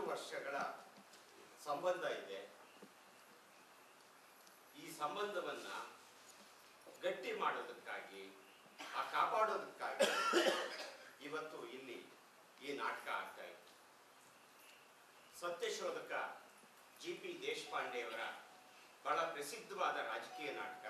ವರ್ಷಗಳ ಸಂಬಂಧ ಇದೆ ಈ ಸಂಬಂಧವನ್ನ ಗಟ್ಟಿ ಮಾಡೋದಕ್ಕಾಗಿ ಆ ಕಾಪಾಡೋದಕ್ಕಾಗಿ ಇವತ್ತು ಇಲ್ಲಿ ಈ ನಾಟಕ ಆಗ್ತಾ ಇದೆ ಸತ್ಯಶೋಧಕ ಜಿ ಪಿ ದೇಶಪಾಂಡೆಯವರ ಬಹಳ ಪ್ರಸಿದ್ಧವಾದ ರಾಜಕೀಯ ನಾಟಕ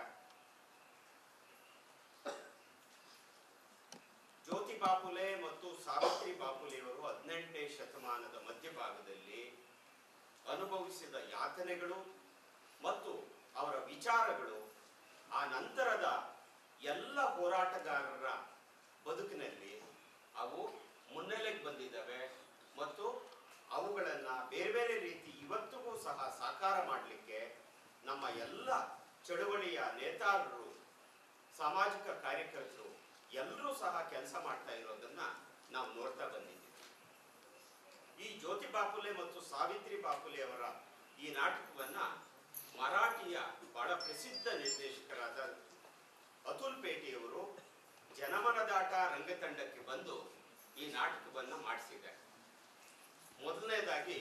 ಜ್ಯೋತಿ ಬಾಪುಲೆ ಮತ್ತು ಸಾವಿತ್ರಿ ಬಾಪುಲೆಯವರು ಹದಿನೆಂಟನೇ ಶತಮಾನದ ಮಧ್ಯಭಾಗದಲ್ಲಿ ಅನುಭವಿಸಿದ ಯಾತನೆಗಳು ಮತ್ತು ಅವರ ವಿಚಾರಗಳು ಆ ನಂತರದ ಎಲ್ಲ ಹೋರಾಟಗಾರರ ಬದುಕಿನಲ್ಲಿ ಅವು ಮುನ್ನೆಲೆಗೆ ಬಂದಿದ್ದಾವೆ ಮತ್ತು ಅವುಗಳನ್ನ ಬೇರೆ ಬೇರೆ ರೀತಿ ಇವತ್ತಿಗೂ ಸಹ ಸಾಕಾರ ಮಾಡಲಿಕ್ಕೆ ನಮ್ಮ ಎಲ್ಲ ಚಳುವಳಿಯ ನೇತಾರರು ಸಾಮಾಜಿಕ ಕಾರ್ಯಕರ್ತರು ಎಲ್ಲರೂ ಸಹ ಕೆಲಸ ಮಾಡ್ತಾ ಇರೋದನ್ನ ನಾವು ನೋಡ್ತಾ ಬಂದಿದ್ದೀವಿ ಈ ಜ್ಯೋತಿ ಬಾಪುಲೆ ಮತ್ತು ಸಾವಿತ್ರಿ ಬಾಪುಲೆ ಅವರ ಈ ನಾಟಕವನ್ನ ಮರಾಠಿಯ ಬಹಳ ಪ್ರಸಿದ್ಧ ನಿರ್ದೇಶಕರಾದ ಅತುಲ್ ಪೇಟೆಯವರು ಜನಮನದಾಟ ರಂಗತಂಡಕ್ಕೆ ಬಂದು ಈ ನಾಟಕವನ್ನ ಮಾಡಿಸಿದ್ದಾರೆ ಮೊದಲನೇದಾಗಿ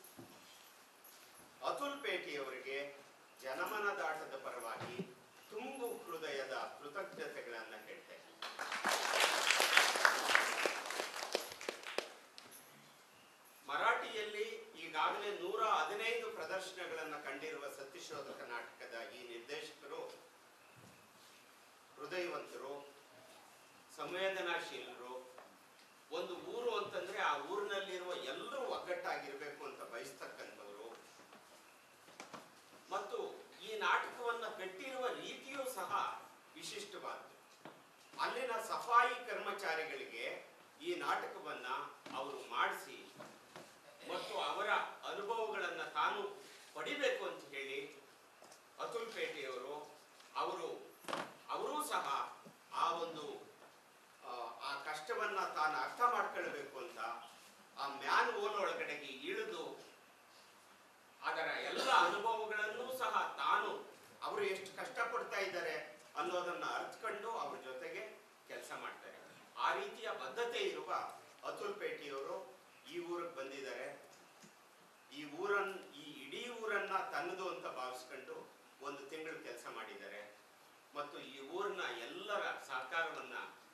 ಅತುಲ್ ಪೇಟೆಯವರಿಗೆ ಜನಮನದಾಟದ ಪರವಾಗಿ ತುಂಬು ಹೃದಯದ ಕೃತಜ್ಞತೆಗಳನ್ನ ಹೇಳ್ತೇನೆ ಮರಾಠಿಯಲ್ಲಿ ಈಗಾಗಲೇ ನೂರ ಹದಿನೈದು ಪ್ರದರ್ಶನಗಳನ್ನ ಕಂಡಿರುವ ಸತ್ಯಶೋಧಕ ನಾಟಕದ ಈ ನಿರ್ದೇಶಕರು ಹೃದಯವಂತರು ಸಂವೇದನಾಶೀಲರು ಒಂದು ಊರು ಅಂತಂದ್ರೆ ಆ ಊರಿನಲ್ಲಿರುವ ಎಲ್ಲರೂ ಒಗ್ಗಟ್ಟಾಗಿರ್ಬೇಕು ಅಂತ ಬಯಸ್ತಕ್ಕಂಥವ್ರು ಮತ್ತು ಈ ನಾಟಕವನ್ನ ಕಟ್ಟಿರುವ ರೀತಿಯೂ ಸಹ ವಿಶಿಷ್ಟವಾದ್ದು ಅಲ್ಲಿನ ಸಫಾಯಿ ಕರ್ಮಚಾರಿಗಳಿಗೆ ಈ ನಾಟಕವನ್ನ ಅವರು ಮಾಡಿಸಿ ಮತ್ತು ಅವರ ಅನುಭವಗಳನ್ನ ತಾನು ಪಡಿಬೇಕು ಅಂತ ಹೇಳಿ ಅತುಲ್ ಪೇಟೆಯವರು ಅವರು ಅವರೂ ಸಹ ಆ ಒಂದು ಆ, ಆ ಕಷ್ಟವನ್ನ ತಾನು ಅರ್ಥ ಮಾಡ್ಕೊಳ್ಬೇಕು ಅಂತ ಆ ಮ್ಯಾನ್ ಓಲ್ ಒಳಗಡೆಗೆ ಇಳಿದು ಅದರ ಎಲ್ಲ ಅನುಭವಗಳನ್ನೂ ಸಹ ತಾನು ಅವರು ಎಷ್ಟು ಕಷ್ಟಪಡ್ತಾ ಇದ್ದಾರೆ ಅನ್ನೋದನ್ನ ಅರ್ಥಕೊಂಡು ಅವ್ರ ಜೊತೆಗೆ ಕೆಲಸ ಮಾಡ್ತಾರೆ ಆ ರೀತಿಯ ಬದ್ಧತೆ ಇರುವ ಅತುಲ್ ಪೇಟೆಯವರು ಈ ಊರಿಗೆ ಬಂದಿದ್ದಾರೆ ಈ ಊರನ್ ಈ ಇಡೀ ಊರನ್ನ ತನ್ನದು ಅಂತ ಭಾವಿಸ್ಕೊಂಡು ಒಂದು ತಿಂಗಳು ಕೆಲಸ ಮಾಡಿದ್ದಾರೆ ಮತ್ತು ಈ ಊರಿನ ಎಲ್ಲರ ಸಹಕಾರವನ್ನ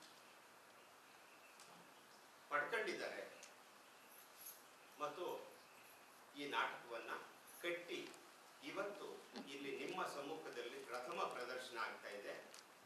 ಪಡ್ಕೊಂಡಿದ್ದಾರೆ ಮತ್ತು ಈ ನಾಟಕವನ್ನ ಕಟ್ಟಿ ಇವತ್ತು ಇಲ್ಲಿ ನಿಮ್ಮ ಸಮ್ಮುಖದಲ್ಲಿ ಪ್ರಥಮ ಪ್ರದರ್ಶನ ಆಗ್ತಾ ಇದೆ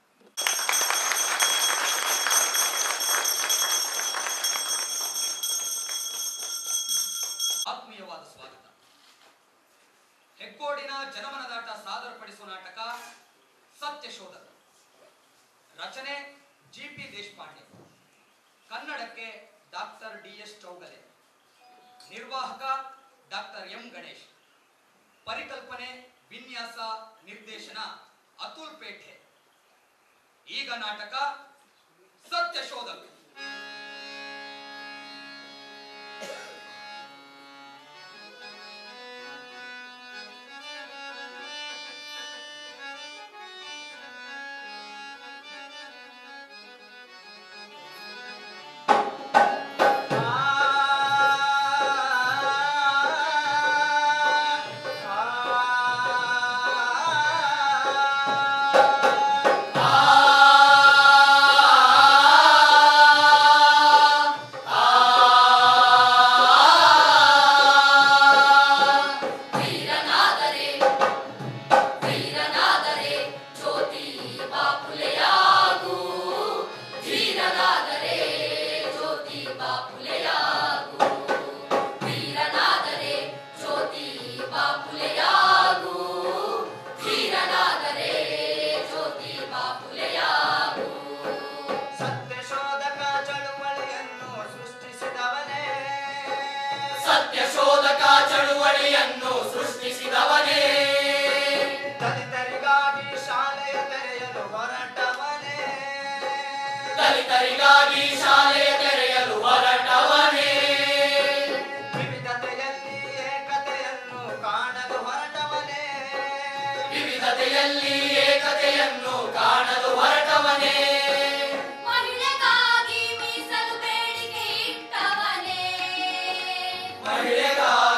ಆತ್ಮೀಯವಾದ ಸ್ವಾಗತ ಹೆಗ್ಗೋಡಿನ ಜನಮನದಾಟ ಸಾದರಪಡಿಸುವ ನಾಟಕ ಸತ್ಯಶೋಧಕ ರಚನೆ ಜಿ ಪಿ ದೇಶಪಾಂಡೆ ಕನ್ನಡಕ್ಕೆ ಡಾಕ್ಟರ್ ಡಿ ಎಸ್ ಚೌಗಲೆ ನಿರ್ವಾಹಕ ಡಾಕ್ಟರ್ ಎಂ ಗಣೇಶ್ ಪರಿಕಲ್ಪನೆ ವಿನ್ಯಾಸ ನಿರ್ದೇಶನ ಅತುಲ್ ಪೇಠೆ ಈಗ ನಾಟಕ ಸತ್ಯಶೋಧಕ ವೀರನಾದರೆ ವೀರನಾದರೆ ಜ್ಯೋತಿ ಬಾಪುಲೆಯಾಗು ಧೀರನಾದರೆ ಜ್ಯೋತಿ ಬಾಪುಲೆಯಾಗು ವೀರನಾದರೆ ಜ್ಯೋತಿ ಬಾಪುಲೆಯಾಗು ಧೀರನಾದರೆ ಜ್ಯೋತಿ ಬಾಪುಲೆಯಾಗು ಸತ್ಯಶೋಧಕ ಚಳುವಳಿಯನ್ನು ಸೃಷ್ಟಿಸಿದವನೇ ಸತ್ಯಶೋಧಕ ಚಳುವಳಿಯನ್ನು ಸೃಷ್ಟಿಸಿದವನೇ ದಲಿತರಿಗಾಗಿ ಶಾಲೆಯ ತೆರೆಯಲು ಹೊರಟವನೇ ದಲಿತರಿಗಾಗಿ ಶಾಲೆಯ ತೆರೆಯಲು ಹೊರಟವನೇ ವಿವಿಧತೆಯಲ್ಲಿ ಏಕತೆಯನ್ನು ಕಾಣಲು ಹೊರಟವನೇ ವಿವಿಧತೆಯಲ್ಲಿ ಏಕತೆಯನ್ನು ಕಾಣಲು ಹೊರಟವನೇ ಮಹಿಳೆಗಾಗಿ ಮೀಸಲು ಬೇಡಿಕೆ ಇಟ್ಟವನೇ ಮಹಿಳೆಗಾಗಿ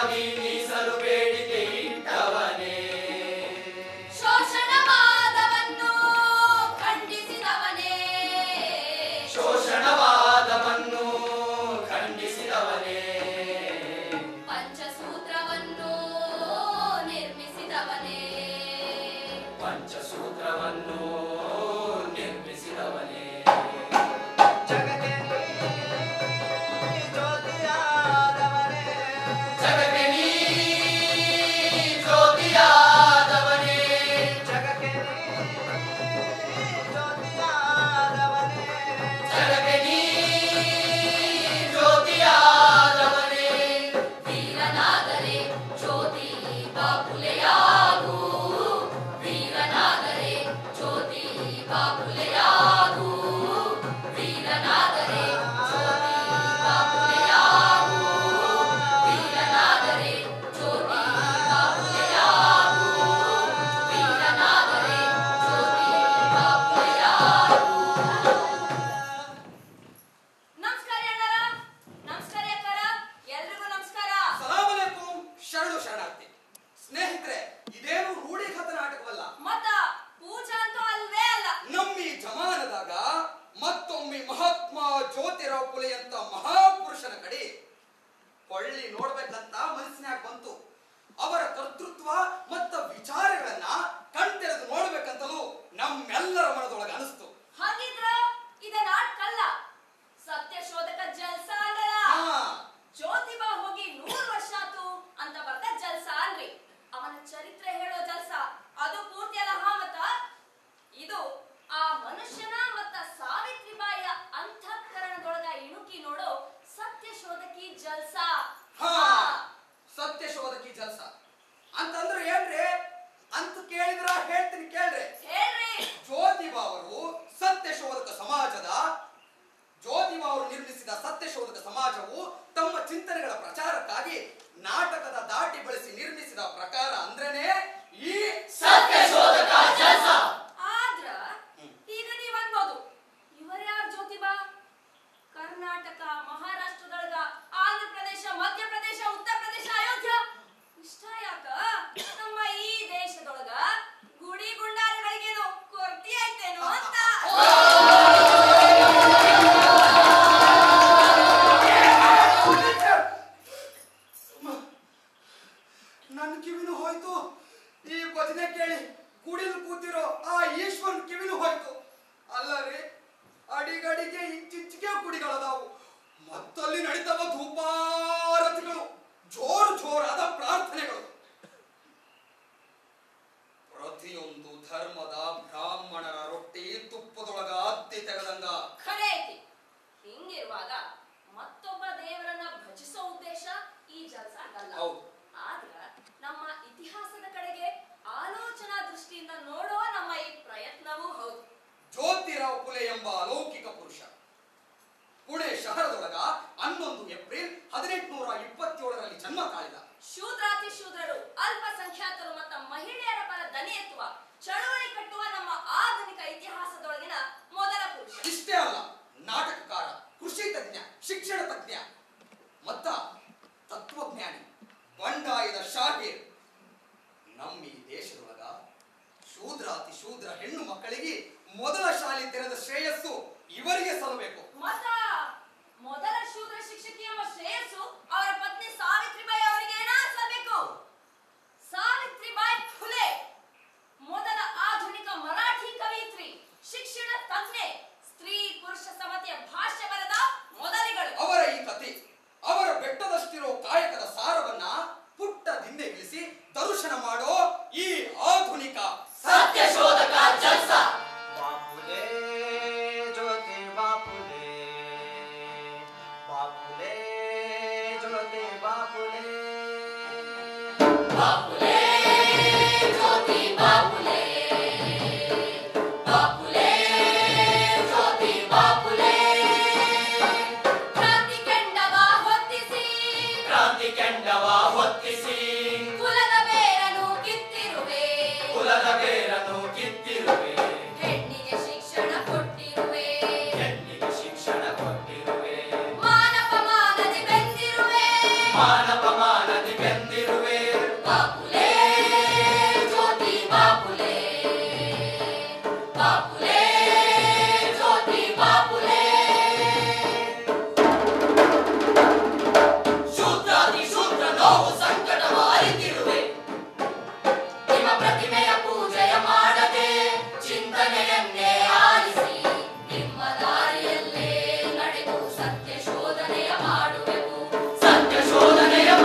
ಹೊಳ್ಳಿ ನೋಡ್ಬೇಕಂತ ಮನಸ್ಸಿನಾಗ ಬಂತು ಅವರ ಕರ್ತೃತ್ವ ಮತ್ತ ವಿಚಾರಗಳನ್ನ ಕಣ್ತೆರೆದು ನೋಡ್ಬೇಕಂತಲೂ ನಮ್ಮೆಲ್ಲರ ಮನದೊಳಗೆ ಅನಿಸ್ತು ಹಾಗಿದ್ರ ಇದ ನಾಟ್ಕಲ್ಲ ಸತ್ಯ ಶೋಧಕ ಜಲ್ಸ ಅಲ್ಲಲ್ಲ ಹಾ ಜ್ಯೋತಿಬಾ ಹೋಗಿ ನೂರು ವರ್ಷ ಆತು ಅಂತ ಬರ್ದ ಜಲ್ಸ ಅಲ್ರಿ ಅವನ ಚರಿತ್ರೆ ಹೇಳೋ ಜಲ್ಸ ಅದು ಪೂರ್ತಿ ಅಲ್ಲ ಹಾ ಮತ್ತ ಇದು ಆ ಮನುಷ್ಯನ ಮತ್ತ ಸಾವಿತ್ರಿಬಾಯಿಯ ಅಂತಃಕರಣದೊಳಗ ಇಣುಕಿ ನೋಡೋ ಸತ್ಯ ಶೋಧಕಿ ಜಲ್ಸ ಹಾ ಸತ್ಯ ಶೋಧಕಿ ಜಲ್ಸ ಅಂತಂದ್ರೆ ಏನ್ರಿ ಅಂತ ಕೇಳಿದ್ರ ಹೇಳ್ತೀನಿ ಕೇಳ್ರಿ ಹೇಳ್ರಿ ಜ್ಯೋತಿಬಾ ಅವರು ಸತ್ಯ ಶೋಧಕ ಸಮಾಜದ ಜ್ಯೋತಿಬಾ ಅವರು ನಿರ್ಮಿಸಿದ ಸತ್ಯ ಶೋಧಕ ಸಮಾಜವು ತಮ್ಮ ಚಿಂತನೆಗಳ ಪ್ರಚಾರಕ್ಕಾಗಿ ನಾಟಕದ ದಾಟಿ ಬಳಸಿ ನಿರ್ಮಿಸಿದ ಪ್ರಕಾರ ಅಂದ್ರೇನೆ ಈ ಸತ್ಯ ಶೋಧಕ ಜಲ್ಸ ಆದ್ರ ಈಗ ನೀವ್ ಅನ್ಬೋದು ಇವರ್ಯಾರ ಜ್ಯೋತಿಬಾ ಕರ್ನಾಟಕ ಮಹಾರಾಷ್ಟ್ರದೊಳಗ ಆಂಧ್ರ ಪ್ರದೇಶ ಮಧ್ಯಪ್ರದೇಶ ಉತ್ತರ ಪ್ರದೇಶ ಅಯೋಧ್ಯ ಇಷ್ಟ ಯಾಕ ನಮ್ಮ ಈ ದೇಶದೊಳಗ ಗುಡಿ ಗುಂಡಾರಗಳಿಗೇನು ಕೊರತೆ ಐತೇನೋ ಅಂತ ನನ್ನ ಕಿವಿನು ಹೋಯ್ತು ಈ ಭಜನೆ ಕೇಳಿ ಕುಡಿಲು ಕೂತಿರೋ ಆ ಈಶ್ವರನ್ ಕಿವಿನು ಹೋಯ್ತು ಅಲ್ಲ ರೀ ಅಡಿಗಡಿಗೆ ಇಂಚಿಂಚಿಗೆ ಕುಡಿಗಳದಾವು ಮತ್ತಲ್ಲಿ ನಡೀತವ ಧೂಪಾರತಿಗಳು ಜೋರು ಜೋರಾದ ಪ್ರಾರ್ಥನೆಗಳು ಪ್ರತಿಯೊಂದು ಧರ್ಮದ ಬ್ರಾಹ್ಮಣರ ರೊಟ್ಟಿ ತುಪ್ಪದೊಳಗ ಅತ್ತಿ ತೆಗೆದಂಗ ಖರೆ ಐತಿ ಹಿಂಗಿರುವಾಗ ಮತ್ತೊಬ್ಬ ದೇವರನ್ನ ಭಜಿಸೋ ಉದ್ದೇಶ ಈ ಜಲ್ಸ ಆಗಲ್ಲ ಹೌದು. ಆದ್ರ ನಮ್ಮ ಇತಿಹಾಸದ ಕಡೆಗೆ ಆಲೋಚನಾ ದೃಷ್ಟಿಯಿಂದ ನೋಡೋ ನಮ್ಮ ಈ ಪ್ರಯತ್ನವೂ ಹೌದು ಜ್ಯೋತಿರಾವ್ ಫುಲೆ ಎಂಬ ಅಲೌಕಿಕ ಪುರುಷ ಪುಣೆ ಶಹರದೊಳಗ ಹನ್ನೊಂದು ಏಪ್ರಿಲ್ ಹದಿನೆಂಟುನೂರ ಇಪ್ಪತ್ತೇಳರಲ್ಲಿ ಜನ್ಮ ತಾಳಿದ ಶೂದ್ರಾತಿ ಶೂದ್ರರು ಅಲ್ಪಸಂಖ್ಯಾತರು ಮತ್ತು ಮಹಿಳೆಯರ ಪರ ದನಿ ಎತ್ತುವ ಚಳವಳಿ ಕಟ್ಟುವ ನಮ್ಮ ಆಧುನಿಕ ಇತಿಹಾಸದೊಳಗಿನ ಮೊದಲ ಪುರುಷ ಇಷ್ಟೇ ಅಲ್ಲ ನಾಟಕಕಾರ ಕೃಷಿ ತಜ್ಞ ಶಿಕ್ಷಣ ತಜ್ಞ ಮತ್ತ ತತ್ವಜ್ಞಾನಿ ಬಂಡಾಯದ ಶಾಹೀರ್ ನಮ್ಮ ಈ ದೇಶದೊಳಗ ಶೂದ್ರಾತಿ ಶೂದ್ರ ಹೆಣ್ಣು ಮಕ್ಕಳಿಗೆ ಮೊದಲ ಶಾಲೆ ತೆರೆದ ಶ್ರೇಯಸ್ಸು ಇವರಿಗೆ ಸಲ್ಲಬೇಕು ಮತ ಮೊದಲ ಶೂದ್ರ ಶಿಕ್ಷಕಿ ಎಂಬ ಶ್ರೇಯಸ್ಸು ಅವರ ಪತ್ನಿ ಸಾವಿತ್ರಿಬಾಯಿ ಅವರಿಗೆ ಏನಾಸಬೇಕು ಸಾವಿತ್ರಿಬಾಯಿ ಫುಲೆ ಮೊದಲ ಆಧುನಿಕ ಮರಾಠಿ ಕವಿತ್ರಿ ಶಿಕ್ಷಣ ತಜ್ಞೆ ಸ್ತ್ರೀ ಪುರುಷ ಸಮತೆಯ ಭಾಷ್ಯ ಬರೆದ ಮೊದಲಿಗಳು ಅವರ ಈ ಕಥೆ ಅವರ ಬೆಟ್ಟದಷ್ಟಿರೋ ಕಾಯಕದ ಸಾರವನ್ನ ಪುಟ್ಟದಿಂದ ಇಳಿಸಿ ದರ್ಶನ ಮಾಡೋ ಈ ಆಧುನಿಕ ಸತ್ಯ ಶೋಧಕ ಜಲ್ಸ ಬಾಪುಲೆ ಜ್ಯೋತಿ ಬಾಪುಲೆ ಬಾಪುಲೆ ಜ್ಯೋತಿ ಬಾಪುಲೆ ಬಾಪುಲೆ ಜ್ಯೋತಿ ಬಾಪುಲೆ ಬಾಪುಲೆ ಜ್ಯೋತಿ ಬಾಪುಲೆ ಕ್ರಾಂತಿ ಕೆಂಡವ ಹೊತ್ತಿಸಿ ಕ್ರಾಂತಿ ಕೆಂಡವ ಹೊತ್ತಿಸಿ ಕುಲದ ಬೇರನು ಕಿತ್ತಿರುವೆ ಕುಲದ ಬೇರನ್ನು ಕಿತ್ತಿರುವೆ ಹೆಣ್ಣಿಗೆ ಶಿಕ್ಷಣ ಕೊಟ್ಟಿರುವೆ ಹೆಣ್ಣಿಗೆ ಶಿಕ್ಷಣ ಕೊಟ್ಟಿರುವೆ ಮಾನವ ಮಾನದಿ ಬೆಂದಿರುವೆ ಮಾನವ ಮಾನದಿ ಬೆಂದಿರುವೆ ಬಾಪುಲೆ ಜ್ಯೋತಿ ಬಾಪುಲೆ ಬಾಪುಲೆ ಜ್ಯೋತಿ ಬಾಪುಲೆ ಶೂದ್ರಾದಿ ಶೂದ್ರ ನೋವು ಸಂಕಟವ ಅರಿತಿರುವೆ ನಿಮ್ಮ ಪ್ರತಿಮೆಯ ಪೂಜೆಯ ಮಾಡದೆ ಚಿಂತನೆಯನ್ನೇ ಆಲಿಸಿ ನಿಮ್ಮ ದಾರಿಯಲ್ಲೇ ನಡೆದು ಸತ್ಯ ಶೋಧನೆಯ ಮಾಡುವೆವು ಸತ್ಯ ಶೋಧನೆಯ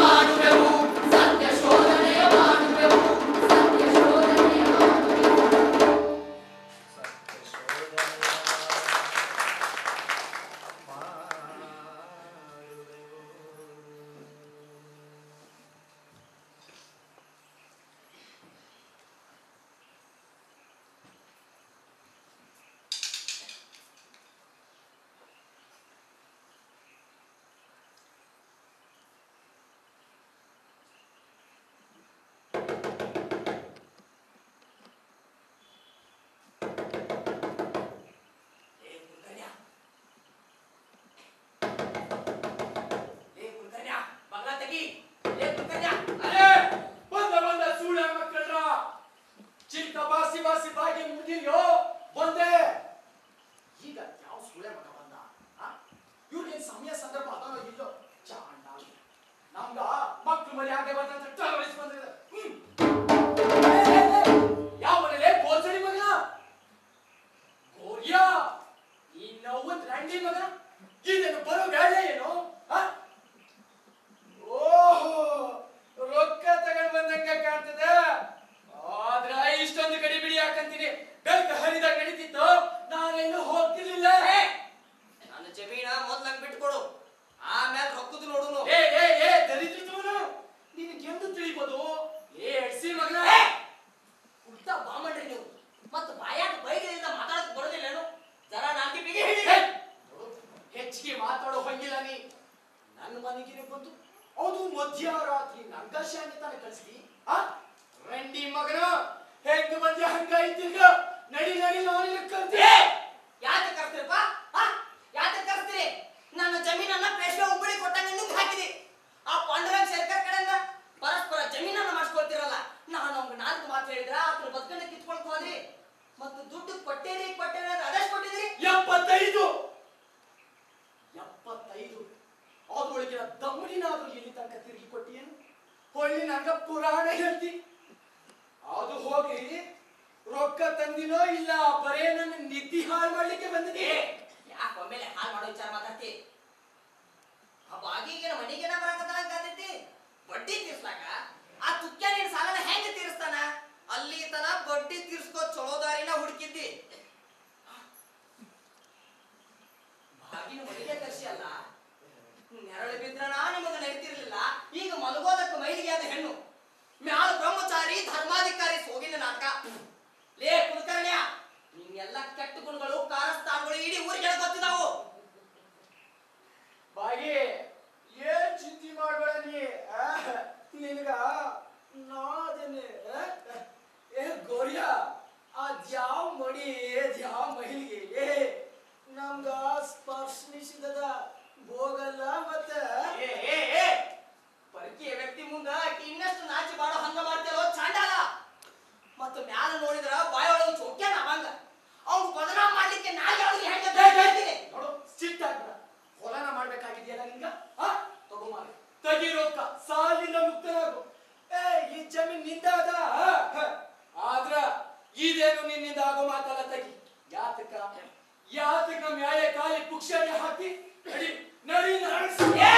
ಹಾಗೆ ಬಂದಂತ ಟೊಳವಳಿಸಿ ಬಂದಿದೆ ಹ್ಮ್ ಏ, ಏ, ಏ, ಯಾವ ಮನೇಲೆ ಬೋಸಡಿ ಮಗನ ಗೋರ್ಯ ಈ ನೋವನ್ ರಂಡಿ ಮಗ ಇದನ್ನು ಬರೋ ಬೇಡ ಏನು ಆ? ಓಹೋ ರೊಕ್ಕ ತಗೊಂಡ್ ಬಂದಂಗ ಕಾಣ್ತದೆ ಆದ್ರ ಇಷ್ಟೊಂದು ಕಡಿ ಬಿಡಿ ಹಾಕಂತೀನಿ ಬೆಳಕ ಹರಿದಾಗ ನಡೀತಿತ್ತು ನಾನೆಲ್ಲೂ ಹೋಗ್ತಿರ್ಲಿಲ್ಲ ನನ್ನ ಜಮೀನ ಮೊದ್ಲಂಗ್ ಬಿಟ್ಕೊಡು ಆಮೇಲೆ ರೊಕ್ಕದ ನೋಡುನು ಏ ಏ ಏ ದರಿದ್ರತವನು ನಿನಗೆ ಎಂದು ತಿಳಿಬೋದು ಏ ಎಡ್ಸಿ ಮಗನ ಉಲ್ಟ ಬಾಮಣ್ರಿ ನೀವು ಮತ್ತ ಬಾಯಾಗ ಬೈಗದಿಂದ ಮಾತಾಡಕ್ ಬರೋದಿಲ್ಲೇನು ಜರ ನಾಲ್ಕು ಬಿಗಿ ಏ, ಹಿಡಿ ನೋಡು, ಹೆಚ್ಚಿಗೆ ಮಾತಾಡೋ ಹಂಗಿಲ್ಲ ನೀ ನನ್ನ ಮನೆಗೆ ಬಂದು ಅದು ಮಧ್ಯರಾತ್ರಿ ನಂಗ ಶಾನೆ ತಾನೆ ಕಳಿಸ್ತಿ ಆ ರಂಡಿ ಮಗನ ಹೆಂಗ ಬಂದೆ ಹಂಗಾಯ್ತಿರ್ಗ ನಡಿ ನಡಿ ನಾನಿಲ್ಲ ಕರ್ತಿ ಏ ಯಾಕೆ ಕರ್ತೀರಪ್ಪ ಆ? ಯಾಕೆ ಕರ್ತೀರಿ ನನ್ನ ಜಮೀನನ್ನ ಪೇಶ್ವೆ ಹುಬ್ಬಳ್ಳಿ ಕೊಟ್ಟಂಗ ನುಂಗ್ ಹಾಕಿದಿ ಆ ಪಾಂಡುರಂಗ ಶೇಖರ್ ಕಡೆಯಿಂದ ಪರಸ್ಪರ ಜಮೀನನ್ನ ಮಾಡಿಸ್ಕೊಳ್ತಿರಲ್ಲ ನಾನು ಅವ್ಗೆ ನಾಲ್ಕು ಮಾತು ಹೇಳಿದ್ರ ಆತನ ಬದುಕನ್ನ ಕಿತ್ಕೊಳ್ಕ್ ಹೋದ್ರಿ ಮತ್ತು ದುಡ್ಡು ಕೊಟ್ಟೇರಿ ಕೊಟ್ಟೇರಿ ಅಂದ್ರೆ ಅದೆಷ್ಟು ಕೊಟ್ಟಿದ್ರಿ ಎಪ್ಪತ್ತೈದು ಎಪ್ಪತ್ತೈದು ಅದ್ರೊಳಗಿನ ದಮ್ಮಡಿನಾದ್ರೂ ಎಲ್ಲಿ ತನಕ ತಿರುಗಿ ಕೊಟ್ಟಿಯೇನು ಹೊಳ್ಳಿ ನಂಗ ಪುರಾಣ ಹೇಳ್ತಿ ಅದು ಹೋಗಿ ರೊಕ್ಕ ತಂದಿನೋ ಇಲ್ಲ ಬರೇ ನನ್ನ ನಿದ್ದಿ ಹಾಳು ಮಾಡ್ಲಿಕ್ಕೆ ಬಂದಿದೆ ಏ ಯಾಕೆ ಒಮ್ಮೆಲೆ ಹಾಳು ಮಾಡೋ ವಿಚಾರ ಮಾತಾಡ್ತಿ ಆ ಬಾಗಿಗೆ ಮನಿಗೆನ ಬರಕತ್ತಲ್ಲ ಕಾದೈತಿ ಬಡ್ಡಿ ತೀರ್ಸ್ಲಾಕ ಆ ತುಕ್ಯ ನಿನ್ ಸಾಲನ ಹೆಂಗ ತೀರಿಸ್ತಾನ ಅಲ್ಲಿ ತನ ಬಡ್ಡಿ ತೀರ್ಸ್ಕೋ ಚಲೋ ದಾರಿನ ಹುಡುಕಿದ್ದಿ ಬಾಗಿನ ಮನೆಗೆ ಕರ್ಸಿ ಅಲ್ಲ ನೆರಳು ಬಿದ್ರ ನಾ ನಿಮಗ ನಡೀತಿರ್ಲಿಲ್ಲ ಈಗ ಮಲಗೋದಕ್ಕೆ ಮೈಲಿಗೆ ಆದ ಹೆಣ್ಣು ಮ್ಯಾಲ ಬ್ರಹ್ಮಚಾರಿ ಧರ್ಮಾಧಿಕಾರಿ ಸೋಗಿನ ನಾಟಕ ಲೇ ಕುಲಕರ್ಣ್ಯ ನಿನ್ನೆಲ್ಲ ಕೆಟ್ಟ ಗುಣಗಳು ಕಾರಸ್ಥಾನಗಳು ಇಡೀ ಊರಿಗೆ ಗೊತ್ತಿದಾವು ಬಾಗಿ ಏನ್ ಚಿಂತೆ ಮಾಡ್ಬೇಡ ನೀ ಆ? ನಿನಗ ನಾದೇನೆ ಆ? ಏ ಗೋರ್ಯ ಅದ್ಯಾವ ಮಡಿ ಅದ್ಯಾವ ಮಹಿಳಿಗೆ ಏ ನಮ್ಗ ಸ್ಪರ್ಶಿಸಿದದ ಹೋಗಲ್ಲ ಮತ್ತ ಏ ಏ ಏ ಪರಕೀಯ ವ್ಯಕ್ತಿ ಮುಂದ ಆಕಿ ಇನ್ನಷ್ಟು ನಾಚಿ ಬಾಡೋ ಹಂಗ ಮಾಡ್ತಿರೋ ಚಾಂಡಾಲ ಮತ್ತು ಮ್ಯಾಲ ನೋಡಿದ್ರ ಬಾಯೊಳಗೆ ಚೊಕ್ಕ್ಯಾನ ಅವಂಗ ಅವ್ನು ಬದನಾಮ್ ಮಾಡ್ಲಿಕ್ಕೆ ನಾಳೆ ಅವ್ರಿಗೆ ಹೆಂಗ ಹೇಳ್ತೀನಿ ನೋಡು ಸಿಟ್ಟಾಗ್ಬೇಡ ಹೊಲನ ಮಾಡ್ಬೇಕಾಗಿದೆಯಲ್ಲ ನಿಂಗ ಆ ತಗೊಂಬಾರ ತಗಿ ರೊಕ್ಕ ಸಾಲಿನ ಮುಕ್ತನಾಗು ಏ ಈ ಜಮೀನ್ ನಿಂದಾದ ಆ? ಹ. ಆದ್ರ ಇದೇನು ನಿನ್ನಿಂದ ಆಗೋ ಮಾತಲ್ಲ ತಗಿ ಯಾತಕ ಯಾತಕ ಮ್ಯಾಲೆ ಕಾಲಿ ಪುಕ್ಷಾಡಿ ಹಾಕಿ ನಡಿ ನಡಿ ನಡೆಸಿ ಏ!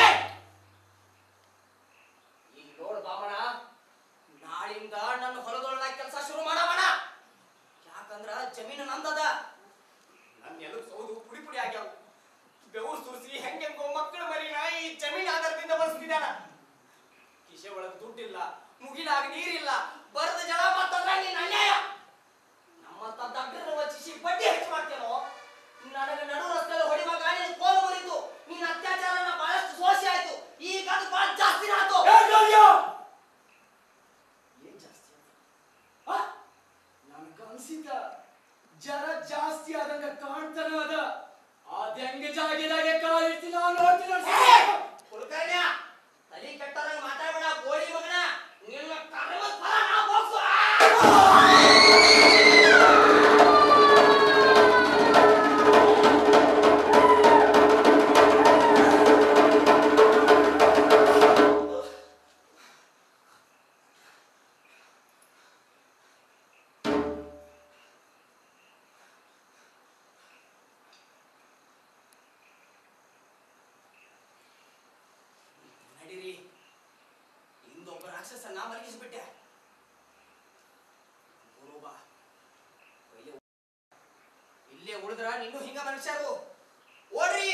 ಈಗ ನೋಡು ಬಾಮಣ ನಾಳಿಂದ ನನ್ನ ಹೊಲದೊಳಗ ಕೆಲಸ ಶುರು ಮಾಡವಣ ಯಾಕಂದ್ರ ಜಮೀನು ನಂದದ ನನ್ನ ಎಲು ಸೌದು ಪುಡಿ ಪುಡಿ ಆಗ್ಯಾವ ಬೆವರು ಸುರಿಸಿ ಹೆಂಗೆಂಗೋ ಮಕ್ಕಳ ಮರಿನ ಈ ಜಮೀನ್ ಆಧಾರದಿಂದ ಬಳಸ್ತಿದ್ದಾನ ಕಿಶೆ ಒಳಗ್ ದುಡ್ಡಿಲ್ಲ ಮುಗಿಲಾಗ ನೀರಿಲ್ಲ ಬರದ ಜಲ ಮತ್ತಂದ್ರ ನೀನ್ ಅನ್ಯಾಯ ನಮ್ಮಂತ ದಡ್ಡರನ್ನ ವಚಿಸಿ ಬಡ್ಡಿ ಹೆಚ್ಚು ಮಾಡ್ತೇನೋ ನನಗೆ ನಡು ರಸ್ತೆಯಲ್ಲಿ ಹೊಡಿವಾಗ ನೀನು ಕೋಲು ಮುರಿತು ನಿನ್ನ ಅತ್ಯಾಚಾರನ ಬಹಳಷ್ಟು ಸೋಸಿ ಆಯ್ತು ಈಗ ಅದು ಬಹಳ ಜಾಸ್ತಿನ ಆಯ್ತು ಏ ಗೌರ್ಯ! ಏನ್ ಜಾಸ್ತಿ ಆಯ್ತು? ಆ? ನನ್ಗ ಅನ್ಸಿತ ಜರ ಜಾಸ್ತಿ ಆದಂಗ ಕಾಣ್ತಾನ ಅದ ಅದ್ಹೆಂಗ ಜಾಗಿದಾಗೆ ಕಾಲಿಡ್ತೀನಿ ನಾವು ನೋಡ್ತೀನಿ ಏ! ಕುಲಕರ್ಣ್ಯ ತಲಿ ಕೆಟ್ಟರಂಗ ಮಾತಾಡ್ಬೇಡ ಗೋಳಿ ಮಗನ ನಿನ್ನ ಕರ್ಮದ ಫಲ ನಾ ಭೋಗ್ಸು. ಆ! ನಡೀರಿ ಇಂದೊಬ್ಬ ರಾಕ್ಷಸನ್ನ ಮಲಗಿಸಿಬಿಟ್ಟೆ ಗುರು ಬಾ ಇಲ್ಲೇ ಇಲ್ಲೇ ಉಳಿದ್ರ ನೀನು ಹಿಂಗ ಮನುಷ್ಯರು ಓಡ್ರಿ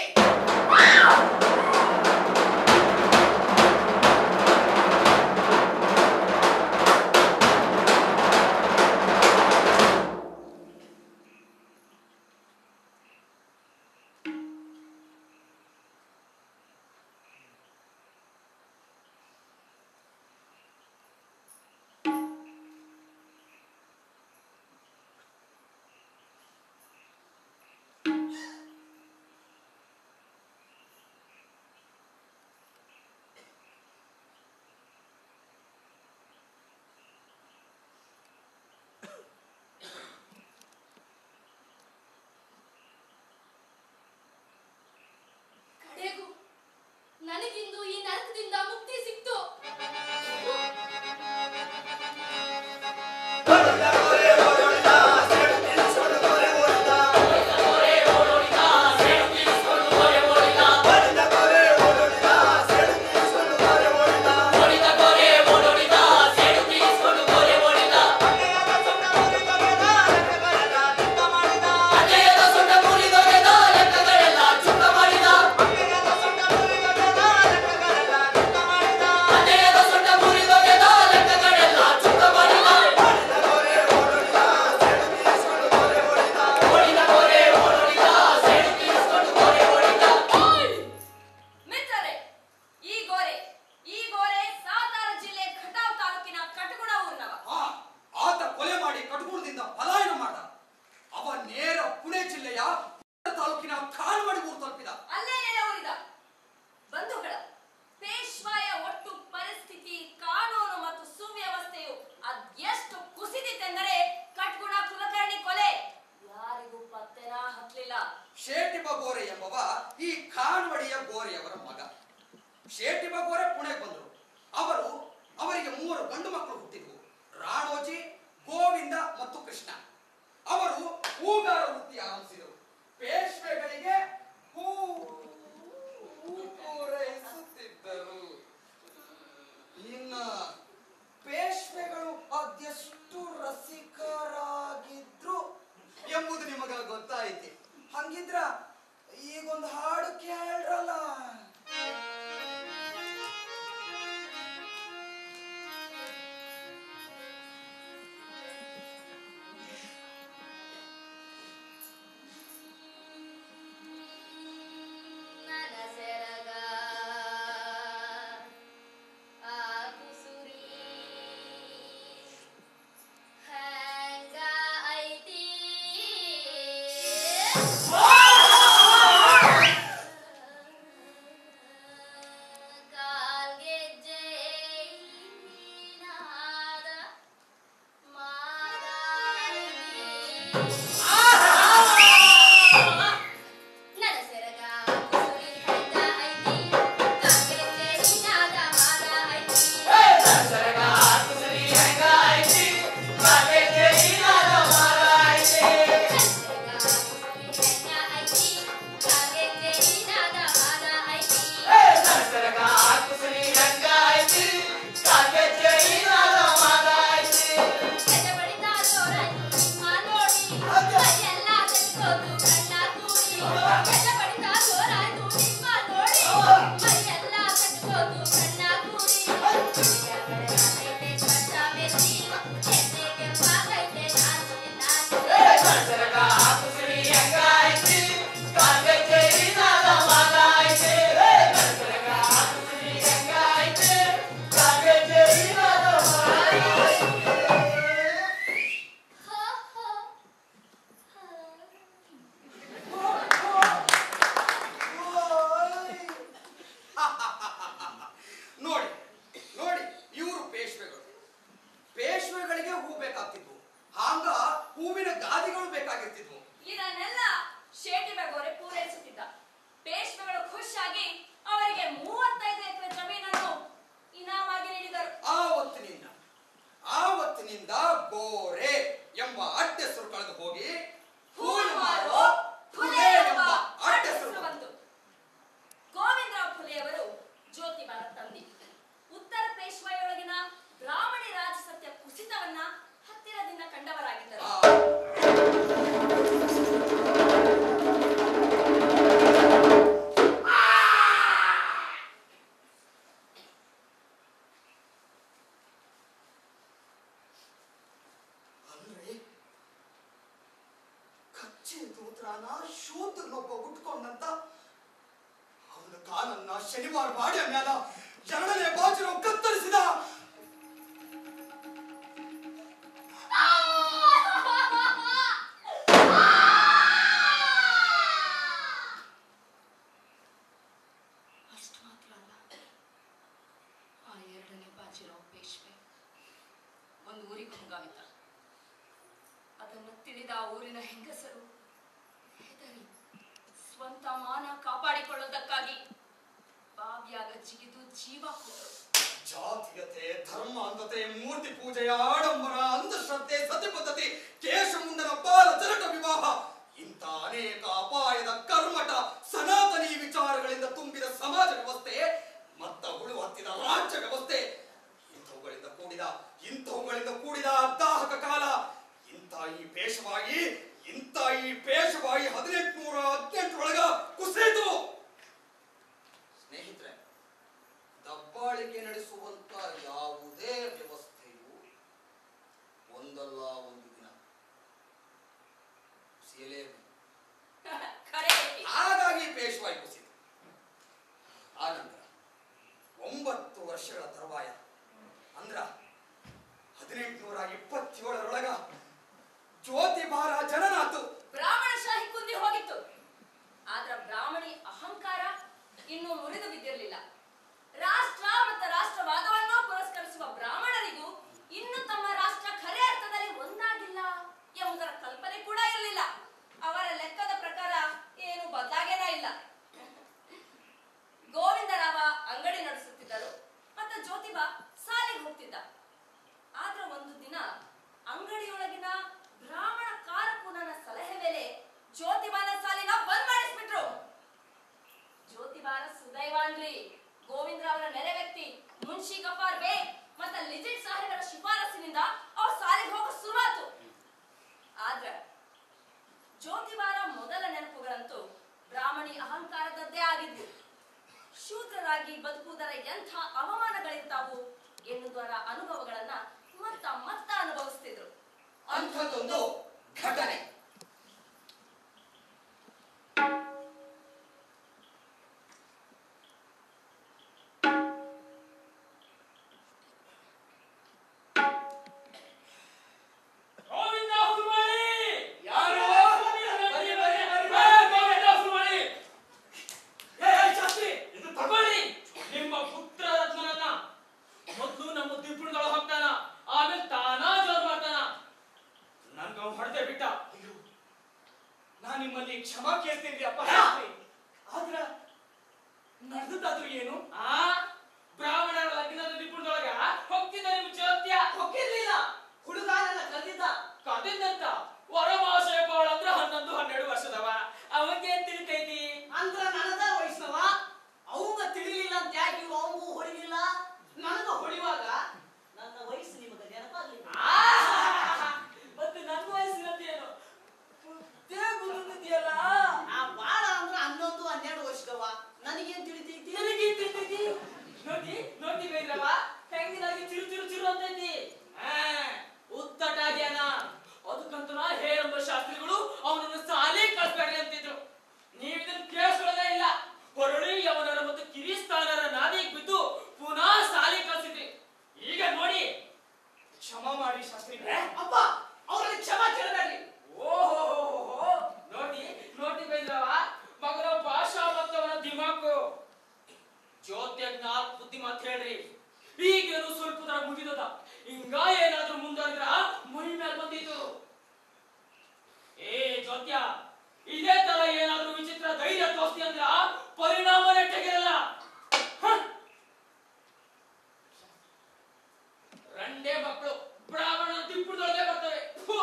ಕಡೆಗೂ ನನಗಿಂದು ಈ ನರಕದಿಂದ ಮುಕ್ತಿ ಸಿಕ್ತು ಈ ಗೋರೆ ಸಾತಾರ ಜಿಲ್ಲೆ ಖಟಾವ್ ತಾಲೂಕಿನ ಕಟಗುಣ ಊರಿನವ ಆ, ಆತ ಕೊಲೆ ಮಾಡಿ ಕಟಗುಣದಿಂದ ಪಲಾಯನ ಮಾಡ ಅವ ನೇರ ಪುಣೆ ಜಿಲ್ಲೆಯ ತಾಲೂಕಿನ ಖಾನ್ವಾಡಿ ಊರು ತಲುಪಿದ ಅಲ್ಲೇ ನೆಲೆಯೂರಿದ ಬಂಧುಗಳ ಪೇಶ್ವಾಯ ಒಟ್ಟು ಪರಿಸ್ಥಿತಿ ಕಾನೂನು ಮತ್ತು ಸುವ್ಯವಸ್ಥೆಯು ಅದೆಷ್ಟು ಕುಸಿದಿತ್ತೆಂದರೆ ಕಟ್ಗುಣ ಕುಲಕರ್ಣಿ ಕೊಲೆ ಯಾರಿಗೂ ಪತ್ತೆನ ಹತ್ಲಿಲ್ಲ ಶೇಟಿಬ ಗೋರೆ ಎಂಬವ ಈ ಖಾನ್ವಡಿಯ ಗೋರೆಯವರ ಮಗ ಶೇಟಿಬ ಗೋರೆ ಪುಣೆಗೆ ಬಂದರು ಅವರು ಅವರಿಗೆ ಮೂವರು ಗಂಡು ಮಕ್ಕಳು ಹುಟ್ಟಿದ್ವು ರಾಣೋಜಿ ಗೋವಿಂದ ಮತ್ತು ಕೃಷ್ಣ ಅವರು ಹೂಗಾರ ವೃತ್ತಿ ಆರಂಭಿಸಿದರು ಪೇಶ್ವೆಗಳಿಗೆ ಹೂ ಹೂ ಪೂರೈಸುತ್ತಿದ್ದರು ಇನ್ನ ಪೇಶ್ವೆಗಳು ಅದೆಷ್ಟು ರಸಿಕರಾಗಿದ್ರು ಎಂಬುದು ನಿಮಗ ಗೊತ್ತಾಯ್ತಿ ಹಂಗಿದ್ರ ಈಗೊಂದು ಹಾಡು ಕೇಳ್ರಲ್ಲ ನನ್ನ ಸೆರಗ ಆ ಕುಸುರಿ ಹ್ಯಾಂಗ ಐತಿ ಕಾಲ್ಗೆಜ್ಜೆ ನಾದ ಮಾರಾಯಿ ನನ್ನ ಸೆರಗ ಕುಸುರಿ ಹ್ಯಾಂಗ ಐತಿ ಕಾಲ್ಗೆಜ್ಜೆ ನಾದ ಮಾರಾಯಿ ನೋಡಿ ನೋಡಿ ಇವರು ಪೇಶ್ವೆಗಳು ಪೇಶ್ವೆಗಳಿಗೆ ಹೂ ಬೇಕಾಗ್ತಿದ್ವು ಹಾಂಗ ಹೂವಿನ ಗಾದಿಗಳು ಬೇಕಾಗಿರ್ತಿದ್ವು ಇದನ್ನೆಲ್ಲ ಶೇಟಿ ಬೆಗೋರೆ ಪೂರೈಸುತ್ತಿದ್ದ ಪೇಶ್ವೆಗಳು ಖುಷಿಯಾಗಿ ಅವರಿಗೆ ಮೂವತ್ತೈದು ಎಕರೆ ಜಮೀನನ್ನು ಇನಾಮಾಗಿ ನೀಡಿದರು ಆವತ್ತಿನಿಂದ ಆವತ್ತಿನಿಂದ ಗೋರೆ ಎಂಬ ಅಡ್ಡೆಸರು ಕಳೆದು ಹೋಗಿ ಹೂಲು ಮಾರೋ ಫುಲೆ ಎಂಬ ಅಡ್ಡೆಸರು ಬಂತು ಬಂತು ಗೋವಿಂದರಾವ್ ಫುಲೆಯವರು ಜ್ಯೋತಿಬಾರ ತಂದಿ ಉತ್ತರ ಪೇಶ್ವೆಯೊಳಗಿನ ಬ್ರಾಹ್ಮಣಿ ರಾಜಸತ್ಯ ಕುಸಿತವನ್ನ ಹತ್ತಿರದಿಂದ ಕಂಡವರಾಗಿದ್ದರು ಆ, ಅಂದ್ರೆ ಕಚ್ಚೆ ದೂತ್ರನ ಶೂದ್ರನೊಬ್ಬ ಉಟ್ಕೊಂಡಂತ ಅವನ ಕಾಲನ್ನ ಶನಿವಾರ ಮಾಡಿ ಮ್ಯಾಲ ಎರಡನೇ ಬಾಜಿರೋ ಕತ್ತರಿಸಿದ ಅಷ್ಟು ಮಾತ್ರ ಅಲ್ಲ ಆ ಎರಡನೇ ಬಾಜಿರಾವ್ ಪೇಶ್ವೆ ಒಂದು ಊರಿಗೆ ಹೋಗಾಮಿತ ಅದನ್ನು ತಿಳಿದ ಆ ಊರಿನ ಹೆಂಗಸರು ಹೆದರಿ ಸ್ವಂತ ಮಾನ ಕಾಪಾಡಿಕೊಳ್ಳುವುದಕ್ಕಾಗಿ ಬಾವಿಯಾಗ ಜಿಗಿದು ಜೀವ ಕೊಟ್ಟರು ಜಾತೀಯತೆ ಧರ್ಮ ಅಂಧತೆ ಮೂರ್ತಿ ಪೂಜೆಯ ಆಡಂಬರ ಅಂಧಶ್ರದ್ಧೆ ಸತಿ ಪದ್ಧತಿ ಕೇಶಮುಂಡನ ಬಾಲ ಜರಟ ವಿವಾಹ ಇಂಥ ಅನೇಕ ಅಪಾಯದ ಕರ್ಮಟ ಸನಾತನಿ ವಿಚಾರಗಳಿಂದ ತುಂಬಿದ ಸಮಾಜ ವ್ಯವಸ್ಥೆ ಮತ್ತ ಹುಳು ಹತ್ತಿದ ರಾಜ್ಯ ವ್ಯವಸ್ಥೆ ಇಂಥವುಗಳಿಂದ ಕೂಡಿದ ಇಂಥವುಗಳಿಂದ ಕೂಡಿದ ದಾಹಕ ಕಾಲ ಇಂಥ ಈ ಪೇಶವಾಗಿ ಇಂಥ ಈ ಪೇಶವಾಗಿ ಹದಿನೆಂಟುನೂರ ಹದಿನೆಂಟರೊಳಗ ಕುಸಿಯಿತು ಸ್ನೇಹಿತರೆ ದಬ್ಬಾಳಿಕೆ ನಡೆಸುವಂತ ಯಾವುದೇ ವ್ಯವಸ್ಥೆಯು ಒಂದಲ್ಲ ಒಂದು ದಿನ ಕುಸಿಯಲೇಬೇಕು ಖರೆ ಐತಿ. ಹಾಗಾಗಿ ಪೇಶ್ವಾಯಿ ಕುಸಿತು ಆನಂತರ ಒಂಬತ್ತು ವರ್ಷಗಳ ತರುವಾಯ ಅಂದ್ರ ಹದಿನೆಂಟುನೂರ ಇಪ್ಪತ್ತೇಳರೊಳಗ ಜ್ಯೋತಿ ಬಾರ ಜನನಾತು ಬ್ರಾಹ್ಮಣಶಾಹಿ ಕುಂದಿ ಹೋಗಿತ್ತು ಆದ್ರ ಬ್ರಾಹ್ಮಣಿ ಅಹಂಕಾರ ಇನ್ನೂ ಮುರಿದು ಬಿದ್ದಿರಲಿಲ್ಲ ರಾಷ್ಟ್ರ ಮತ್ತು ರಾಷ್ಟ್ರವಾದವನ್ನು ಪುರಸ್ಕರಿಸುವ ಬ್ರಾಹ್ಮಣರಿಗೂ ಇನ್ನು ತಮ್ಮ ರಾಷ್ಟ್ರ ಖರೆ ಅರ್ಥದಲ್ಲಿ ಒಂದಾಗಿಲ್ಲ ಎಂಬುದರ ಕಲ್ಪನೆ ಕೂಡ ಇರಲಿಲ್ಲ ಅವರ ಲೆಕ್ಕದ ಪ್ರಕಾರ ಏನು ಬದಲಾಗೇನ ಇಲ್ಲ ಗೋವಿಂದರಾವ ಅಂಗಡಿ ನಡೆಸುತ್ತಿದ್ದರು ಮತ್ತು ಜ್ಯೋತಿಬಾ ಸಾಲಿಗೆ ಹೋಗ್ತಿದ್ದ ಆದ್ರೆ ಒಂದು ದಿನ ಅಂಗಡಿಯೊಳಗಿನ ಬ್ರಾಹ್ಮಣ ಕಾರಕುನನ ಸಲಹೆ ಮೇಲೆ ಜ್ಯೋತಿಬಾನ ಸಾಲಿನ ಬಂದ್ ಮಾಡಿಸ್ಬಿಟ್ರು ಜ್ಯೋತಿಬಾನ ಸುದೈವಾನ್ರಿ ಗೋವಿಂದರಾವರ ನೆರೆ ವ್ಯಕ್ತಿ ಮುನ್ಷಿ ಗಫಾರ್ ಬೇಗ್ ಮತ್ತೆ ಲಿಜಿಟ್ ಸಾಹೇಬರ ಶಿಫಾರಸಿನಿಂದ ಅವ್ರ ಸಾಲಿಗೆ ಹೋಗೋ ಶುರುವಾತು ಆದ್ರೆ ಜ್ಯೋತಿಬಾರ ಮೊದಲ ನೆನಪುಗಳಂತೂ ಬ್ರಾಹ್ಮಣಿ ಅಹಂಕಾರದದ್ದೇ ಆಗಿದ್ವು ಶೂದ್ರರಾಗಿ ಬದುಕುವುದರ ಎಂಥ ಅವಮಾನಗಳಿರ್ತಾವು ಎನ್ನುವುದರ ಅನುಭವಗಳನ್ನ ಮತ್ತ ಮತ್ತ ಅನುಭವಿಸ್ತಿದ್ರು ಅಂಥದ್ದೊಂದು ಘಟನೆ ಗೋವಿಂದ ಹುಲ್ಮಳಿ ಯಾರು? ಬನ್ನಿ, ಬನ್ನಿ, ಬನ್ನಿ. ಏ, ಗೋವಿಂದ ಹುಲ್ಮಳಿ ಏ, ಏ, ಶಾಸ್ತ್ರಿ ಇದು ತಗೊಳ್ಳಿ ನಿಮ್ಮ ಪುತ್ರ ರತ್ನನನ್ನ ಮೊದ್ಲು ನಮ್ಮ ದಿಬ್ಬಣದೊಳ ಹೋಗ್ತಾನ ಆಮೇಲೆ ತಾನಾ ಜೋರ್ ಮಾಡ್ತಾನ ನನ್ಗ ಅವ್ ಹೊಡೆದೇ ಬಿಟ್ಟ ನಾ ನಿಮ್ಮಲ್ಲಿ ಕ್ಷಮಾ ಕೇಳ್ತೀನಿ ಅಪ್ಪ ಶಾಸ್ತ್ರಿ ಆದ್ರ ನಡೆದದ್ದಾದ್ರೂ ಏನು ಆ ಬ್ರಾಹ್ಮಣರ ಲಗ್ನದ ದಿಬ್ಬಣದೊಳಗ ಹೋಗ್ತಿದ್ದ ನಿಮ್ ಚೋತ್ಯ ಹೋಗಿರ್ಲಿಲ್ಲ ಹುಡುಗ ನನ್ನ ಕರೆದಿದ್ದ ಕದಿಂದಂತ ವರಮಾಸೆ ಬಾಳ ಅಂದ್ರ ಹನ್ನೊಂದು ಹನ್ನೆರಡು ವರ್ಷದವ ಅವಂಗೇನ್ ತಿಳಿತೈತಿ ಅಂದ್ರ ನನಗ ವಯಸ್ಸವ ಅವಂಗ ತಿಳಿಲಿಲ್ಲ ಅಂತ ಯಾಕೆ ಇವ್ರು ಅವಂಗೂ ಹೊಡಿಲಿಲ್ಲ ನನಗ ಹೊಡಿವಾಗ ನನ್ನ ವಯಸ್ಸು ನಿಮಗೆ ನೆನಪಾಗ್ಲಿಲ್ಲ ಮತ್ತೆ ನನ್ನ ವಯಸ್ಸಿನದ್ದೇನು ಮುದ್ದೆ ಗುರುತಿದ್ಯಲ್ಲ ನಾ ಬಾಳ ಅಂದ್ರ ಹನ್ನೊಂದು ಹನ್ನೆರಡು ವರ್ಷದವ ನನಗೇನ್ ತಿಳಿತೈತಿ ನಿನಗೇನ್ ತಿಳಿತೈತಿ ನೋಡಿ ನೋಡಿ ಬೈರವ ಹೆಂಗಿನಾಗಿ ಚಿರು ಚಿರು ಚಿರು ಅಂತೈತಿ ಆ, ಉತ್ತಟ ಆಗ್ಯಾನ ಅದಕ್ಕಂತ ನಾ ಹೇರಂಬ ಶಾಸ್ತ್ರಿಗಳು ಅವನನ್ನು ಸಾಲಿ ಕಳ್ಸ್ಬೇಡ್ರಿ ಅಂತಿದ್ರು ನೀವ್ ಇದನ್ನ ಕೇಳಿಸ್ಕೊಳ್ಳೋದೇ ಇಲ್ಲ ಹೊರಳಿ ಅವನರ ಮತ್ತು ಕಿರಿಸ್ತಾನರ ನಾದಿಗೆ ಬಿದ್ದು ಪುನಃ ಸಾಲಿ ಕಳ್ಸಿದ್ರಿ ಈಗ ನೋಡಿ ಕ್ಷಮಾ ಮಾಡಿ ಶಾಸ್ತ್ರಿ ಏ? ಅಪ್ಪ ಅವರಲ್ಲಿ ಕ್ಷಮಾ ಕೇಳಬೇಡ್ರಿ ಓಹೋ ನೋಡಿ ನೋಡಿ ಬೈದ್ರವ ಮಗನ ಭಾಷಾ ಮತ್ತವನ ದಿಮಾಕು ಜ್ಯೋತ್ಯಾಗ ನಾಲ್ಕು ಬುದ್ಧಿ ಮಾತು ಹೇಳ್ರಿ ಈಗೇನು ಸ್ವಲ್ಪದರ ಮುಗಿದದ ಹಿಂಗ ಏನಾದ್ರೂ ಮುಂದುವರಿದ್ರ ಮೈ ಮೇಲೆ ಬಂದಿತ್ತು ಏ ಜ್ಯೋತ್ಯ ಇದೇ ತರ ಏನಾದ್ರೂ ವಿಚಿತ್ರ ಧೈರ್ಯ ತೋರಿಸ್ತಿ ಅಂದ್ರ ಪರಿಣಾಮ ನೆಟ್ಟಗಿರಲ್ಲ ಹ? ರಂಡೆ ಮಕ್ಕಳು ಬ್ರಾಹ್ಮಣ ದಿಪ್ಪುದೊಳಗೆ ಬರ್ತವೆ ಫು!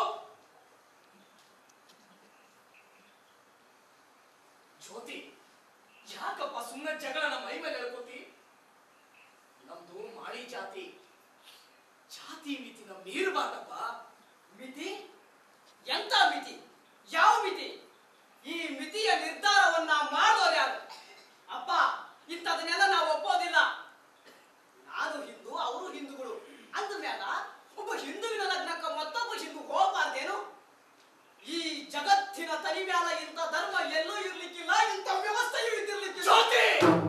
ಜ್ಯೋತಿ ಯಾಕಪ್ಪ ಸುಮ್ಮನೆ ಜಗಳನ ಮೈ ಮೇಲೆ ಹೇಳ್ಕೋತಿ ನಮ್ದು ಮಾಳಿ ಜಾತಿ ಜಾತಿ ಮಿತಿನ ಮೀರಬಾರ್ದಪ್ಪ ಮಿತಿ ಎಂತ ಮಿತಿ ಯಾವ ಮಿತಿ ಈ ಮಿತಿಯ ನಿರ್ಧಾರವನ್ನ ಮಾಡೋರು ಯಾರು ಅಪ್ಪ ಇಂಥದನ್ನೆಲ್ಲ ನಾವು ಒಪ್ಪೋದಿಲ್ಲ ನಾನು ಹಿಂದೂ ಅವರು ಹಿಂದೂಗಳು ಅಂದ ಮ್ಯಾಲ ಒಬ್ಬ ಹಿಂದುವಿನ ಲಗ್ನಕ್ಕ ಮತ್ತೊಬ್ಬ ಹಿಂದೂ ಹೋಗ್ಬಾರ್ದೇನು ಈ ಜಗತ್ತಿನ ತಲೆ ಮ್ಯಾಲ ಇಂಥ ಧರ್ಮ ಎಲ್ಲೂ ಇರ್ಲಿಕ್ಕಿಲ್ಲ ಇಂಥ ವ್ಯವಸ್ಥೆಯೂ ಇದ್ದಿರ್ಲಿಕ್ಕಿಲ್ಲ ಜ್ಯೋತಿ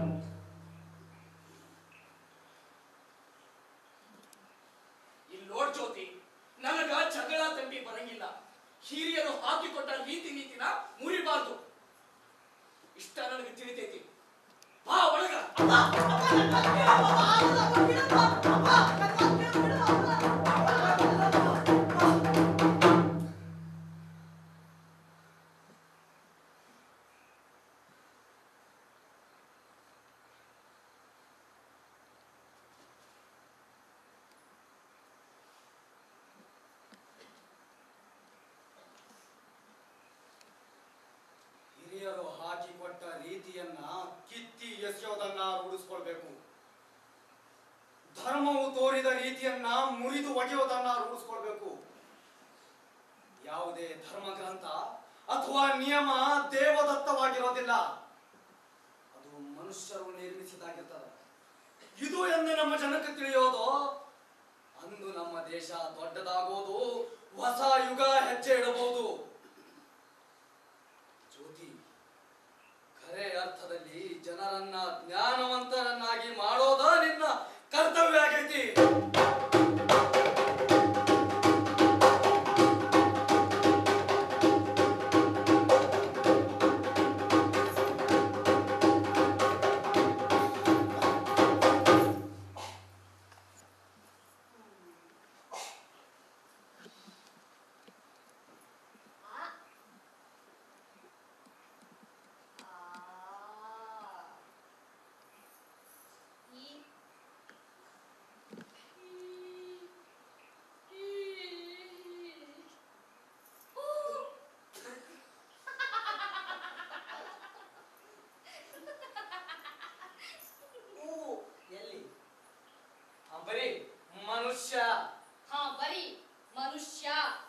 ಇಲ್ಲಿ ನೋಡ್ ಜ್ಯೋತಿ ನನಗ ಜಗಳ ತಂಬಿ ಬರಂಗಿಲ್ಲ ಹಿರಿಯರು ಹಾಕಿಕೊಟ್ಟ ನೀತಿ ನೀತಿನ ಮುರಿಬಾರ್ದು ಇಷ್ಟ ನನಗೆ ತಿಳಿತೈತಿ ಬಾ ಒಳಗ ಅಪ್ಪ, ಅಪ್ಪ, ನನ್ ಮಾತ್ ಕೇಳು, ಅಪ್ಪ, ಆಗಲ್ಲ, ಅಪ್ಪ, ಬಿಡಪ್ಪ, ಅಪ್ಪ, ನನ್ ಮಾತ್ ಕೇಳು, ಬಿಡು, ಅಪ್ಪ, ಅಪ್ಪ. ಹಿರಿಯರು ಹಾಕಿಕೊಟ್ಟ ರೀತಿಯನ್ನ ಕಿತ್ತಿ ಎಸೆಯೋದನ್ನ ರೂಢಿಸ್ಕೊಳ್ಬೇಕು ಧರ್ಮವು ತೋರಿದ ರೀತಿಯನ್ನ ಮುರಿದು ಒಗೆಯೋದನ್ನ ರೂಢಿಸ್ಕೊಳ್ಬೇಕು ಯಾವುದೇ ಧರ್ಮ ಗ್ರಂಥ ಅಥವಾ ನಿಯಮ ದೇವದತ್ತವಾಗಿರೋದಿಲ್ಲ ಅದು ಮನುಷ್ಯರು ನಿರ್ಮಿಸಿದಾಗಿರ್ತದೆ ಇದು ಎಂದು ನಮ್ಮ ಜನಕ್ಕೆ ತಿಳಿಯೋದು ಅಂದು ನಮ್ಮ ದೇಶ ದೊಡ್ಡದಾಗೋದು ಹೊಸ ಯುಗ ಹೆಜ್ಜೆ ಇಡಬಹುದು ಜ್ಯೋತಿ ಖರೆ ಅರ್ಥದಲ್ಲಿ ಜನರನ್ನ ಜ್ಞಾನವಂತರನ್ನಾಗಿ ಮಾಡೋದ ನಿನ್ನ ಬರೀ ಮನುಷ್ಯ ಹಾ ಬರೀ ಮನುಷ್ಯ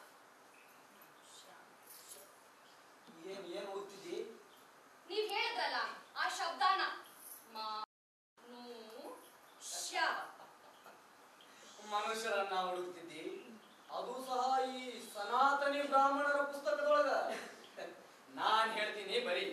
ಏನ್ ಏನ್ ಓದ್ತಿದ್ದಿ ನೀವ್ ಹೇಳಿದ್ರಲ್ಲ ಆ ಶಬ್ದಾನ ಮ ನು ಶ್ಯ ಮನುಷ್ಯರನ್ನ ಹುಡುಕ್ತಿದ್ದಿ ಅದು ಸಹ ಈ ಸನಾತನಿ ಬ್ರಾಹ್ಮಣರ ಪುಸ್ತಕದೊಳಗ ನಾನ್ ಹೇಳ್ತೀನಿ ಬರೀ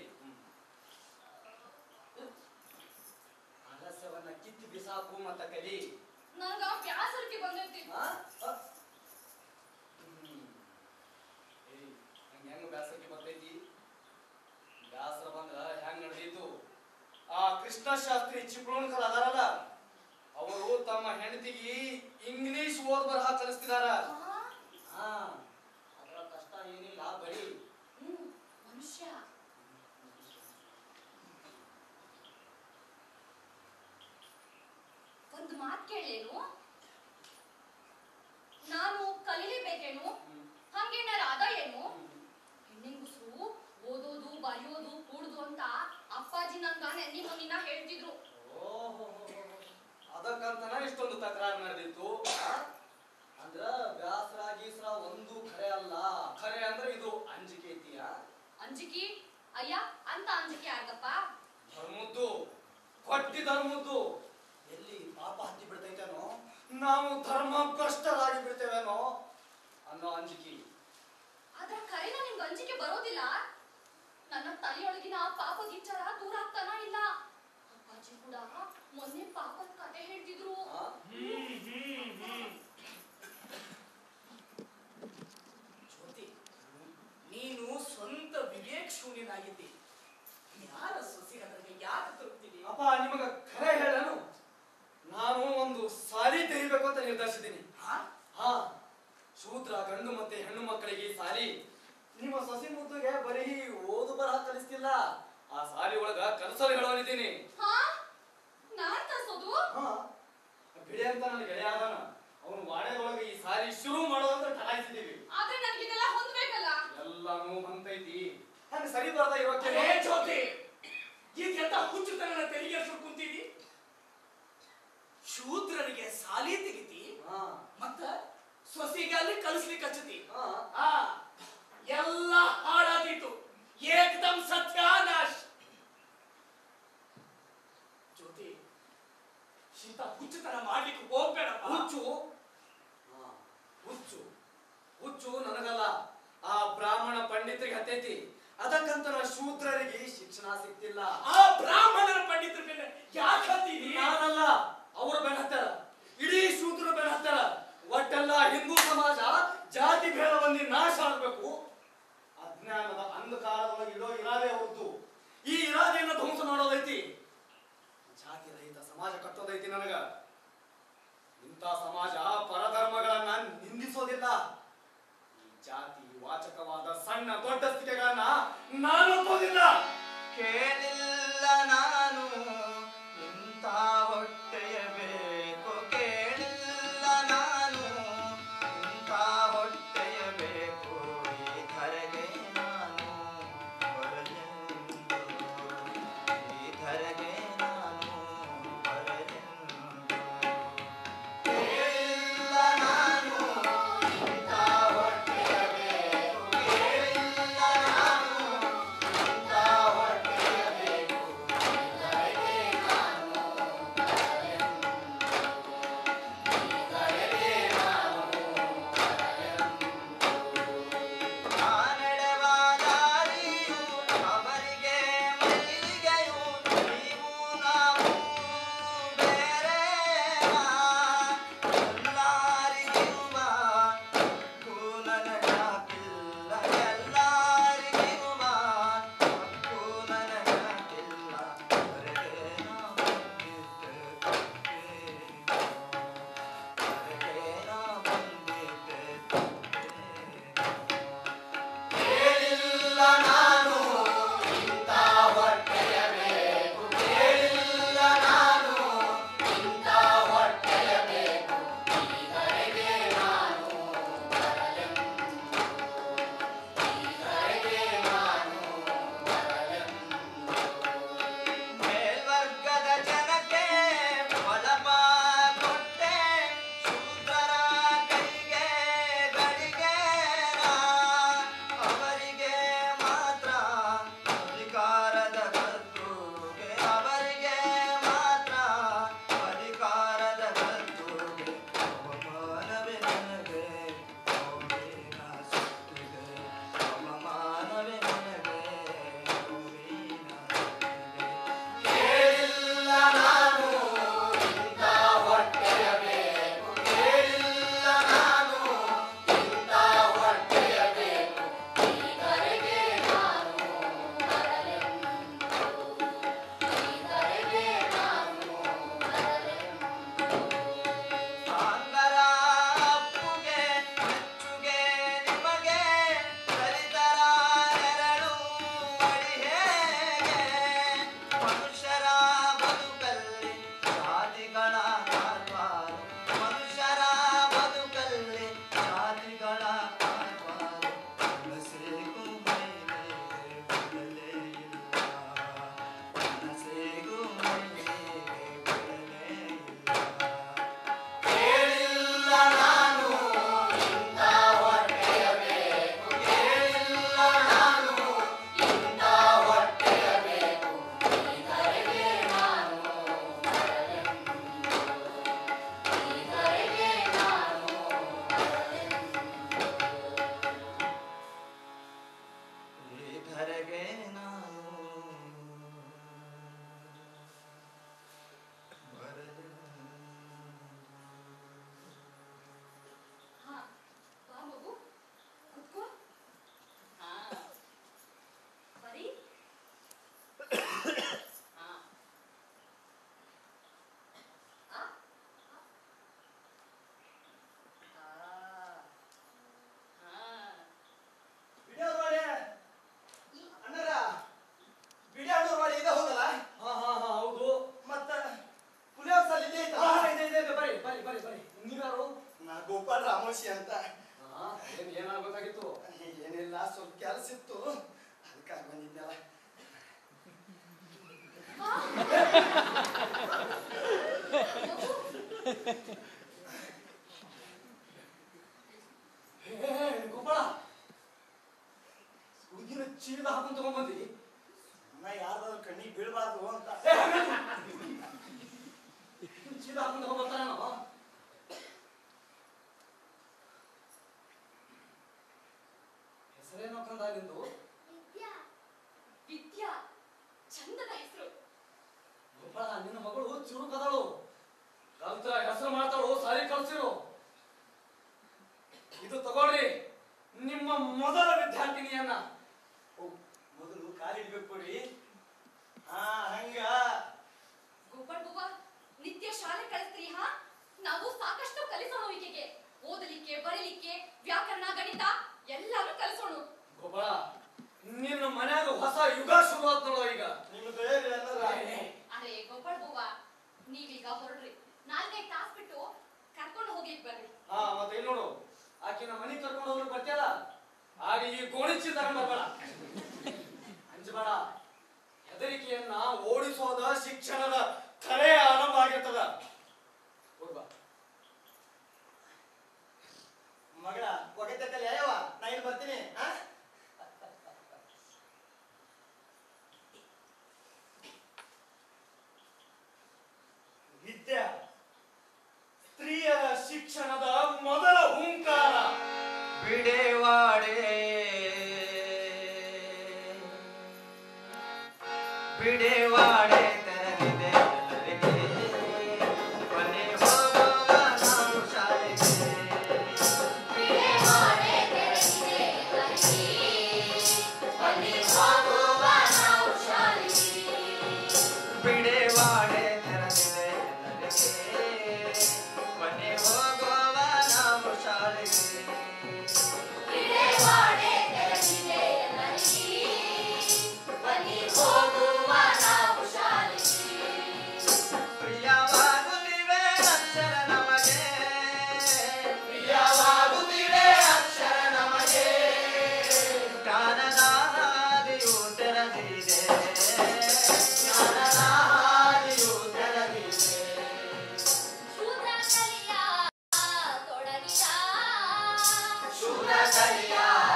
ಆಲಸ್ಯವನ್ನ ಕಿತ್ತು ಬಿಸಾಕು ಮತ್ತ ಕಲಿ ನನಗ ಬ್ಯಾಸರಿಕೆ ಬಂದೈತಿ ಆ? ಆ? ಹ್ಮ್. ಏಯ್, ನಂಗ್ ಹೆಂಗ್ ಬ್ಯಾಸರಿಕೆ ಬರ್ತೈತಿ ಬ್ಯಾಸರ ಬಂದ್ರ ಹೆಂಗ್ ನಡೆದೀತು ಆ ಕೃಷ್ಣ ಶಾಸ್ತ್ರಿ ಚಿಪ್ಳೋಣ್ಕರ್ ಅದಾರಲ್ಲ ಅವರು ತಮ್ಮ ಹೆಂಡತಿಗೆ ಇಂಗ್ಲಿಷ್ ಓದ್ ಬರಹ ಕಲಿಸ್ತಿದಾರ ಹಾ? ಹಾ ಅದರ ಕಷ್ಟ ಏನಿಲ್ಲ ಬರೀ ಹ್ಮ್ ಮನುಷ್ಯ ಒಂದು ಮಾತ್ ಕೇಳೇನು ನಾನು ಕಲೀಲೇಬೇಕೇನು ಹಂಗೇನಾರ ಅದ ಏನು ಹೆಣ್ಣಿಂಗುಸ್ರು ಓದೋದು ಬರೆಯೋದು ಕೂಡುದು ಅಂತ ಅಪ್ಪಾಜಿ ನಂಗ ನೆನ್ನಿ ಮೊನ್ನಿನ ಹೇಳ್ತಿದ್ರು ಓಹೋ ಅದಕ್ಕಂತನ ಇಷ್ಟೊಂದು ತಕರಾರು ನಡೆದಿತ್ತು ಅಂದ್ರ ಬ್ಯಾಸರ ಗೀಸರ ಒಂದು ಖರೆ ಅಲ್ಲ ಖರೆ ಅಂದ್ರೆ ಇದು ಅಂಜಿಕೆ ಐತಿಯ ಅಂಜಿಕಿ ಅಯ್ಯ ಅಂತ ಅಂಜಿಕೆ ಆಗಪ್ಪ ಧರ್ಮದ್ದು ಕೊಟ್ಟಿ ಧರ್ಮದ್ದು ಎಲ್ಲಿ ಪಾಪ ಹತ್ತಿ ಬಿಡ್ತೈತೇನೋ ನಾವು ಧರ್ಮ ಭ್ರಷ್ಟರಾಗಿ ಬಿಡ್ತೇವೇನೋ ಅನ್ನೋ ಅಂಜಿಕೆ ಆದ್ರ ಕರೆನ ನಿಮ್ಗೆ ಅಂಜಿಕೆ ಬರೋದಿಲ್ಲ ನನ್ನ ತಲೆಯೊಳಗಿನ ಆ ಪಾಪದ ವಿಚಾರ ದೂರ ಆಗ್ತಾನ ಇಲ್ಲ ಅಪ್ಪಾಜಿ ಕೂಡ ಮೊನ್ನೆ ಪಾಪದ ಕತೆ ಹೇಳ್ತಿದ್ರು ಆ? ಜ್ಯೋತಿ ನೀನು ಸ್ವಂತ ವಿವೇಕ್ ಶೂನ್ಯನಾಗಿದ್ದಿ ಯಾರ ಸೊಸಿ ಅದ್ರಿಗೆ ಯಾಕೆ ತರುತ್ತೀವಿ ಅಪ್ಪ ನಿಮಗ ಖರೆ ಹೇಳನು ನಾನು ಒಂದು ಸಾಲಿ ತೆಗಿಬೇಕು ಅಂತ ನಿರ್ಧರಿಸಿದ್ದೀನಿ ಹಾ ಶೂದ್ರ ಗಂಡು ಮತ್ತೆ ಹೆಣ್ಣು ಮಕ್ಕಳಿಗೆ ಈ ಸಾಲಿ ನಿಮ್ಮ ಸೊಸಿ ಮುದ್ದುಗೆ ಬರೀ ಓದು ಬರಹ ಕಲಿಸ್ತಿಲ್ಲ ಆ ಸಾಲಿ ಒಳಗ ಕನಸಲು ಹೇಳೋನಿದ್ದೀನಿ ಹಾ ನಾನ್ ಕಳ್ಸೋದು ಹಾ ಬಿಡಿ ಅಂತ ನನ್ನ ಗೆಳೆಯ ಅದಾನ ಅವನು ವಾಡ್ಯದೊಳಗೆ ಈ ಸಾಲಿ ಶುರು ಮಾಡೋ ಅಂತ ಠರಾಯಿಸಿದೀವಿ ಆದ್ರೆ ನನ್ಗಿದೆಲ್ಲ ಹೊಂದ್ಬೇಕಲ್ಲ ಎಲ್ಲಾನು ಬಂತೈತಿ ಹಂಗ ಸರಿ ಬರ್ದ ಇರೋಕೆ ಏ ಜ್ಯೋತಿ ಇದೆಂತ ಹುಚ್ಚುತನ ತೆರಿಗೆ ಕುಂತಿದಿ ಶೂದ್ರರಿಗೆ ಸಾಲಿ ತೆಗಿತಿ ಹಾ ಮತ್ತ ಸೊಸಿಗೆ ಅಲ್ಲಿ ಕಲಿಸ್ಲಿಕ್ಕೆ ಹಚ್ಚತಿ ಹಾ ಆ ಎಲ್ಲ ಹಾಳಾದೀತು ಏಕದಮ್ ಸತ್ಯಾನಾಶ್ ಜ್ಯೋತಿ ಇಂಥ ಹುಚ್ಚುತನ ಮಾಡ್ಲಿಕ್ಕೆ ಹೋಗ್ಬೇಡಪ್ಪ ಹುಚ್ಚು ಹಾ, ಹುಚ್ಚು ಹುಚ್ಚು ನನಗಲ್ಲ ಆ ಬ್ರಾಹ್ಮಣ ಪಂಡಿತರಿಗೆ ಹತ್ತೈತಿ ಅದಕ್ಕಂತ ನಾ ಶೂದ್ರರಿಗೆ ಶಿಕ್ಷಣ ಸಿಗ್ತಿಲ್ಲ ಆ ಬ್ರಾಹ್ಮಣರ ಪಂಡಿತರ ಮೇಲೆ ಯಾಕೆ ಹತ್ತೀನಿ ನಾನಲ್ಲ ಅವ್ರು ಬೆನ್ ಹತ್ತಾರ ಇಡೀ ಶೂದ್ರ ಬೆನ್ ಹತ್ತಾರ ಒಟ್ಟೆಲ್ಲ ಹಿಂದೂ ಸಮಾಜ ಜಾತಿ ಭೇದ ಬಂದಿ ನಾಶ ಆಗ್ಬೇಕು ಅಜ್ಞಾನದ ಅಂಧಕಾರದೊಳಗೆ ಇಡೋ ಇರಾದೆ ಅವ್ರದ್ದು ಈ ಇರಾದೆಯನ್ನ ಧ್ವಂಸ ಮಾಡೋದೈತಿ ಜಾತಿ ರಹಿತ ಸಮಾಜ ಕಟ್ಟೋದೈತಿ ನನಗ ಇಂಥ ಸಮಾಜ ಪರಧರ್ಮಗಳನ್ನ ನಿಂದಿಸೋದಿಲ್ಲ ಈ ಜಾತಿ ವಾಚಕವಾದ ಸಣ್ಣ ದೊಡ್ಡ ಸ್ಥಿತಿಗಳನ್ನ ನಾನು ಒಪ್ಪೋದಿಲ್ಲ ಕೇಳಿಲ್ಲ ನಾನು ಇಂಥ ಹೊಟ್ಟೆಯ ಬೇಕು ಕೇಳಿಲ್ಲ ನಾನು ಇಂಥ ಹೊಟ್ಟೆಯ ಬೇಕು ಈ ಧರೆಗೆ ನಾನು ಬರಲೆಂದು ಈ ಧರೆಗೆ ನಾನು ಬರಲೆಂದು ಗೋಪಾಲ್ ರಾಮೋಶಿ ಅಂತ ಹಾ, ಏನ್ ಏನಾಗ್ಬೇಕಾಗಿತ್ತು ಏನಿಲ್ಲ ಸ್ವಲ್ಪ ಕೆಲಸ ಇತ್ತು ಅದಕ್ಕಾಗಿ ಬಂದಿದ್ದೆಲ್ಲ ಏ, ಗೋಪಾಳ ಹುಡುಗಿನ ಚೀಲ ಹಾಕೊಂಡ್ ತಗೊಂಡ್ಬಂದಿ ಅಮ್ಮ ಯಾರ್ದಾದ್ರು ಕಣ್ಣಿಗೆ ಬೀಳ್ಬಾರ್ದು ಅಂತ ಏ, ಚೀಲ ಹಾಕೊಂಡ್ ತಗೊಂಡ್ಬರ್ತಾನ ಹೆಸರೇನೋ ಕಂದ ನಿಂದು ವಿದ್ಯಾ ವಿದ್ಯಾ ಚಂದದ ಹೆಸರು ಗೋಪಾಳ ನಿನ್ನ ಮಗಳು ಚುರುಕದಳು ಕಲ್ತ್ರ ಹೆಸರು ಮಾಡ್ತಾಳು ಸಾರಿ ಕಲ್ಸಿರು ಇದು ತಗೊಳ್ರಿ ನಿಮ್ಮ ಮೊದಲ ವಿದ್ಯಾರ್ಥಿನಿಯನ್ನ ಓ, ಮೊದಲು ಕಾಲಿಡ್ಬೇಕು ಕೊಡಿ ಹಾ ಹಂಗ ಗೋಪಾಲ್ ಬುವ್ವ ನಿತ್ಯ ಶಾಲೆ ಕಳಿಸ್ತೀರಿ ಹಾ ನಾವು ಸಾಕಷ್ಟು ಕಲಿಸೋಣ ಈಕೆಗೆ ಓದಲಿಕ್ಕೆ ಬರೀಲಿಕ್ಕೆ ವ್ಯಾಕರಣ ಗಣಿತ ಎಲ್ಲಾನು ಕಲಿಸೋಣ ಗೋಪಾಳ ನಿನ್ನ ಮನ್ಯಾಗ ಹೊಸ ಯುಗ ಶುರು ಆತ್ ನೋಡೋ ಈಗ ನಿಮ್ದು ಏನು ಎಲ್ಲರ ಅರೆ ಗೋಪಾಲ್ ಬುವ್ವ ನೀವೀಗ ಹೊರಡ್ರಿ ನಾಲ್ಕೈದು ತಾಸ್ ಬಿಟ್ಟು ಕರ್ಕೊಂಡು ಹೋಗ್ಲಿಕ್ಕೆ ಬರ್ರಿ ಹಾ ಮತ್ತೆ ಇಲ್ಲಿ ನೋಡು ಆಕಿನ ಮನಿ ಕರ್ಕೊಂಡು ಹೋಗ್ಲಿಕ್ಕೆ ಬರ್ತೀಯಲ್ಲ ಆಗ ಈ ಗೋಣಿಚಿ ತಗೊಂಡ್ ಬರ್ಬೇಡ ಅಂಜಬೇಡ ಹೆದರಿಕೆಯನ್ನ ಓಡಿಸೋದ ಶಿಕ್ಷಣದ ಕಲೆ ಆರಂಭ ಆಗಿರ್ತದ ಹೋಗ್ಬಾ ಮಗಳ ಒಗತೈತಲ್ಲ ಯಾವ ನಾ ಇಲ್ಲಿ ಬರ್ತೀನಿ ಹಾ ವಿದ್ಯೆ ಸ್ತ್ರೀಯರ ಶಿಕ್ಷಣದ ಮೊದಲ ಹುಂಕಾರ ಬಿಡೆವಾಡೆ ಬಿಡೆವಾಡೆ ತೆರೆದಿದೆ ಎಲ್ಲರಿಗೆ ಕೊನೆ ಹೋಗುವ ನಾವು ಶಾಲೆಗೆ ಬಿಡೆವಾಡೆ ತೆರೆದಿದೆ ಎಲ್ಲರಿಗೆ ಕೊನೆ ಹೋಗುವ ನಾವು ಶಾಲೆಗೆ ಪ್ರಿಯವಾಗುತ್ತಿವೆ ಅಕ್ಷರ ನಮಗೆ ಪ್ರಿಯವಾಗುತ್ತಿವೆ ಅಕ್ಷರ ನಮಗೆ ಜ್ಞಾನದ ಹಾದಿಯು ತೆರೆದಿದೆ ಜ್ಞಾನದ ಹಾದಿಯು ತೆರೆದಿದೆ ಶೂದ್ರ ಕಲಿಯ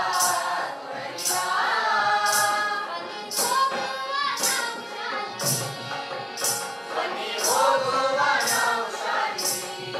ಬನ್ನಿ ಹೋಗುವ ನಾವು ಶಾಲೆಗೆ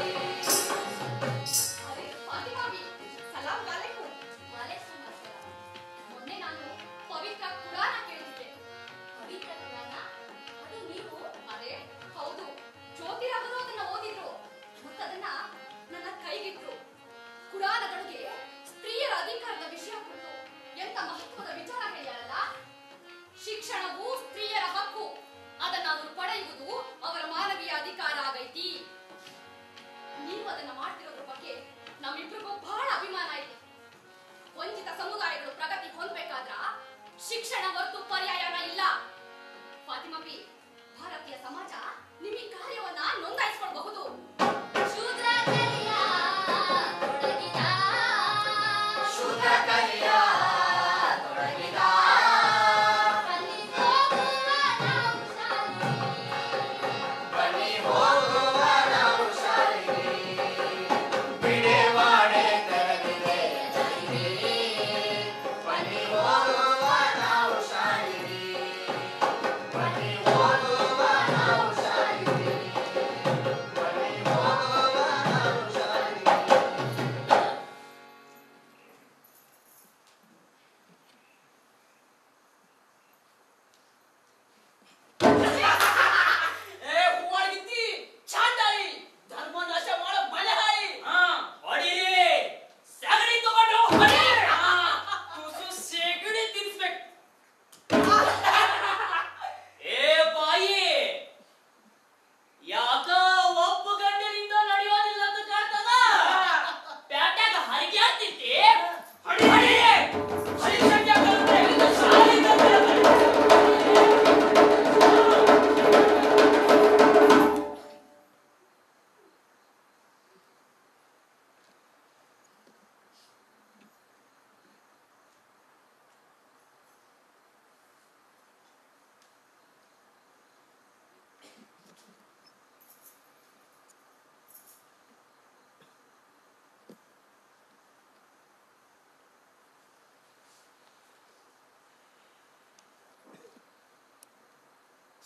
ಅರೆ ಫಾತಿಮಾ ಬಿ ಸಲಾಂ ಅಲೈಕುಂ ವಾಲೈಕುಂ ಅಸ್ಸಲಾಂ ಮೊನ್ನೆ ನಾನು ಪವಿತ್ರ ಕುರಾನ ಕೇಳಿದ್ದೆ ಪವಿತ್ರ ಕುರಾನ ಅದು ನೀವು ಅರೆ ಹೌದು ಜ್ಯೋತಿರಾಮರು ಅದನ್ನ ಓದಿದ್ರು ಮತ್ತದನ್ನ ನನ್ನ ಕೈಗಿಟ್ರು ಕುರಾನದೊಳಗೆ ಸ್ತ್ರೀಯರ ಅಧಿಕಾರದ ವಿಷಯ ಕುರಿತು ಎಂತ ಮಹತ್ವದ ವಿಚಾರ ಹೇಳ್ಯಾರಲ್ಲ ಶಿಕ್ಷಣವು ಸ್ತ್ರೀಯರ ಹಕ್ಕು ಅದನ್ನ ಅವರು ಪಡೆಯುವುದು ಅವರ ಮಾನವೀಯ ಅಧಿಕಾರ ಆಗೈತಿ ನೀವು ಅದನ್ನ ಮಾಡ್ತಿರೋದ್ರ ಬಗ್ಗೆ ನಮ್ಮಿಬ್ರಿಗೂ ಬಹಳ ಅಭಿಮಾನ ಇದೆ ವಂಚಿತ ಸಮುದಾಯಗಳು ಪ್ರಗತಿ ಹೊಂದಬೇಕಾದ್ರ ಶಿಕ್ಷಣ ಹೊರತು ಪರ್ಯಾಯನ ಇಲ್ಲ ಫಾತಿಮಾ ಬಿ ಭಾರತೀಯ ಸಮಾಜ ನಿಮ್ಮ ಈ ಕಾರ್ಯವನ್ನ ನೋಂದಾಯಿಸಿಕೊಳ್ಳಬಹುದು ಶೂದ್ರ ಕಲಿಯ ತೊಡಗಿದ ಶೂದ್ರ ಕಲಿಯ ತೊಡಗಿದ ಬನ್ನಿ ಹೋಗುವ ನಾವು ಶಾಲೆಗೆ. ಬನ್ನಿ ಹೋಗುವ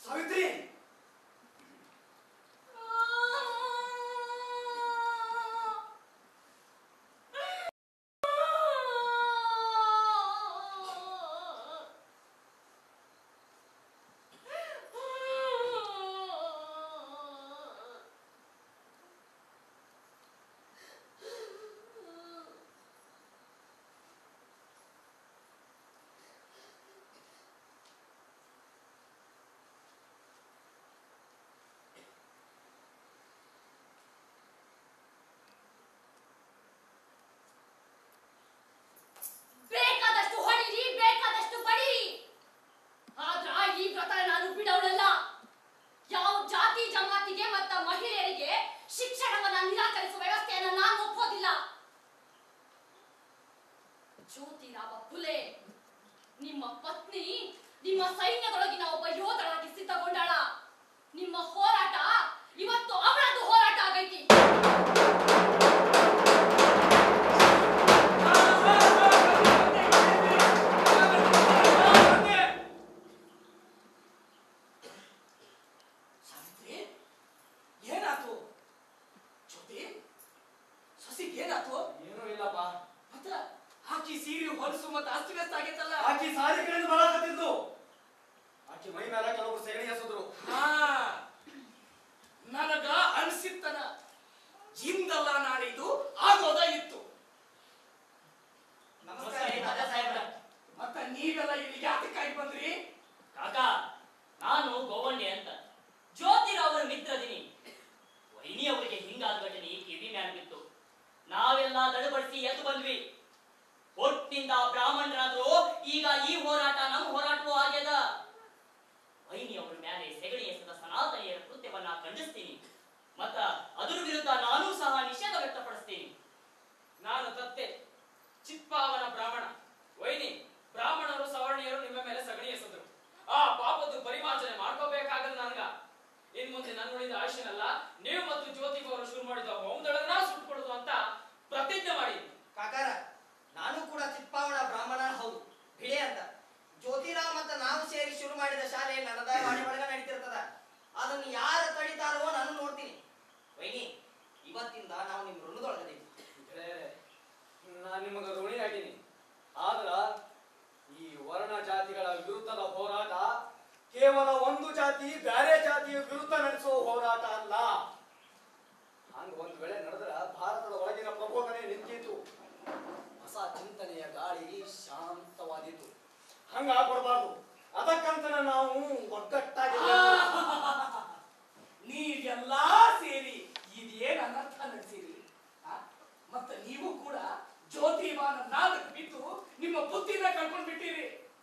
ಸಾವಿತ್ರಿ ಬೇಕಾದಷ್ಟು ಹೊಡಿರಿ ಬೇಕಾದಷ್ಟು ಬಡಿರಿ ಆದ್ರ ಈ ವ್ರತ ನಾನು ಬಿಡೋಳಲ್ಲ ಯಾವ ಜಾತಿ ಜಮಾತಿಗೆ ಮತ್ತ ಮಹಿಳೆಯರಿಗೆ ಶಿಕ್ಷಣವನ್ನ ನಿರಾಕರಿಸುವ ವ್ಯವಸ್ಥೆಯನ್ನ ನಾನು ಒಪ್ಪೋದಿಲ್ಲ ಜ್ಯೋತಿರಾವ ಫುಲೆ ನಿಮ್ಮ ಪತ್ನಿ ನಿಮ್ಮ ಸೈನ್ಯದೊಳಗಿನ ಒಬ್ಬ ಯೋಧರಾಗಿ ಸಿದ್ಧಗೊಂಡಾಳ ನಿಮ್ಮ ಹೋರಾಟ ಇವತ್ತು ಅವಳದ್ದು ಹೋರಾಟ ಆಗೈತಿ ಸಾವಿತ್ರಿ ಏನಾತು ಜ್ಯೋತಿ ಸೊಸಿಗೆ ಏನಾತು ಏನೂ ಇಲ್ಲಪ್ಪ ಮತ್ತ ಆಕಿ ಸೀರೆ ಹೊಲಸು ಮತ್ತ ಅಸ್ತವ್ಯಸ್ತ ಆಗೈತಲ್ಲ ಆಕಿ ಸಾರಿ ಕಡೆಯಿಂದ ಬರಾಕತ್ತಿದ್ದು ಆಕಿ ಮೈ ಮೇಲೆ ಕೆಲವರು ಸೆಗಣಿ ಎಸದ್ರು ಹಾ ನನಗ ಅನ್ಸಿತ್ತನ ಇಂದಲ್ಲ ನಾಳಿದು ಆಗೋದ ಇತ್ತು ನಮಸ್ಕಾರ ಕಾಕ ಸಾಹೇಬ್ರ ಮತ್ತ ನೀವೆಲ್ಲ ಇಲ್ಲಿ ಯಾತಕ್ಕಾಗಿ ಬಂದ್ರಿ ಕಾಕ ನಾನು ಗೋವಣ್ಯ ಅಂತ ಜ್ಯೋತಿರಾವ್ ಅವರ ಮಿತ್ರದಿನಿ ವೈನಿ ಅವರಿಗೆ ಹಿಂಗಾದ ಘಟನೆ ಕಿವಿ ಮ್ಯಾಲ್ ಬಿತ್ತು ನಾವೆಲ್ಲ ದಡಬಡಿಸಿ ಎದ್ದು ಬಂದ್ವಿ ಒಟ್ಟಿನಿಂದ ಬ್ರಾಹ್ಮಣರಾದ್ರು ಈಗ ಈ ಹೋರಾಟ ನಮ್ಮ ಹೋರಾಟವೂ ಆಗ್ಯದ ವೈನಿ ಅವರ ಮ್ಯಾಲೆ ಸೆಗಣಿ ಎಸೆದ ಸನಾತನಿಯರ ಕೃತ್ಯವನ್ನ ಖಂಡಿಸ್ತೀನಿ ಮತ್ತ ಅದ್ರ ವಿರುದ್ಧ ನಾನೂ ಸಹ ನಿಷೇಧ ವ್ಯಕ್ತಪಡಿಸ್ತೀನಿ ನಾನು ತತ್ತೆ ಚಿತ್ಪಾವನ ಬ್ರಾಹ್ಮಣ ವೈನಿ ಬ್ರಾಹ್ಮಣರು ಸವರ್ಣೀಯರು ನಿಮ್ಮ ಮೇಲೆ ಸಗಣಿ ಎಸೆದ್ರು ಆ ಪಾಪದ್ದು ಪರಿಮಾರ್ಜನೆ ಮಾಡ್ಕೋಬೇಕಾಗಲ್ಲ ನನ್ಗ ಇನ್ ಮುಂದೆ ನನ್ನ ಉಳಿದ ಆಯುಷ್ಯನಲ್ಲ ನೀವು ಮತ್ತು ಜ್ಯೋತಿ ಅವರು ಶುರು ಮಾಡಿದ ಹೋಮದೊಳಗನ ಸುಟ್ಕೊಡುದು ಅಂತ ಪ್ರತಿಜ್ಞೆ ಮಾಡಿ ಕಾಕಾರ ನಾನು ಕೂಡ ಚಿತ್ಪಾವಣ ಬ್ರಾಹ್ಮಣ ಹೌದು ಭಿಡೆ ಅಂತ ಜ್ಯೋತಿರಾವ್ ಮತ್ತು ನಾವು ಸೇರಿ ಶುರು ಮಾಡಿದ ಶಾಲೆ ನನ್ನದ ವಾಡಿ ಒಳಗ ನಡೀತಿರ್ತದ ಅದನ್ನು ಯಾರು ತಡಿತಾರೋ ನಾನು ನೋಡ್ತೀನಿ ವೈನಿ ಇವತ್ತಿಂದ ನಾವು ನಿಮ್ ಋಣದೊಳಗದೀವಿ ನಾನು ನಿಮಗೆ ಋಣಿ ಆಗೀನಿ ಆದ್ರ ಈ ವರ್ಣ ಜಾತಿಗಳ ವಿರುದ್ಧದ ಹೋರಾಟ ಕೇವಲ ಒಂದು ಜಾತಿ ಬ್ಯಾರೆ ಜಾತಿಯ ವಿರುದ್ಧ ನಡೆಸುವ ಹೋರಾಟ ಅಲ್ಲ ಹಂಗ ಒಂದ್ ವೇಳೆ ನಡೆದ್ರ ಭಾರತದ ಒಳಗಿನ ಪ್ರಬೋಧನೆ ನಿಂತಿತು ಹೊಸ ಚಿಂತನೆಯ ಗಾಳಿ ಶಾಂತವಾದಿತು ಹಂಗ ಆಗ್ಬಾರ್ದು ಅದಕ್ಕಂತ ನಾವು ಒಗ್ಗಟ್ಟಾಗಿ ನೀವೆಲ್ಲಾ ಸೇರಿ ಇದೇನ್ ಅನರ್ಥ ನಡೆಸಿರಿ ಆ? ಮತ್ತ ನೀವು ಕೂಡ ಜ್ಯೋತಿಬಾನ ನಾದಕ್ ಬಿದ್ದು ನಿಮ್ಮ ಬುದ್ಧಿನ ಕಳ್ಕೊಂಡ್ ಬಿಟ್ಟಿರಿ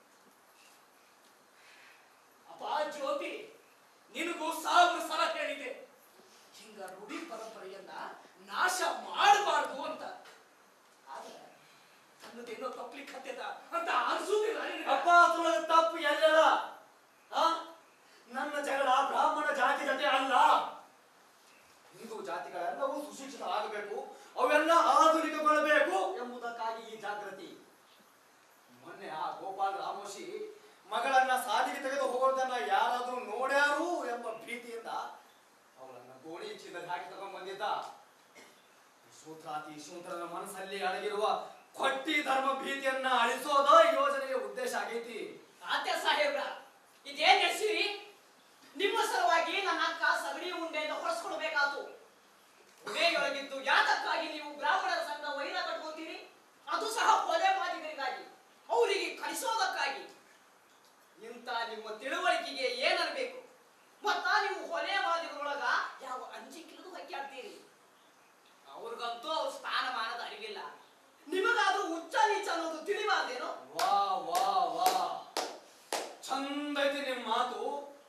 ಅಪ್ಪ ಜ್ಯೋತಿ ನಿನಗೂ ಸಾವಿರ ಸಲ ಹೇಳಿದೆ ಹಿಂಗ ರೂಢಿ ಪರಂಪರೆಯನ್ನ ನಾಶ ಮಾಡಬಾರ್ದು ಅಂತ ಆದ್ರೆ ತನ್ನದೇನೋ ತಪ್ಲಿಕ್ ಹತ್ಯದ ಅಂತ ಅನ್ಸುದಿಲ್ಲ ನಿನಗೆ? ಅಪ್ಪ ಅದ್ರೊಳಗೆ ತಪ್ಪು ಎಲ್ಲದ ಆ? ನನ್ನ ಜಗಳ ಬ್ರಾಹ್ಮಣ ಜಾತಿ ಜೊತೆ ಅಲ್ಲ ಹಿಂದೂ ಜಾತಿಗಳೆಲ್ಲವೂ ಸುಶಿಕ್ಷಿತರಾಗಬೇಕು ಅವೆಲ್ಲ ಆಧುನಿಕಗೊಳ್ಳಬೇಕು ಎಂಬುದಕ್ಕಾಗಿ ಈ ಜಾಗೃತಿ ಮೊನ್ನೆ ಆ ಗೋಪಾಲ್ ರಾಮೋಶಿ ಮಗಳನ್ನ ಸಾಲಿಗೆ ತೆಗೆದು ಹೋಗೋದನ್ನ ಯಾರಾದ್ರೂ ನೋಡ್ಯಾರು ಎಂಬ ಭೀತಿಯಿಂದ ಅವಳನ್ನ ಗೋಣಿ ಚೀಲದಲ್ಲಿ ಹಾಕಿ ತಗೊಂಡ್ ಬಂದಿದ್ದ ಶೂದ್ರಾತಿ ಶೂದ್ರನ ಮನಸ್ಸಲ್ಲಿ ಅಡಗಿರುವ ಕೊಟ್ಟಿ ಧರ್ಮ ಭೀತಿಯನ್ನ ಅಳಿಸೋದ ಈ ಯೋಜನೆಯ ಉದ್ದೇಶ ಆಗೈತಿ ತಾತ್ಯ ಸಾಹೇಬ್ರ ಇದೇನ್ ನಡೆಸಿರಿ ನಿಮ್ಮ ಸಲುವಾಗಿ ನನ್ನ ಅಕ್ಕ ಸಗಣಿ ಉಂಡೆಯಿಂದ ಹೊರಸ್ಕೊಡ್ಬೇಕಾತು ಉಡೆಯೊಳಗಿದ್ದು ಯಾತಕ್ಕಾಗಿ ನೀವು ಬ್ರಾಹ್ಮಣರ ಸಂಘ ವೈರ ಕಟ್ಕೊಂತೀರಿ ಅದು ಸಹ ಕೊಲೆ ಮಾದಿಗರಿಗಾಗಿ ಅವರಿಗೆ ಕಲಿಸೋದಕ್ಕಾಗಿ ಇಂಥ ನಿಮ್ಮ ತಿಳುವಳಿಕೆಗೆ ಏನನ್ಬೇಕು ಮತ್ತ ನೀವು ಹೊಲೆ ಮಾದಿಗರೊಳಗ ಯಾವ ಅಂಜಿಕಿಲದು ಹಕ್ಕಾಡ್ತೀರಿ ಅವ್ರಿಗಂತೂ ಅವ್ರ ಸ್ಥಾನಮಾನದ ಅರಿವಿಲ್ಲ ನಿಮಗಾದ್ರೂ ಉಚ್ಚ ನೀಚ ಅನ್ನೋದು ತಿಳಿಬಾರ್ದೇನೋ ವಾ ವಾ ವಾ ಚಂದ ಐತಿ ನಿಮ್ ಮಾತು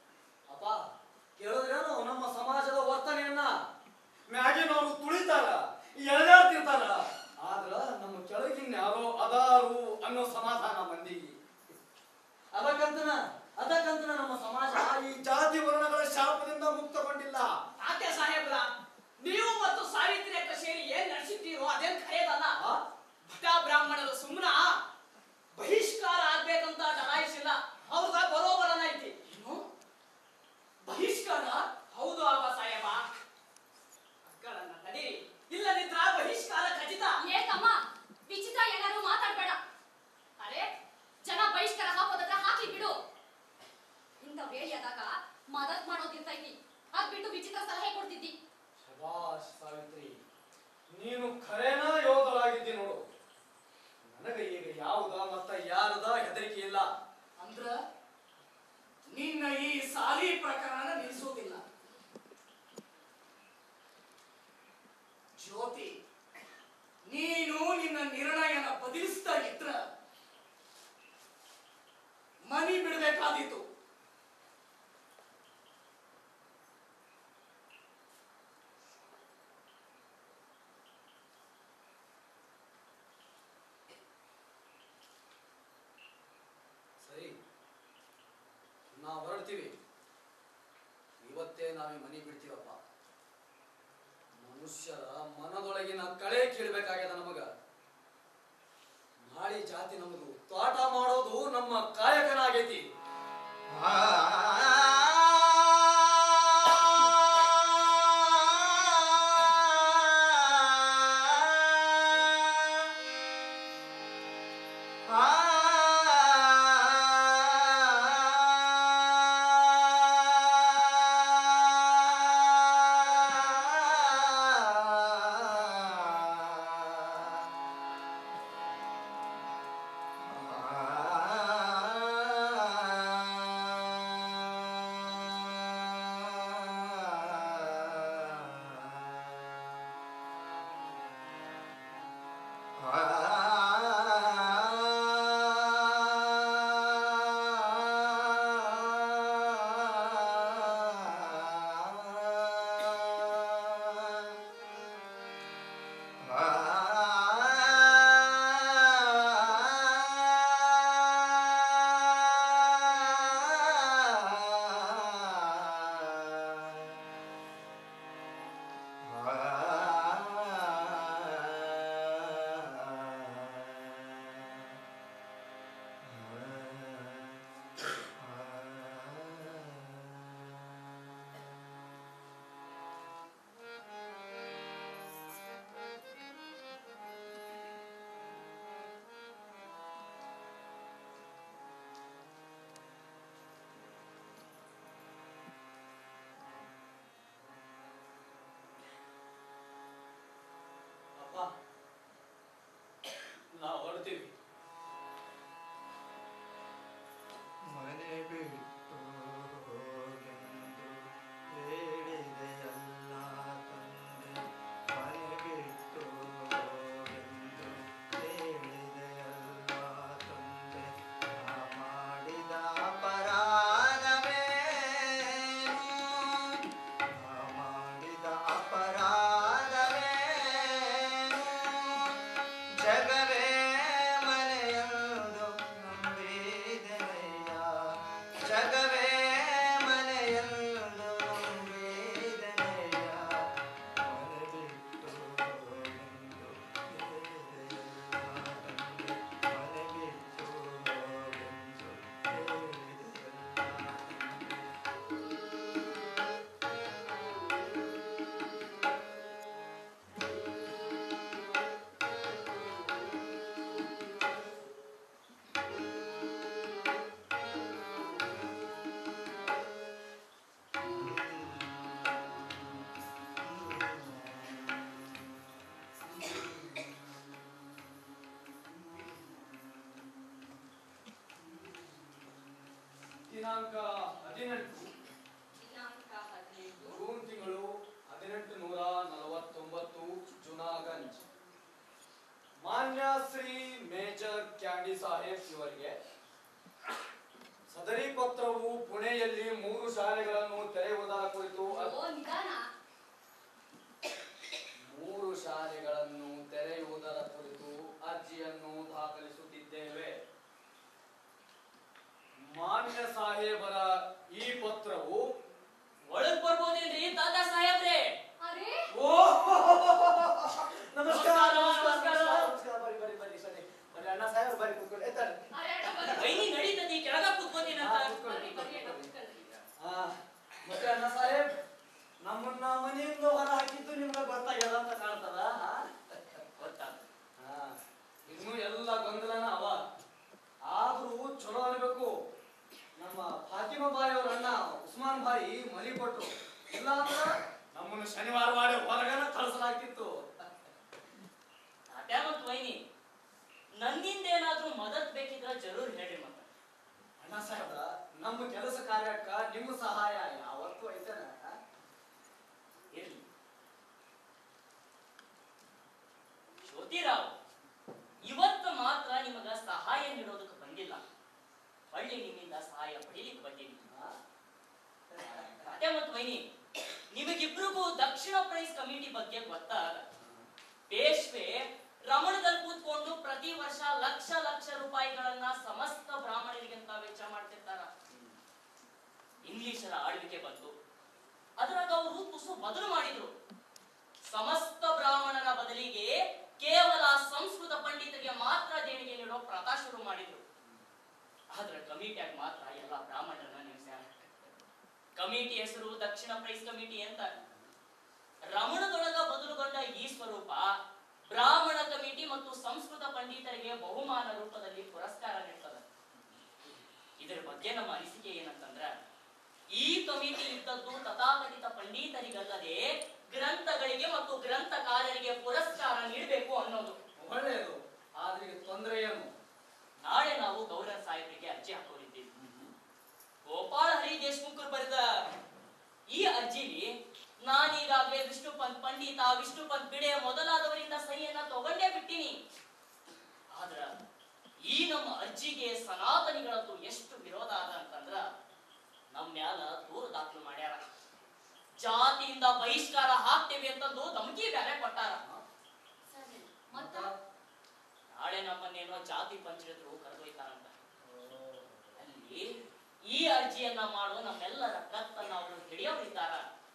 ಅಪ್ಪ ಕೇಳಿದ್ರೇನು ನಮ್ಮ ಸಮಾಜದ ವರ್ತನೆಯನ್ನ ಮ್ಯಾಗಿನವರು ತುಳಿತಾರ ಇದ್ರ ಮನಿ ಬಿಡಬೇಕಾದೀತು ಸರಿ ನಾವು ಹೊರಡ್ತೀವಿ ಇವತ್ತೇ ನಾವೇ ಮನೆ ಬಿಡ್ತೀವಪ್ಪ ಮನುಷ್ಯರ ಮನದೊಳಗಿನ ಕಳೆ ಕೀಳ್ಬೇಕಾಗ್ಯದ ನಮಗ ನಾಳಿ ಜಾತಿ ನಮದು ತೋಟ ಮಾಡೋದು ನಮ್ಮ ಕಾಯಕನಾಗೈತಿ ಅಪ್ಪ ನಾವು ಹೊರಡ್ತೀವಿ ಮನೆ ಬಿಟ್ಟು ಹೋಗೆಂದು ಹೇಳಿದೆಯಲ್ಲ ತಂದೆ ಮನೆ ಬಿಟ್ಟು ಹೋಗೆಂದು ಹೇಳಿದೆಯಲ್ಲ ತಂದೆ ನಾ ಮಾಡಿದ ಅಪರಾಧವೇನು ನಾ ಮಾಡಿದ ಅಪರಾಧವೇನು ಜಗವೇ ಮನೆಯೊಂದು ನಂಬಿದೆನಯ್ಯ ಜಗವೇ ಮನೆಯೊಂದು ನಂಬಿದೆನಯ್ಯ ಮನೆ ಬಿಟ್ಟು ಹೋಗೆಂದು ಹೇಳಿದೆಯಲ್ಲ ತಂದೆ ಮನೆ ಬಿಟ್ಟು ಹೋಗೆಂದು ಹೇಳಿದೆಯಲ್ಲ ತಂದೆ ದಿನಾಂಕ ಹದಿನೆಂಟು ದಿನಾಂಕ ಹದಿನೆಂಟು ಜೂನ್ ತಿಂಗಳು ಹದಿನೆಂಟು ನೂರ ನಲವತ್ತೊಂಬತ್ತು ಜುನಾಗಂಜ್ ಮಾನ್ಯ ಶ್ರೀ ಮೇಜರ್ ಕ್ಯಾಂಡಿ ಸಾಹೇಬ್ ಇವರಿಗೆ ಸದರಿ ಪತ್ರವು ಪುಣೆಯಲ್ಲಿ ಮೂರು ಶಾಲೆಗಳನ್ನು ತೆರೆಯುವುದರ ಕುರಿತು ಅರ್- ಓ ನಿಧಾನ ಮೂರು ಶಾಲೆಗಳನ್ನು ತೆರೆಯುವುದರ ಕುರಿತು ಅರ್ಜಿಯನ್ನು ದಾಖಲಿಸುತ್ತಿದ್ದೇವೆ ಮಾನ್ಯ ಸಾಹೇಬರ ಈ ಪತ್ರವು ಒಳಗ್ ಬರ್ಬೋದೇನ್ರಿ ತಾತ ಸಾಹೇಬ್ರೆ ಅರೆ ಓ ನಮಸ್ಕಾರ ನಮಸ್ಕಾರ, ನಮಸ್ಕಾರ ನಮಸ್ಕಾರ ಬರಿ ಬರಿ ಬರಿ ಸರಿ ಬರಿ ಅಣ್ಣ ಸಾಹೇಬ್ ಬರಿ ಕೂತ್ಕೊಳ್ಳಿ ಎತ್ತಾಳೆ. ಅರೆ ಅಣ್ಣ ಬರ್ರಿ. ವೈನಿ ನಡೀತದಿ ಕೆಳಗ ಕೂತ್ಕೋತೀನಂತ ಹಾ, ಕೂತ್ಕೊಳ್ಳಿ, ಬರ್ರಿ ಬರ್ರಿ ಅಣ್ಣ ಕೂತ್ಕೊಳ್ಳಿ. ಕೂತ್ಕೊಳ್ಳಿ. ಆ, ಮತ್ತೆ ಅಣ್ಣ ಸಾಹೇಬ್ ನಮ್ಮನ್ನ ವೈನಿ ನಿಮಗಿಬ್ರಿಗೂ ದಕ್ಷಿಣ ಪ್ರೈಸ್ ಕಮಿಟಿ ಬಗ್ಗೆ ಗೊತ್ತಾಗ ಪೇಶ್ವೆ ರಮಣದಲ್ಲಿ ಕೂತ್ಕೊಂಡು ಪ್ರತಿ ವರ್ಷ ಲಕ್ಷ ಲಕ್ಷ ರೂಪಾಯಿಗಳನ್ನ ಸಮಸ್ತ ಬ್ರಾಹ್ಮಣರಿಗಿಂತ ವೆಚ್ಚ ಮಾಡ್ತಿರ್ತಾರ ಇಂಗ್ಲಿಷರ ಆಳ್ವಿಕೆ ಬಂತು ಅದರಾಗ ಅವರು ತುಸು ಬದಲು ಮಾಡಿದ್ರು ಸಮಸ್ತ ಬ್ರಾಹ್ಮಣರ ಬದಲಿಗೆ ಕೇವಲ ಸಂಸ್ಕೃತ ಪಂಡಿತರಿಗೆ ಮಾತ್ರ ದೇಣಿಗೆ ನೀಡೋ ಪ್ರಥಾ ಶುರು ಮಾಡಿದ್ರು ಆದ್ರೆ ಕಮಿಟಿಯಾಗ ಮಾತ್ರ ಎಲ್ಲ ಬ್ರಾಹ್ಮಣರನ್ನ ನೇಮಿಸ್ಯಾರ ಕಮಿಟಿ ಹೆಸರು ದಕ್ಷಿಣ ಪ್ರೈಸ್ ಕಮಿಟಿ ಅಂತ ರಮಣದೊಳಗ ಬದಲುಗೊಂಡ ಈ ಸ್ವರೂಪ ಬ್ರಾಹ್ಮಣ ಕಮಿಟಿ ಮತ್ತು ಸಂಸ್ಕೃತ ಪಂಡಿತರಿಗೆ ಬಹುಮಾನ ರೂಪದಲ್ಲಿ ಪುರಸ್ಕಾರ ನೀಡ್ತದೆ ಇದರ ಬಗ್ಗೆ ನಮ್ಮ ಅನಿಸಿಕೆ ಏನಂತಂದ್ರ ಈ ಕಮಿಟಿ ಇದ್ದದ್ದು ತಥಾಕಥಿತ ಪಂಡಿತರಿಗಲ್ಲದೆ ಗ್ರಂಥಗಳಿಗೆ ಮತ್ತು ಗ್ರಂಥಕಾರರಿಗೆ ಪುರಸ್ಕಾರ ನೀಡಬೇಕು ಅನ್ನೋದು ಒಳ್ಳೆಯದು ಆದ್ರೆ ಈಗ ತೊಂದರೆ ಏನು ನಾಳೆ ನಾವು ಗೌರವ ಸಾಹೇಬರಿಗೆ ಅರ್ಜಿ ಹಾಕೋರಿದ್ದೀವಿ ಗೋಪಾಳ ಹರಿ ದೇಶಮುಖರು ಬರೆದ ಈ ಅರ್ಜಿಲಿ ನಾನೀಗಾಗಲೇ ವಿಷ್ಣು ಪಂತ್ ಪಂಡಿತ ವಿಷ್ಣು ಪಂತ್ ಬಿಡೆ ಮೊದಲಾದವರಿಂದ ಸಹಿಯನ್ನ ತಗೊಂಡೇ ಬಿಟ್ಟಿನಿ ಆದ್ರ ಈ ನಮ್ಮ ಅರ್ಜಿಗೆ ಸನಾತನಿಗಳದ್ದು ಎಷ್ಟು ವಿರೋಧ ಅದ ಅಂತಂದ್ರ ನಮ್ಮ ಮ್ಯಾಲ ದೂರು ದಾಖಲು ಮಾಡ್ಯಾರ ಜಾತಿಯಿಂದ ಬಹಿಷ್ಕಾರ ಹಾಕ್ತೇವೆ ಅಂತಂದು ಧಮಕಿ ಬೇರೆ ಕೊಟ್ಟಾರ ಸರಿ ಮತ್ತ ನಾಳೆ ನಮ್ಮನ್ನೇನೋ ಜಾತಿ ಪಂಚಾಯತ್ರು ಕರೆದೊಯ್ತಾರಂತ ಅಲ್ಲಿ ಈ ಅರ್ಜಿಯನ್ನ ಮಾಡೋ ನಮ್ಮೆಲ್ಲರ ಕತ್ತನ್ನ ಅವರು ಹಿಡಿಯೋರಿದ್ದಾರ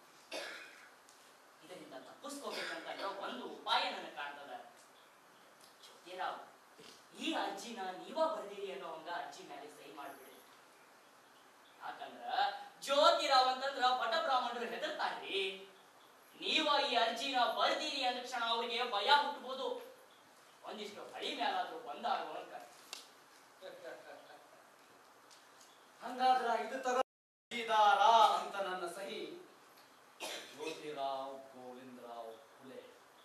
ಇದರಿಂದ ತಪ್ಪಿಸ್ಕೋಬೇಕಂತ ಇರೋ ಒಂದು ಉಪಾಯ ನನಗೆ ಕಾಣ್ತದ ಜ್ಯೋತಿರಾವ್ ಈ ಅರ್ಜಿನ ನೀವ ಬರ್ದಿರಿ ಅನ್ನೋ ಹಂಗ ಅರ್ಜಿ ಮೇಲೆ ಸಹಿ ಮಾಡ್ಬಿಡಿ ಯಾಕಂದ್ರ ಜ್ಯೋತಿರಾವ್ ಅಂತಂದ್ರ ಬಟ ಬ್ರಾಹ್ಮಣರು ಹೆದರ್ತಾರ್ರಿ ನೀವ ಈ ಅರ್ಜಿನ ಬರ್ದಿರಿ ಅಂದ ಕ್ಷಣ ಅವ್ರಿಗೆ ಭಯ ಹುಟ್ಟಬಹುದು ಒಂದಿಷ್ಟು ಹಳಿ ಮೇಲಾದ್ರೂ ಬಂದಾಗ ಅಂತ ಹಂಗಾದ್ರ ಇದು ತಗ ಜೀದಾರ ಅಂತ ನನ್ನ ಸಹಿ ಜ್ಯೋತಿರಾವ್ ಗೋವಿಂದರಾವ್ ಫುಲೆ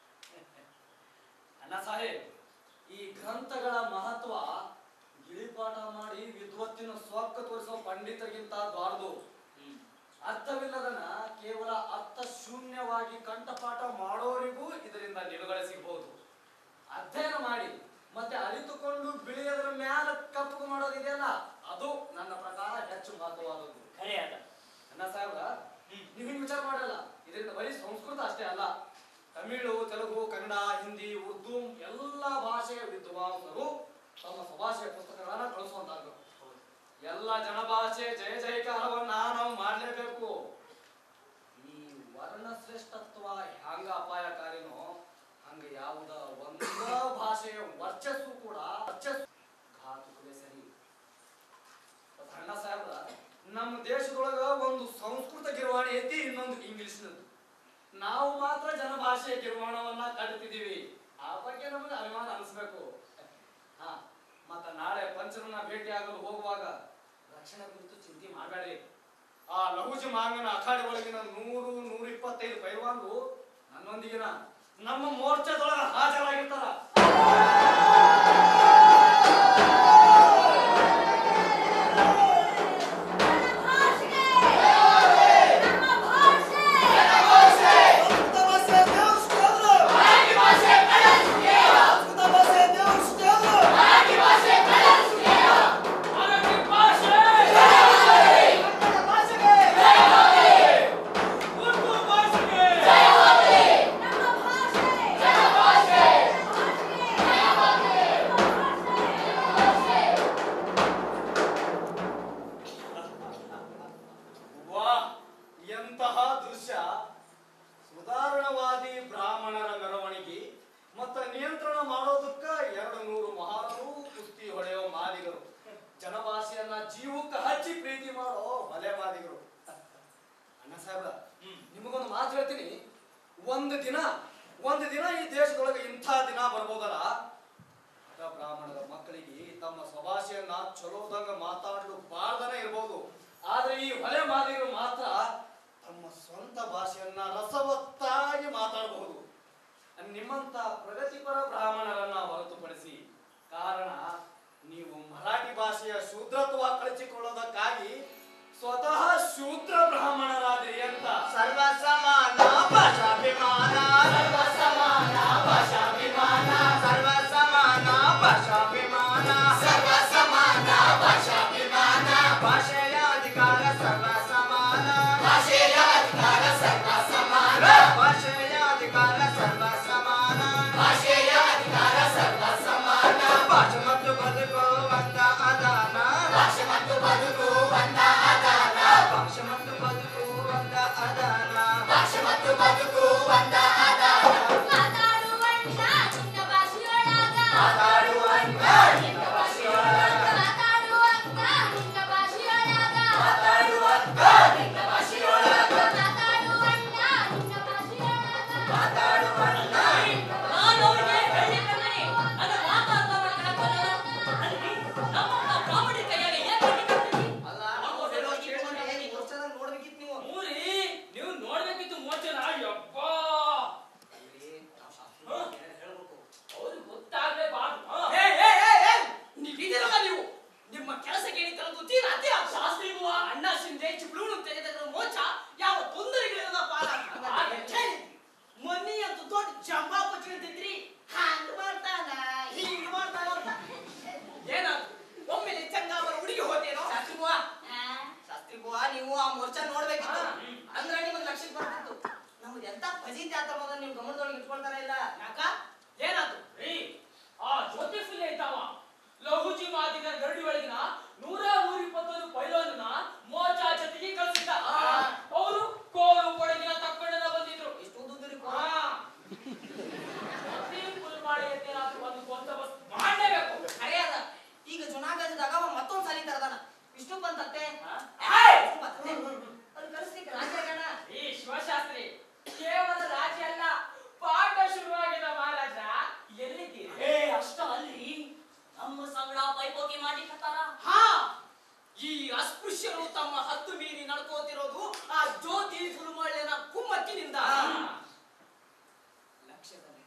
ಅಣ್ಣ ಸಾಹೇಬ್ ಈ ಗ್ರಂಥಗಳ ಮಹತ್ವ ಗಿಳಿಪಾಠ ಮಾಡಿ ವಿದ್ವತ್ತಿನ ಸ್ವಕ್ಕ ತೋರಿಸೋ ಪಂಡಿತರಿಗಿಂತ ದ್ವಾರದು ಅರ್ಥವಿಲ್ಲದನ್ನ ಕೇವಲ ಅರ್ಥ ಶೂನ್ಯವಾಗಿ ಕಂಠಪಾಠ ಮಾಡೋರಿಗೂ ಇದರಿಂದ ನಿಲುಗಡೆ ಸಿಗಬಹುದು ಅಧ್ಯಯನ ಮಾಡಿ ಮತ್ತೆ ಅರಿತುಕೊಂಡು ಬಿಳಿಯದ್ರ ಮ್ಯಾಲ ಕಪ್ಪು ಮಾಡೋದಿದೆಯಲ್ಲ ಅದು ನನ್ನ ಪ್ರಕಾರ ಹೆಚ್ಚು ಮಹತ್ವವಾದದ್ದು ಖರೆ ಅದ ಅಣ್ಣ ಸಾಹೇಬ್ರ ನೀವು ಹಿಂಗ್ ವಿಚಾರ ಮಾಡಲ್ಲ ಇದರಿಂದ ಬರೀ ಸಂಸ್ಕೃತ ಅಷ್ಟೇ ಅಲ್ಲ ತಮಿಳು ತೆಲುಗು ಕನ್ನಡ ಹಿಂದಿ ಉರ್ದು ಎಲ್ಲ ಭಾಷೆಯ ವಿದ್ವಾಂಸರು ತಮ್ಮ ಸ್ವಭಾಷೆಯ ಪುಸ್ತಕಗಳನ್ನ ಕಳಿಸುವಂತಾದ್ರು ಎಲ್ಲ ಜನಭಾಷೆ ಜಯ ಜಯಕಾರವನ್ನ ನಾವು ಮಾಡ್ಲೇಬೇಕು ಈ ವರ್ಣ ಶ್ರೇಷ್ಠತ್ವ ಹ್ಯಾಂಗ ಅಪಾಯಕಾರಿನೋ ಹಂಗ ಯಾವುದ ಒಂದ ಭಾಷೆಯ ವರ್ಚಸ್ಸು ಕೂಡ ವರ್ಚಸ್ಸು ಘಾತುಕವೇ ಸರಿ ಮತ್ತ್ ಅಣ್ಣ ಸಾಹೇಬ್ರ ನಮ್ಮ ದೇಶದೊಳಗ ಒಂದು ಸಂಸ್ಕೃತ ಗಿರ್ವಾಣಿ ಐತಿ ಇನ್ನೊಂದು ಇಂಗ್ಲಿಷ್ನದ್ದು ನಾವು ಮಾತ್ರ ಜನಭಾಷೆಯ ಗಿರ್ವಾಣವನ್ನ ಕಟ್ತಿದೀವಿ ಆ ಬಗ್ಗೆ ನಮಗೆ ಅಭಿಮಾನ ಅನಿಸ್ಬೇಕು ಹಾ ಮತ್ತ ನಾಳೆ ಪಂಚರನ್ನ ಭೇಟಿ ಆಗಲು ಹೋಗುವಾಗ ರಕ್ಷಣೆ ಕುರಿತು ಚಿಂತೆ ಮಾಡಬೇಡಿ ಆ ಲಹುಜಿ ಮಾಂಗನ ಅಖಾಡೆ ಒಳಗಿನ ನೂರು ನೂರ ಇಪ್ಪತ್ತೈದು ಪೈಲ್ವಾನ್ರು ನನ್ನೊಂದಿಗಿನ ನಮ್ಮ ಮೋರ್ಚಾದೊಳಗ ಹಾಜರಾಗಿರ್ತಾರ ವಾ ಎಂತಹ ದೃಶ್ಯ ಸುಧಾರಣವಾದಿ ಬ್ರಾಹ್ಮಣರ ಮೆರವಣಿಗೆ ಮತ್ತ ನಿಯಂತ್ರಣ ಮಾಡೋದಕ್ಕ ಎರಡು ನೂರು ಮಹಾನರು ಕುಸ್ತಿ ಹೊಳೆಯೋ ಮಾದಿಗರು ಜನಭಾಷೆಯನ್ನ ಜೀವಕ್ಕ ಹಚ್ಚಿ ಪ್ರೀತಿ ಮಾಡೋ ಬಲೆ ಮಾದಿಗರು ಅಣ್ಣ ಸಾಹೇಬ್ರ ನಿಮಗೊಂದು ಮಾತು ಹೇಳ್ತೀನಿ ಒಂದು ದಿನ ಒಂದು ದಿನ ಈ ದೇಶದೊಳಗೆ ಇಂಥ ದಿನ ಬರ್ಬೋದಲ್ಲ ಅದ ಬ್ರಾಹ್ಮಣರ ಮಕ್ಕಳಿಗೆ ತಮ್ಮ ಸ್ವಭಾಷೆಯನ್ನ ಚಲೋದಂಗ ಮಾತಾಡಲು ಬಾರ್ದನೆ ಇರ್ಬೋದು ಆದ್ರೆ ಈ ಹೊಲೆ ಮಾದಿಗರು ಮಾತ್ರ ತಮ್ಮ ಸ್ವಂತ ಭಾಷೆಯನ್ನ ರಸವತ್ತಾಗಿ ಮಾತಾಡಬಹುದು ನಿಮ್ಮಂತ ಪ್ರಗತಿಪರ ಬ್ರಾಹ್ಮಣರನ್ನ ಹೊರತುಪಡಿಸಿ ಕಾರಣ ನೀವು ಮರಾಠಿ ಭಾಷೆಯ ಶೂದ್ರತ್ವ ಕಳಚಿಕೊಳ್ಳೋದಕ್ಕಾಗಿ ಸ್ವತಃ ಶೂದ್ರ ಬ್ರಾಹ್ಮಣರಾದ್ರಿ ಅಂತ ಸರ್ವ ಸಮಾನ ಭಾಷಾಭಿಮಾನ ಸರ್ವ ಸಮಾನ ಭಾಷಾಭಿಮಾನ ಸರ್ವ ಸಮಾನ ಭಾಷಾಭಿಮಾನ ಸರ್ವ ಸಮಾನ ಭಾಷಾಭಿಮಾನ ಭಾಷೆಯ ಅಧಿಕಾರ ಸರ್ವ ಸಮಾನ ಭಾಷೆಯ ಅಧಿಕಾರ ಭಾಷೆಯ ಅಧಿಕಾರ ಸರ್ವ ಸಮಾನ ಭಾಷೆ ಮತ್ತು ಬದುಕು ಒಂದ ಅದಾನ ಭಾಷೆ ಮತ್ತು ಬದುಕು ಒಂದ ಆಧಾರ ಭಾಷೆ ಮತ್ತು ಬದುಕು ಒಂದ ಅದಾನ ಭಾಷೆ ಮತ್ತು ಬದುಕು ಒಂದ ಆಧಾರ ಮಾತಾಡುವಂತ ನಿನ್ನ ಭಾಷೆಯೊಳಗ ಮಾತಾಡುವಂತ ನಿನ್ನ ಭಾಷೆಯೊಳಗ ಮಾತಾಡುವಂತ ನಿನ್ನ ಭಾಷೆಯೊಳಗ ಮಾತಾಡುವಂತ ನಿನ್ನ ಭಾಷೆಯೊಳಗ ಮಾತಾಡುವಂತ ನಿನ್ನ ಭಾಷೆಯೊಳಗ ಮಾತಾಡುವಂತ ನಾನು ಅವ್ರಿಗೆ ಹೇಳಿದ್ದನ್ನೇ ನನ್ನ ಮಾತಾಡ್ತಾ ಮಾಡ್ಕೊಳ್ಳೋಣ ಅಲ್ಲಿ ನಮ್ಮನ್ನ ಬ್ರಾಹ್ಮಣರ ಕೈಯಾಗ ಏನ್ ಮಾಡ್ಲಿಕ್ಕೆ ಅಲ್ಲ ನಾವು ಹೇಳೋ ಕೇಳ್ಕೊಂಡ್ರೆ ಈ ವರ್ಷದಾಗ ನೋಡ್ಬೇಕಿತ್ತು ನೀವು ಮೂರಿ ನೀವು ನೋಡ್ಬೇಕಿತ್ತು ಮೋಚನ ಯಪ್ಪಾ ಅಲ್ರಿ, ನಾವ್ ಶಾಸ್ತ್ರಿ ಏನ್ ಹೇಳ್ಬೇಕು ಅವ್ರಿಗೆ ಗೊತ್ತಾಗ್ಲೇಬಾರ್ದು ಹಾ. ಏ ಏ ಏ ಏ ನೀವಿದ್ದೀರಲ್ಲ ನೀವು ನಿಮ್ಮ ಕೆಲಸ ಕೇಳಿದ್ದಲ್ಲ ತೀರಾ ತೀರಾ ಶಾಸ್ತ್ರಿ ಬುವ ಅಣ್ಣ ಸಿಂಧೆ ಚಿಪ್ಲೂನು ತೆಗೆದ ಮೋಚ ಯಾವ ತೊಂದರೆಗಳಿರದ ಪಾಲ ಮೊನ್ನೆ ಅಂತೂ ದೊಡ್ಡ ಜಂಬಾ ಕೊಚ್ಚಿರ್ತಿದ್ರಿ ಹಂಗ್ ಮಾಡ್ತಾನ ಹಿಂಗ್ ಮಾಡ್ತಾನ ಅಂತ ಏನಾದ್ರು ಒಮ್ಮೆಲೆ ಚಂಗಾಬರ ಹುಡುಗಿ ಹೋದೇನೋ ಶಾಸ್ತ್ರಿ ಬುವ ಶಾಸ್ತ್ರಿ ಬುವ ನೀವು ಆ ಮೋರ್ಚಾ ನೋಡ್ಬೇಕಿತ್ತು ಹಾ. ಅಂದ್ರೆ ನಿಮಗೆ ಲಕ್ಷ್ಯಕ್ಕೆ ಬರ್ತಿತ್ತು ನಮ್ದು ಎಂತ ಫಜೀತಿ ಆತಮ್ಮ ನಿಮ್ ಗಮನದೊಳಗೆ ಇಟ್ಕೊಳ್ತಾರ ಇಲ್ಲ ಯಾಕ ಏನಾದ್ರು ರೀ ಆ ಜ್ಯೋತಿ ಫುಲ್ಲೆ ಇದ್ದಾವ ಲಘುಜಿ ಮಾದಿಗ ಗರಡಿ ಒಳಗಿನ ನೂರ ನೂರ ಇಪ್ಪತ್ತೊಂದು ಪೈಲೋನ್ನ ಮೋಚಾ ಜೊತೆಗೆ ಕಳಿಸಿದ್ದ ಅವರು ಕೋಲು ಕೊಡಗಿನ ತಕ್ಕೊಂಡೆನ ಬಂದಿದ್ರು ಎಷ್ಟು ಉದ್ದುದ್ರಿ ಹಾ. ಪ್ರತಿ ಫುಲ್ ಮಾಡಿ ಎದ್ದೇನಾದ್ರೂ ಒಂದು ಕೊಂತ ಬಸ್ ಮಾಡಲೇಬೇಕು ಖರೆ ಅದ ಈಗ ಜುನಾಗಢದಾಗ ಅವ ಮತ್ತೊಂದ್ ಸಾಲಿ ತರದಾನ ವಿಷ್ಣು ಬಂತತ್ತೆ ಏಯ್! ವಿಷ್ಣು ಬಂತತ್ತೆ ಅದು ಕಳಿಸ್ಲಿಕ್ಕೆ ರಾಜಗಣ ಈ ಶಿವಶಾಸ್ತ್ರಿ ಕೇವಲ ರಾಜ್ಯ ಅಲ್ಲ ಪಾಠ ಶುರುವಾಗಿದೆ ಮಹಾರಾಜ ಎಲ್ಲಿದ್ದೀರಿ ಏ ಅಷ್ಟ ಅಲ್ರಿ ನಮ್ಮ ಸಂಗಡ ಪೈಪೋಟಿ ಮಾಡ್ಲಿಕ್ಕತ್ತಾರ ಹಾ ಈ ಅಸ್ಪೃಶ್ಯರು ತಮ್ಮ ಹತ್ತು ಮೀರಿ ನಡ್ಕೋತಿರೋದು ಆ ಜ್ಯೋತಿ ಸುರುಮಳ್ಳಿನ ಕುಮ್ಮಕ್ಕಿನಿಂದ ಲಕ್ಷ್ಯದಲ್ಲಿ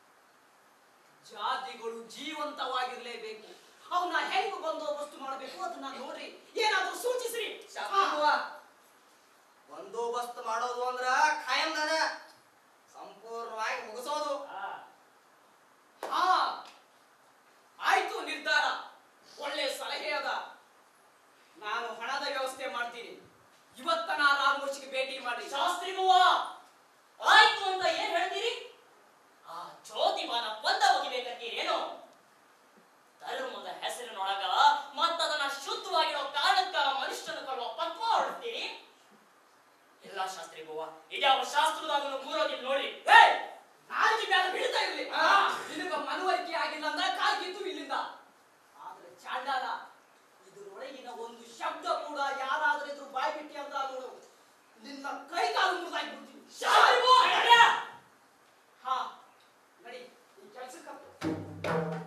ಜಾತಿಗಳು ಜೀವಂತವಾಗಿರ್ಲೇಬೇಕು ಅವನ್ನ ಹೆಂಗ್ ಬಂದೋಬಸ್ತು ಮಾಡಬೇಕು ಅದನ್ನ ನೋಡ್ರಿ ಏನಾದ್ರೂ ಸೂಚಿಸ್ರಿ ಶಾಸ್ತ್ರಿ ಬುವ ಬಂದೋಬಸ್ತ್ ಮಾಡೋದು ಅಂದ್ರ ಖಾಯಂ ದನ ಸಂಪೂರ್ಣವಾಗಿ ಮುಗಿಸೋದು ಹಾ ಆಯ್ತು ನಿರ್ಧಾರ ಒಳ್ಳೆ ಸಲಹೆ ಅದ ನಾನು ಹಣದ ವ್ಯವಸ್ಥೆ ಮಾಡ್ತೀನಿ ಇವತ್ತ ನಾ ರಾಮೋಚಿಗೆ ಭೇಟಿ ಮಾಡಿ ಶಾಸ್ತ್ರಿ ಆಯ್ತು ಅಂತ ಏನ್ ಹೇಳ್ತೀರಿ ಆ ಜ್ಯೋತಿಬಾನ ಬಂದ ಒಗಿಬೇಕಂತೀರೇನು ಧರ್ಮದ ಹೆಸರಿನೊಳಗ ಮತ್ತದನ್ನ ಶುದ್ಧವಾಗಿರೋ ಕಾರಣಕ್ಕ ಮನುಷ್ಯನ ಕೊಡುವ ಪಕ್ವ ಹೊರಡ್ತೀರಿ ಇಲ್ಲ ಶಾಸ್ತ್ರಿ ಗೋವ ಇದ್ಯಾವ ಶಾಸ್ತ್ರದಾಗ ಮೂರೋಗಿ ನೋಡಿ ನಾಲ್ಕು ಮ್ಯಾಲ ಬೀಳ್ತಾ ಇರ್ಲಿ ನಿನಗ ಮನವರಿಕೆ ಆಗಿಲ್ಲ ಅಂದ್ರ ಕಾಲ್ಗಿತ್ತು ಇಲ್ಲಿಂದ ಆದ್ರೆ ಚಾಂಡಾಲ ಇದ್ರೊಳಗಿನ ಒಂದು ಶಬ್ದ ಕೂಡ ಯಾರಾದ್ರೂ ಇದ್ರು ಬಾಯ್ ಬಿಟ್ಟಿ ಅಂತ ನೋಡು ನಿನ್ನ ಕೈ ಕಾಲು ಮುರಿದಾಕ್ಬಿಡ್ತೀನಿ ಶಾಸ್ತ್ರಿ ಗೋವ, ನಡ್ಯ. ಹಾ ನಡಿ ಈ ಕೆಲ್ಸಕ್ಕೆ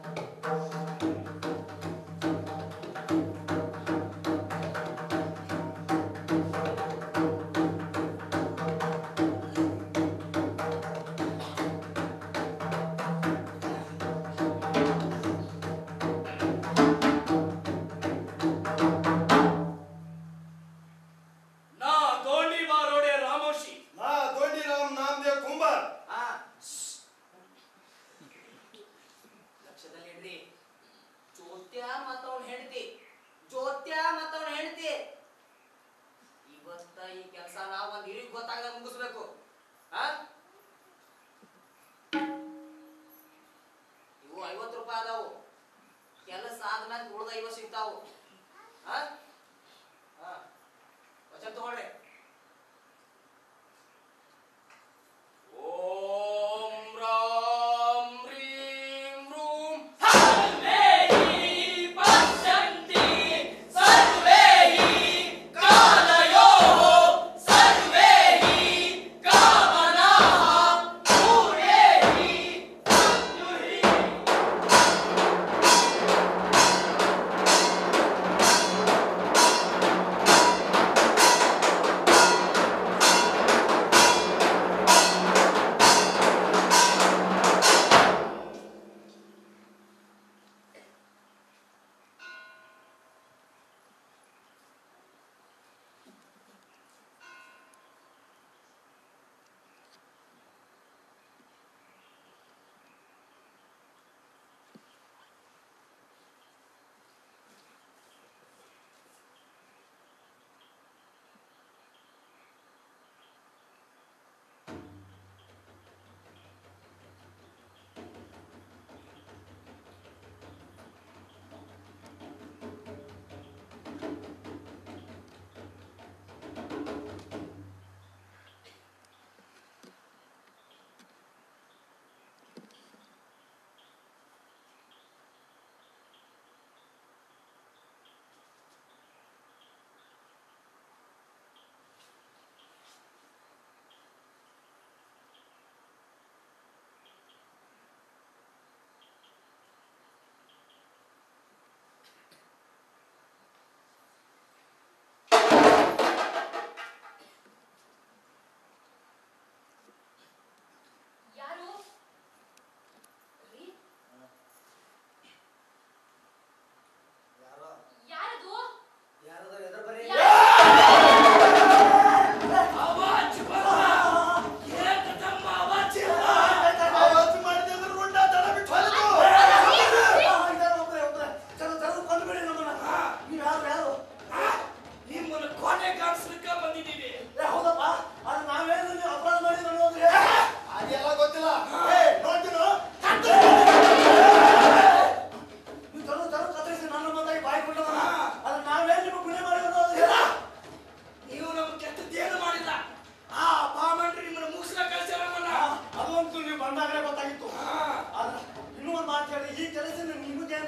ನಾ ದೋಂಡಿ ಮಾರೋಡೆ ರಾಮೋಶಿ ನಾ ದೊಡ್ಡಿರಾಮ್ ನಾಮದೇವ್ ಕುಂಬಾರ್ ಹಾ ಲಕ್ಷದಲ್ಲಿ ಇಡ್ರಿ ಜ್ಯೋತ್ಯ ಮತ್ತವನ್ ಹೆಂಡತಿ ಜ್ಯೋತ್ಯ ಮತ್ತವನ್ ಹೆಂಡತಿ ಇವತ್ತ ಈ ಕೆಲಸ ನಾವ್ ಒಂದ್ ಇಳಿಗ್ ಗೊತ್ತಾಗದ ಮುಗಿಸ್ಬೇಕು ಹಾ ಇವು ಐವತ್ತು ರೂಪಾಯಿ ಅದಾವು ಕೆಲಸ ಆದ್ಮೇಲೆ ಉಳ್ದ ಐವತ್ತು ಸಿಗ್ತಾವು ಹಾ ಹಾ ವಚನ ತಗೊಳ್ರಿ ಓಂ ರಾಮ್ ಹ್ರೀಂ ರೂಂ ಿ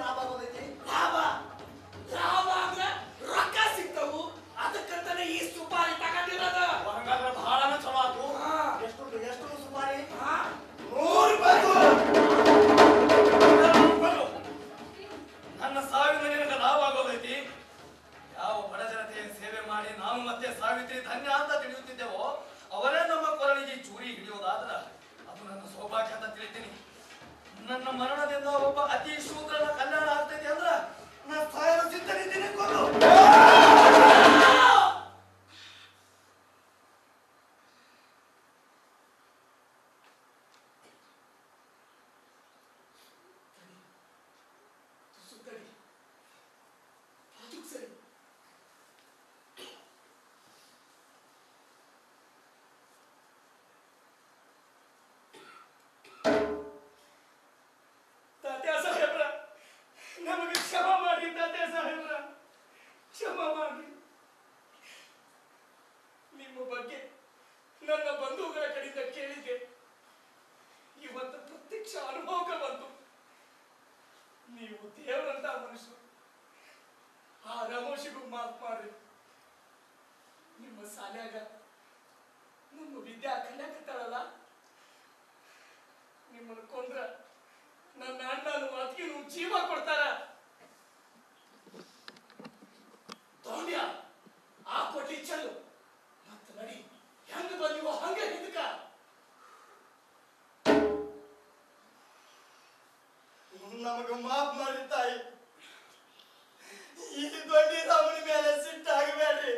ಲಾಭ ಆಗೋದೈತಿ ಲಾಭ ಲಾಭ ಅಂದ್ರೆ ರೊಕ್ಕ ಸಿಗ್ತವು ಅದಕ್ಕಂತಾನೆ ಈ ಸುಪಾರಿ ತಗೊಂಡಿರೋದು ಹಂಗಾದ್ರೆ ಬಹಳನ ಚಲೋ ಆತು ಹಾ, ಎಷ್ಟು ಎಷ್ಟು ಸುಪಾರಿ ಹಾ? ನೂರು ರೂಪಾಯಿ ನನ್ನ ಸಾವಿನ ನಿನಗೆ ಲಾಭ ಆಗೋದೈತಿ ಯಾವ ಬಡ ಜನತೆಯ ಸೇವೆ ಮಾಡಿ ನಾನು ಮತ್ತೆ ಸಾವಿತ್ರಿ ಧನ್ಯ ಅಂತ ತಿಳಿಯುತ್ತಿದ್ದೆವೋ ಅವರೇ ನಮ್ಮ ಕೊರಳಿಗೆ ಚೂರಿ ಹಿಡಿಯೋದಾದ್ರ ಅದು ನನ್ನ ಸೌಭಾಗ್ಯ ಅಂತ ತಿಳಿತೀನಿ ನನ್ನ ಮರಣದಿಂದ ಒಬ್ಬ ಅತಿ ಶೂದ್ರನ ಕಲ್ಯಾಣ ಆಗ್ತೈತಿ ಅಂದ್ರ ನಾ ಸಾಯಲು ಸಿದ್ಧನಿದ್ದೀನಿ ಕೊಂಡು ಸುತ್ತಡಿ ಅದು ಸರಿ ತಾತ್ಯ ಸಾಹೇಬ್ರ ನಮಗೆ ಕ್ಷಮ ಮಾಡಿ ತಾತ್ಯ ಸಾಹೇಬ್ರ ಕ್ಷಮ ಮಾಡಿ ನಿಮ್ಮ ಬಗ್ಗೆ ನನ್ನ ಬಂಧುಗಳ ಕಡೆಯಿಂದ ಕೇಳಿದ್ದೆ ಇವತ್ತು ಪ್ರತ್ಯಕ್ಷ ಅನುಭವಕ್ಕೆ ಬಂತು ನೀವು ದೇವರಂತ ಮನುಷ್ಯರು ಆ ರಮೋಶಿಗೂ ಮಾತು ಮಾಡ್ರಿ ನಿಮ್ಮ ಸಾಲ್ಯಾಗ ನಮ್ಮ ವಿದ್ಯಾ ಕಲ್ಯಾಕತ್ತಾಳಲ್ಲ ನಿಮ್ಮನ್ನು ಕೊಂದ್ರ ನನ್ನ ಅಣ್ಣನ ಮಾತಿಗೆ ಜೀವ ಕೊಡ್ತಾರ ದೌಂಡ್ಯ ಆ ಕೊಟ್ಟಿ ಚೆಲ್ಲು ಮತ್ತ ನಡಿ ಹೆಂಗ ಬಂದಿವೋ ಹಂಗೆ ಹಿಂದಕ ನಮಗ ಮಾಫ್ ಮಾಡಿ ತಾಯಿ ಈ ದೊಡ್ಡ ರಾಮನ ಮೇಲೆ ಸಿಟ್ಟಾಗಬೇಡ್ರಿ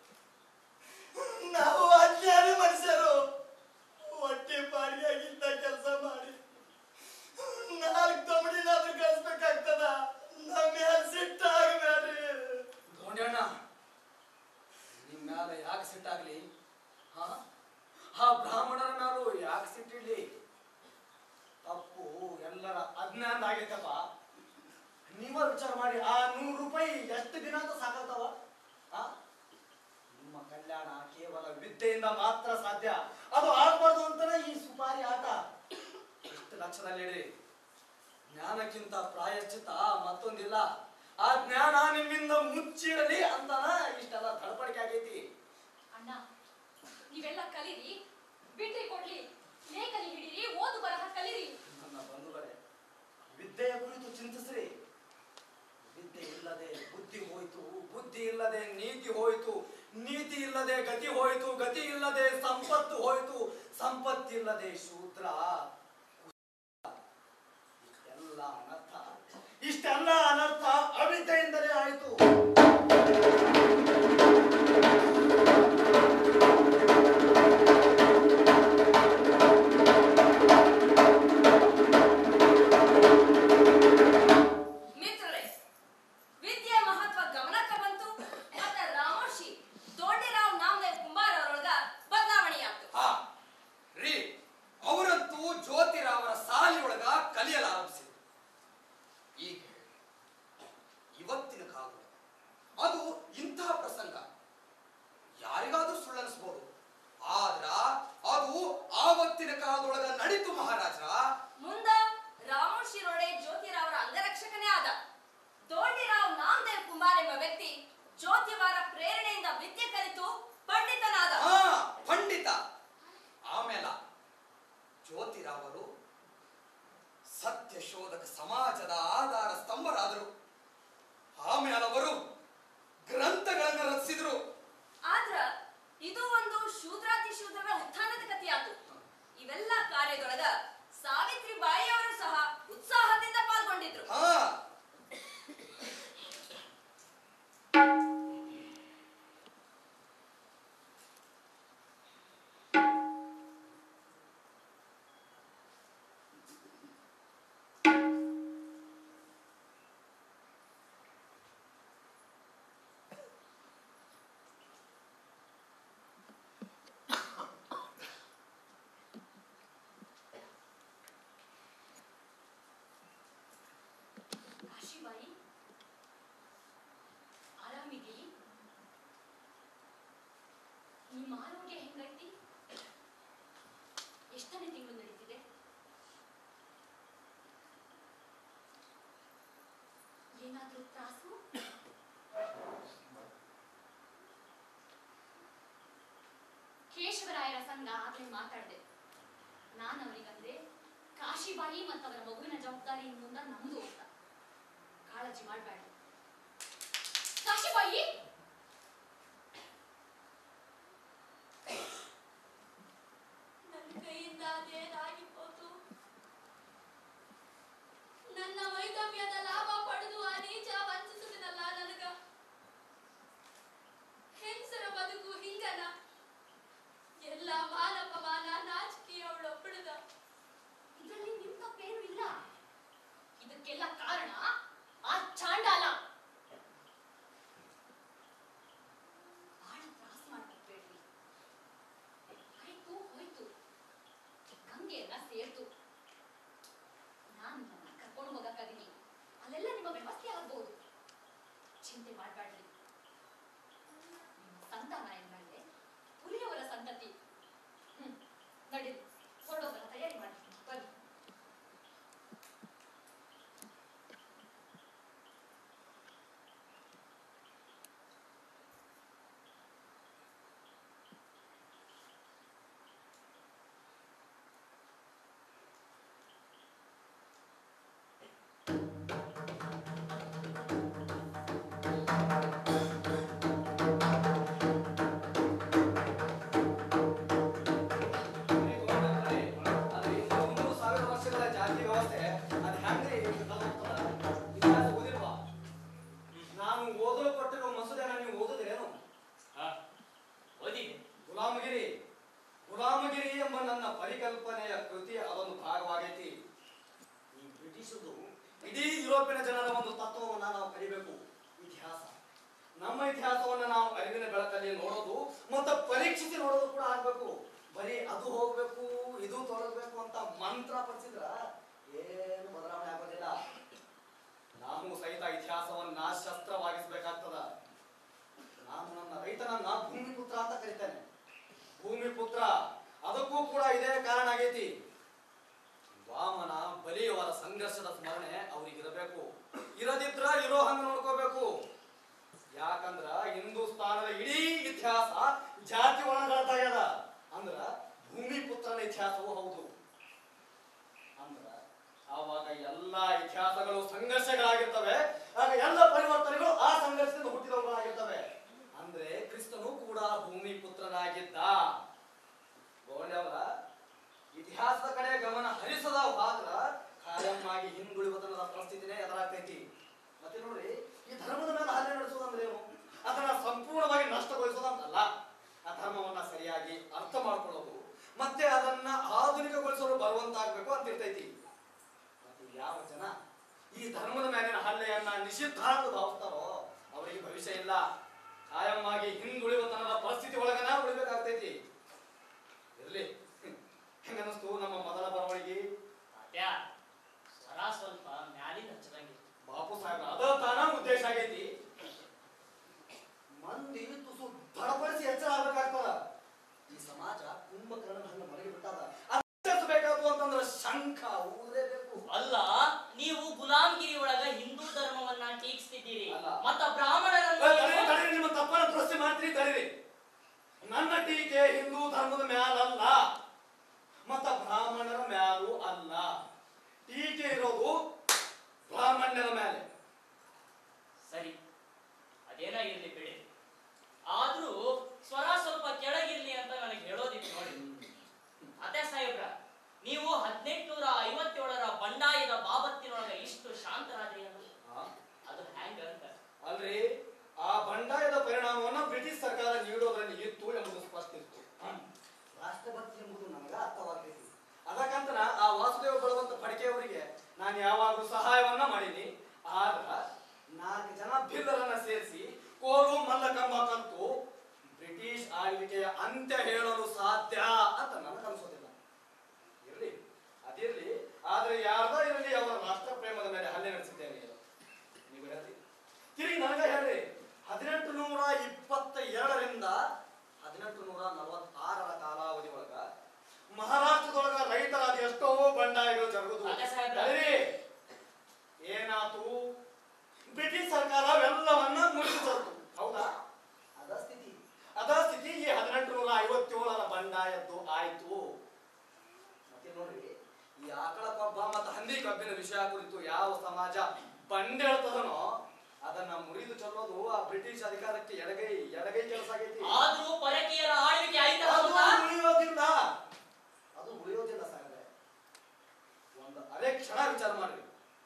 ನಾವು ಅಜ್ಞಾನಿ ಮನುಷ್ಯರು ಹೊಟ್ಟೆ ಬಾಡಿಗೆಯಾಗಿದ್ದ ಕೆಲಸ ಮಾಡಿ ನಾಲ್ಕು ತಮಿಳಿನಾದ್ರೂ ಕಳಿಸ್ಬೇಕಾಗ್ತದ ನಮ್ಮ ಮೇಲೆ ಸಿಟ್ಟಾಗಬೇಡ್ರಿ ಧೋಂಡ್ಯಣ್ಣ ನಿಮ್ ಮ್ಯಾಲ ಯಾಕೆ ಸಿಟ್ಟಾಗ್ಲಿ ಹಾ ಆ ಬ್ರಾಹ್ಮಣರ ಮ್ಯಾಲೂ ಯಾಕೆ ಸಿಟ್ಟಿಡ್ಲಿ ತಪ್ಪು ಎಲ್ಲರ ಅಜ್ಞಾನ ಆಗೈತಪ್ಪ ನೀವ ವಿಚಾರ ಮಾಡಿ ಆ ನೂರು ರೂಪಾಯಿ ಎಷ್ಟು ದಿನ ಅಂತ ಸಾಕಾಗ್ತಾವ ಆ ನಿಮ್ಮ ಕಲ್ಯಾಣ ಕೇವಲ ವಿದ್ಯೆಯಿಂದ ಮಾತ್ರ ಸಾಧ್ಯ ಅದು ಆಗ್ಬಾರ್ದು ಅಂತಾನೆ ಈ ಸುಪಾರಿ ಆಟ ಎಷ್ಟು ಲಕ್ಷದಲ್ಲಿ ಜ್ಞಾನಕ್ಕಿಂತ ಪ್ರಾಯಶ್ಚಿತ ಮತ್ತೊಂದಿಲ್ಲ ಆ ಜ್ಞಾನ ನಿಮ್ಮಿಂದ ಮುಚ್ಚಿರಲಿ ಅಂತಾನ ಇಷ್ಟೆಲ್ಲ ತಡಪಡಿಕೆ ಆಗೈತಿ ಅಣ್ಣ ನೀವೆಲ್ಲ ಕಲೀರಿ ಬಿಟ್ರಿ ಕೊಡ್ಲಿ ಲೇಖನಿ ಹಿಡೀರಿ ಓದು ಬರಹ ಕಲೀರಿ ನನ್ನ ಬಂಧುಗಳೇ ವಿದ್ಯೆಯ ಕುರಿತು ಚಿಂತಿಸ್ರಿ ವಿದ್ಯೆ ಇಲ್ಲದೆ ಬುದ್ಧಿ ಹೋಯ್ತು ಬುದ್ಧಿ ಇಲ್ಲದೆ ನೀತಿ ಹೋಯ್ತು ನೀತಿ ಇಲ್ಲದೆ ಗತಿ ಹೋಯ್ತು ಗತಿ ಇಲ್ಲದೆ ಸಂಪತ್ತು ಹೋಯ್ತು ಸಂಪತ್ತಿಲ್ಲದೆ ಶೂದ್ರ ಇಷ್ಟೆಲ್ಲ ಅನರ್ಥ ಇಷ್ಟೆಲ್ಲ ಅನರ್ಥ ಅವಿದ್ಯೆಯಿಂದಲೇ ಆಯ್ತು ಮಿತ್ರರೇ ವಿದ್ಯೆಯ ಮಹತ್ವ ಗಮನಕ್ಕೆ ಬಂತು ಮತ್ತೆ ರಾಮೋಶಿ ದೊಡ್ಡಿರಾವ್ ನಾಮದೇವ್ ಕುಂಬಾರ್ ಅವರೊಳಗ ಬದಲಾವಣೆಯಾಯ್ತು ಹಾ ರೀ ಅವರಂತೂ ಜ್ಯೋತಿರಾವರ ಸಾಲಿಯೊಳಗ ಕಲಿಯಲಾರಂಭಿಸಿದ್ರು ಈಗ ಇವತ್ತಿನ ಕಾಲ ಅದು ಇಂಥ ಪ್ರಸಂಗ ಯಾರಿಗಾದ್ರೂ ಸುಳ್ಳನಿಸ್ಬೋದು ಆದ್ರ ಅದು ಆವತ್ತಿನ ಕಾಲದೊಳಗ ನಡೀತು ಮಹಾರಾಜ ಮುಂದ ರಾಮೋಶಿ ರೋಡೆ ಜ್ಯೋತಿರಾವ್ರ ಅಂಗರಕ್ಷಕನೇ ಆದ ದೋಂಡಿರಾವ್ ನಾಮದೇವ್ ಕುಮಾರ್ ಎಂಬ ವ್ಯಕ್ತಿ ಜ್ಯೋತಿವಾರ ಪ್ರೇರಣೆಯಿಂದ ವಿದ್ಯೆ ಕಲಿತು ಪಂಡಿತನಾದ ಹಾ ಪಂಡಿತ ಆಮೇಲ ಜ್ಯೋತಿರಾವರು ಸತ್ಯ ಶೋಧಕ ಸಮಾಜದ ಆಧಾರ ಸ್ತಂಭರಾದರು ಆಮೇಲೆ ಅವರು ಗ್ರಂಥಗಳನ್ನು ರಚಿಸಿದ್ರು ಆದ್ರ ಇದು ಒಂದು ಶೂದ್ರಾತಿ ಶೂದ್ರರ ಉತ್ಥಾನದ ಕಥೆಯಾತು ಇವೆಲ್ಲ ಕಾರ್ಯದೊಳಗ ಸಾವಿತ್ರಿ ಬಾಯಿಯವರು ಸಹ ಉತ್ಸಾಹದಿಂದ ಪಾಲ್ಗೊಂಡಿದ್ರು ಹಾ ಮಾತಾಡಿದೆ ನಾನು ಅವರಿಗಂದ್ರೆ ಕಾಶಿಬಾಯಿ ಮತ್ತು ಅವರ ಮಗುವಿನ ಜವಾಬ್ದಾರಿ ಇನ್ನು ಮುಂದೆ ನಮ್ದು ಅಂತ ಕಾಳಜಿ ಮಾಡಬೇಡ ಕಾಶಿಬಾಯಿ ನನ್ನ ಕೈಯಿಂದ ಅದೇನಾಗಿ ಹೋತು ನನ್ನ ವೈದಮ್ಯದ ಲಾಭ ಪಡೆದು ಆ ನೀಚ ವಂಚಿಸುತ್ತನಲ್ಲ ನನಗ ಹೆಂಗಸರ ಬದುಕು ಹಿಂಗನ ಎಲ್ಲ ಮಾನಪಮಾನ ನಾಚಿಕೆ ಅವಳೊಬ್ಬಳದ ಇದರಲ್ಲಿ ನಿಮ್ ತಪ್ಪೇನು ಇಲ್ಲ ಇದಕ್ಕೆಲ್ಲ ಕಾರಣ ಆ ಚಾಂಡಾಲ ಬಹಳ ತ್ರಾಸ ಮಾಡ್ಕೊಬೇಡ್ರಿ ಆಯ್ತು ಹೋಯ್ತು ಗಂಗೆಯನ್ನ ಸೇರ್ತು ನಾನು ನನ್ನ ಕರ್ಕೊಂಡು ಹೋಗಕ್ಕಾಗಿನಿ ಅಲ್ಲೆಲ್ಲ ನಿಮ್ಮ ವ್ಯವಸ್ಥೆ ಆಗ್ಬಹುದು ಚಿಂತೆ ಮಾಡಬೇಡ್ರಿ ನಿಮ್ಮ ಸಂತಾನ ಎಂದಾದ್ರೆ ಹುಲಿಯವರ ಸಂತತಿ ಹ್ಮ್ ನಡೀರಿ ಹೊರಡೋದನ್ನ ತಯಾರಿ ಮಾಡಿ ಬನ್ನಿ ಅದು ಇನ್ನೂ ಮೂರು ಸಾವಿರ ವರ್ಷಗಳ ಜಾತಿ ವ್ಯವಸ್ಥೆ ಅದು ಹೆಂಗ್ರಿ ಇತಿಹಾಸ ಓದಿಲ್ವಾ ನಾನು ಓದಲು ಕೊಟ್ಟಿರೋ ಮಸೂದೆನ ನೀವು ಓದಿದ್ರೇನು ಓದಿ ಗುಲಾಮಗಿರಿ ಗುಲಾಮಗಿರಿ ಎಂಬ ನನ್ನ ಪರಿಕಲ್ಪನೆಯ ಕೃತಿ ಅದೊಂದು ಭಾಗವಾಗೈತಿ ಈ ಬ್ರಿಟಿಷರು ಇಡೀ ಯುರೋಪಿನ ಜನರ ಒಂದು ತತ್ವವನ್ನ ನಾವು ಕಲಿಬೇಕು ಇತಿಹಾಸ ನಮ್ಮ ಇತಿಹಾಸವನ್ನ ನಾವು ಅರಿವಿನ ಬೆಳಕಲ್ಲಿ ನೋಡೋದು ಮತ್ತು ಪರೀಕ್ಷಿಸಿ ನೋಡೋದು ಕೂಡ ಆಗ್ಬೇಕು ಬರೀ ಅದು ಹೋಗ್ಬೇಕು ಇದು ತೊಲಗಬೇಕು ಅಂತ ಮಂತ್ರ ಪಡಿಸಿದ್ರ ಏನು ಬದಲಾವಣೆ ಆಗೋದಿಲ್ಲ ನಾವು ಸಹಿತ ಇತಿಹಾಸವನ್ನ ಶಸ್ತ್ರವಾಗಿಸ್ಬೇಕಾಗ್ತದ ನಾನು ನನ್ನ ರೈತನನ್ನ ಭೂಮಿ ಪುತ್ರ ಅಂತ ಕರಿತೇನೆ ಭೂಮಿ ಪುತ್ರ ಅದಕ್ಕೂ ಕೂಡ ಇದೇ ಕಾರಣ ಆಗೈತಿ ವಾಮನ ಬಲಿಯವರ ಸಂಘರ್ಷದ ಸ್ಮರಣೆ ಅವ್ರಿಗೆ ಇರಬೇಕು ಇರದಿದ್ರ ಇರೋ ಹಂಗ ನೋಡ್ಕೋಬೇಕು ಯಾಕಂದ್ರ ಹಿಂದೂಸ್ತಾನದ ಇಡೀ ಇತಿಹಾಸ ಜಾತಿ ಒಳಗಳ್ತಾಗ್ಯದ ಅಂದ್ರ ಭೂಮಿ ಪುತ್ರನ ಇತಿಹಾಸವೂ ಹೌದು ಅಂದ್ರ ಆವಾಗ ಎಲ್ಲಾ ಇತಿಹಾಸಗಳು ಸಂಘರ್ಷಗಳಾಗಿರ್ತವೆ ಆಗ ಎಲ್ಲ ಪರಿವರ್ತನೆಗಳು ಆ ಸಂಘರ್ಷದಿಂದ ಹುಟ್ಟಿದವುಗಳಾಗಿರ್ತವೆ ಅಂದ್ರೆ ಕ್ರಿಸ್ತನು ಕೂಡ ಭೂಮಿ ಪುತ್ರನಾಗಿದ್ದ ಗೋಲ್ಯವರ ಇತಿಹಾಸದ ಕಡೆ ಗಮನ ಹರಿಸದ ಹೋದ್ರ ಕಾಯಮ್ಮಾಗಿ ಹಿಂದುಳಿವತನದ ಪರಿಸ್ಥಿತಿನೇ ಎದುರಾಗ್ತೈತಿ ಮತ್ತೆ ನೋಡ್ರಿ ಈ ಧರ್ಮದ ಮೇಲೆ ಹಲ್ಲೆ ನಡೆಸೋದಂದ್ರೆ ಏನು ಅದನ್ನ ಸಂಪೂರ್ಣವಾಗಿ ನಷ್ಟಗೊಳಿಸೋದಂತಲ್ಲ ಆ ಧರ್ಮವನ್ನ ಸರಿಯಾಗಿ ಅರ್ಥ ಮಾಡ್ಕೊಳ್ಳೋದು ಮತ್ತೆ ಅದನ್ನ ಆಧುನಿಕಗೊಳಿಸಲು ಬರುವಂತಾಗ್ಬೇಕು ಅಂತ ಇರ್ತೈತಿ ಮತ್ತೆ ಯಾವ ಜನ ಈ ಧರ್ಮದ ಮೇಲಿನ ಹಲ್ಲೆಯನ್ನ ನಿಷಿದ್ಧ ಅಂತ ಭಾವಿಸ್ತಾರೋ ಅವರಿಗೆ ಭವಿಷ್ಯ ಇಲ್ಲ ಕಾಯಮ್ಮಾಗಿ ಹಿಂದುಳಿವತನದ ಪರಿಸ್ಥಿತಿ ಒಳಗನ ಉಳಿಬೇಕಾಗ್ತೈತಿ ಇರ್ಲಿ ಹೆಂಗನಸ್ತು ನಮ್ಮ ಮೊದಲ ಬರವಣಿಗೆ ಅದ್ಯಾ ಸ್ವರ ಸ್ವಲ್ಪ ಮ್ಯಾಲಿಂದ ಹಚ್ಚದಂಗೆ ಬಾಪು ಸಾಹೇಬ್ರ ಅದ ತಾನ ಉದ್ದೇಶ ಆಗೈತಿ ಮಂದಿ ತುಸು ಬಡಪಡಿಸಿ ಎಚ್ಚರ ಆಗ್ಬೇಕಾಗ್ತದ ಈ ಸಮಾಜ ಕುಂಭಕರ್ಣನ ಹಂಗ ಮಲಗಿ ಬಿಟ್ಟದ ಅಚ್ಚರಿಸಬೇಕಾದ್ರು ಅಂತಂದ್ರ ಶಂಖ ಊದಲೇಬೇಕು ಅಲ್ಲ ನೀವು ಗುಲಾಮ್ಗಿರಿ ಒಳಗ ಹಿಂದೂ ಧರ್ಮವನ್ನ ಟೀಕಿಸ್ತಿದ್ದೀರಿ ಅಲ್ಲ. ಮತ್ತ ಬ್ರಾಹ್ಮಣರನ್ನು ತಡೀರಿ, ತಡೀರಿ, ನಿಮ್ಮ ತಪ್ಪನ್ನ ಪ್ರಶ್ನೆ ಮಾಡ್ತೀರಿ ತಡೀರಿ ನನ್ನ ಟೀಕೆ ಹಿಂದೂ ಧರ್ಮದ ಮ್ಯಾಲಲ್ಲ ಮತ್ತ ಬ್ರಾಹ್ಮಣರ ಮ್ಯಾಲೂ ಅಲ್ಲ ಟೀಕೆ ಇರೋದು ಬ್ರಾಹ್ಮಣ್ಯರ ಮೇಲೆ ಸರಿ ಅದೇನ ಇರ್ಲಿ ಬಿಡಿ ಆದ್ರೂ ಸ್ವರ ಸ್ವಲ್ಪ ಕೆಳಗಿರ್ಲಿ ಅಂತ ನನಗೆ ಹೇಳೋದಿತ್ತು ನೋಡಿ ಅದೇ ಸಾಹೇಬ್ರ ನೀವು ಹದಿನೆಂಟುನೂರ ಐವತ್ತೇಳರ ಬಂಡಾಯದ ಬಾಬತ್ತಿನೊಳಗ ಇಷ್ಟು ಶಾಂತರಾದ್ರಿ ಅಂದ್ರೆ ಆ? ಅದು ಹ್ಯಾಂಗ ಅಂತ ಅಲ್ರಿ ಆ ಬಂಡಾಯದ ಪರಿಣಾಮವನ್ನ ಬ್ರಿಟಿಷ್ ಸರ್ಕಾರ ನೀಡೋದ್ರಲ್ಲಿ ಇತ್ತು ಎಂಬುದು ಸ್ಪಷ್ಟ ಇತ್ತು ರಾಷ್ಟ್ರಭಕ್ತಿ ಎಂಬುದು ನಮಗ ಅರ್ಥವಾಗ್ತೈತಿ ಅದಕ್ಕಂತ ಆ ವಾಸುದೇವ ಬಲವಂತ ಪಡಿಕೆಯವರಿಗೆ ನಾನು ಯಾವಾಗಲೂ ಸಹಾಯವನ್ನ ಮಾಡೀನಿ ಆದ್ರ ನಾಲ್ಕು ಜನ ಬಿಲ್ಲರನ್ನ ಸೇರಿಸಿ ಕೋಲು ಮಲ್ಲಕಂಬ ಕಲ್ತು ಬ್ರಿಟಿಷ್ ಆಳ್ವಿಕೆಯ ಅಂತ್ಯ ಹೇಳಲು ಸಾಧ್ಯ ಅಂತ ನನಗೆ ಅನ್ಸೋದಿಲ್ಲ ಇರ್ಲಿ ಅದಿರ್ಲಿ ಆದ್ರೆ ಯಾರ್ದೋ ಇರಲಿ ಅವರ ರಾಷ್ಟ್ರ ಪ್ರೇಮದ ಮೇಲೆ ಹಲ್ಲೆ ನಡೆಸಿದ್ದೇನೆ ನೀವು ಹೇಳ್ರಿ ತಿರುಗಿ ನನಗೆ ಹೇಳ್ರಿ ಹದಿನೆಂಟು ನೂರ ಇಪ್ಪತ್ತ ಎರಡರಿಂದ ಹದಿನೆಂಟು ನೂರ ನಲವತ್ತಾರರ ಕಾಲಾವಧಿ ಒಳಗ ಮಹಾರಾಷ್ಟ್ರದೊಳಗ ರೈತರಾದ ಎಷ್ಟೋ ಬಂಡಾಯಗಳು ಜರುಗುದು ಅದೇ ಸಾಹೇಬ್ರ. ತಡೀರಿ. ಏನಾತು ಬ್ರಿಟಿಷ್ ಸರ್ಕಾರ ಅವೆಲ್ಲವನ್ನ ಮುಗಿಸಿತು ಹೌದಾ ಅದ ಸ್ಥಿತಿ ಅದ ಸ್ಥಿತಿ ಈ ಹದಿನೆಂಟು ನೂರ ಐವತ್ತೇಳರ ಬಂಡಾಯದ್ದು ಆಯ್ತು ಹಂದಿ ಕಬ್ಬಿನ ವಿಷಯ ಕುರಿತು ಯಾವ ಸಮಾಜ ಬಂಡೆ ಹೇಳ್ತದನೋ ಅದನ್ನ ಮುರಿದು ಚೆಲ್ಲೋದು ಆ ಬ್ರಿಟಿಷ್ ಅಧಿಕಾರಕ್ಕೆ ಎಡಗೈ ಎಡಗೈ ಕೆಲಸ ಆಗೈತಿ ಆದ್ರೂ ಪರಕೀಯರ ಆಳ್ವಿಕೆ ಆಯ್ತಾ ಅದು ಹೌದಾ? ಉಳಿಯೋದಿಲ್ಲ ಅದು ಉಳಿಯೋದಿಲ್ಲ ಸಾಹೇಬ್ರೆ ಒಂದು ಅರೆ ಕ್ಷಣ ವಿಚಾರ ಮಾಡ್ರಿ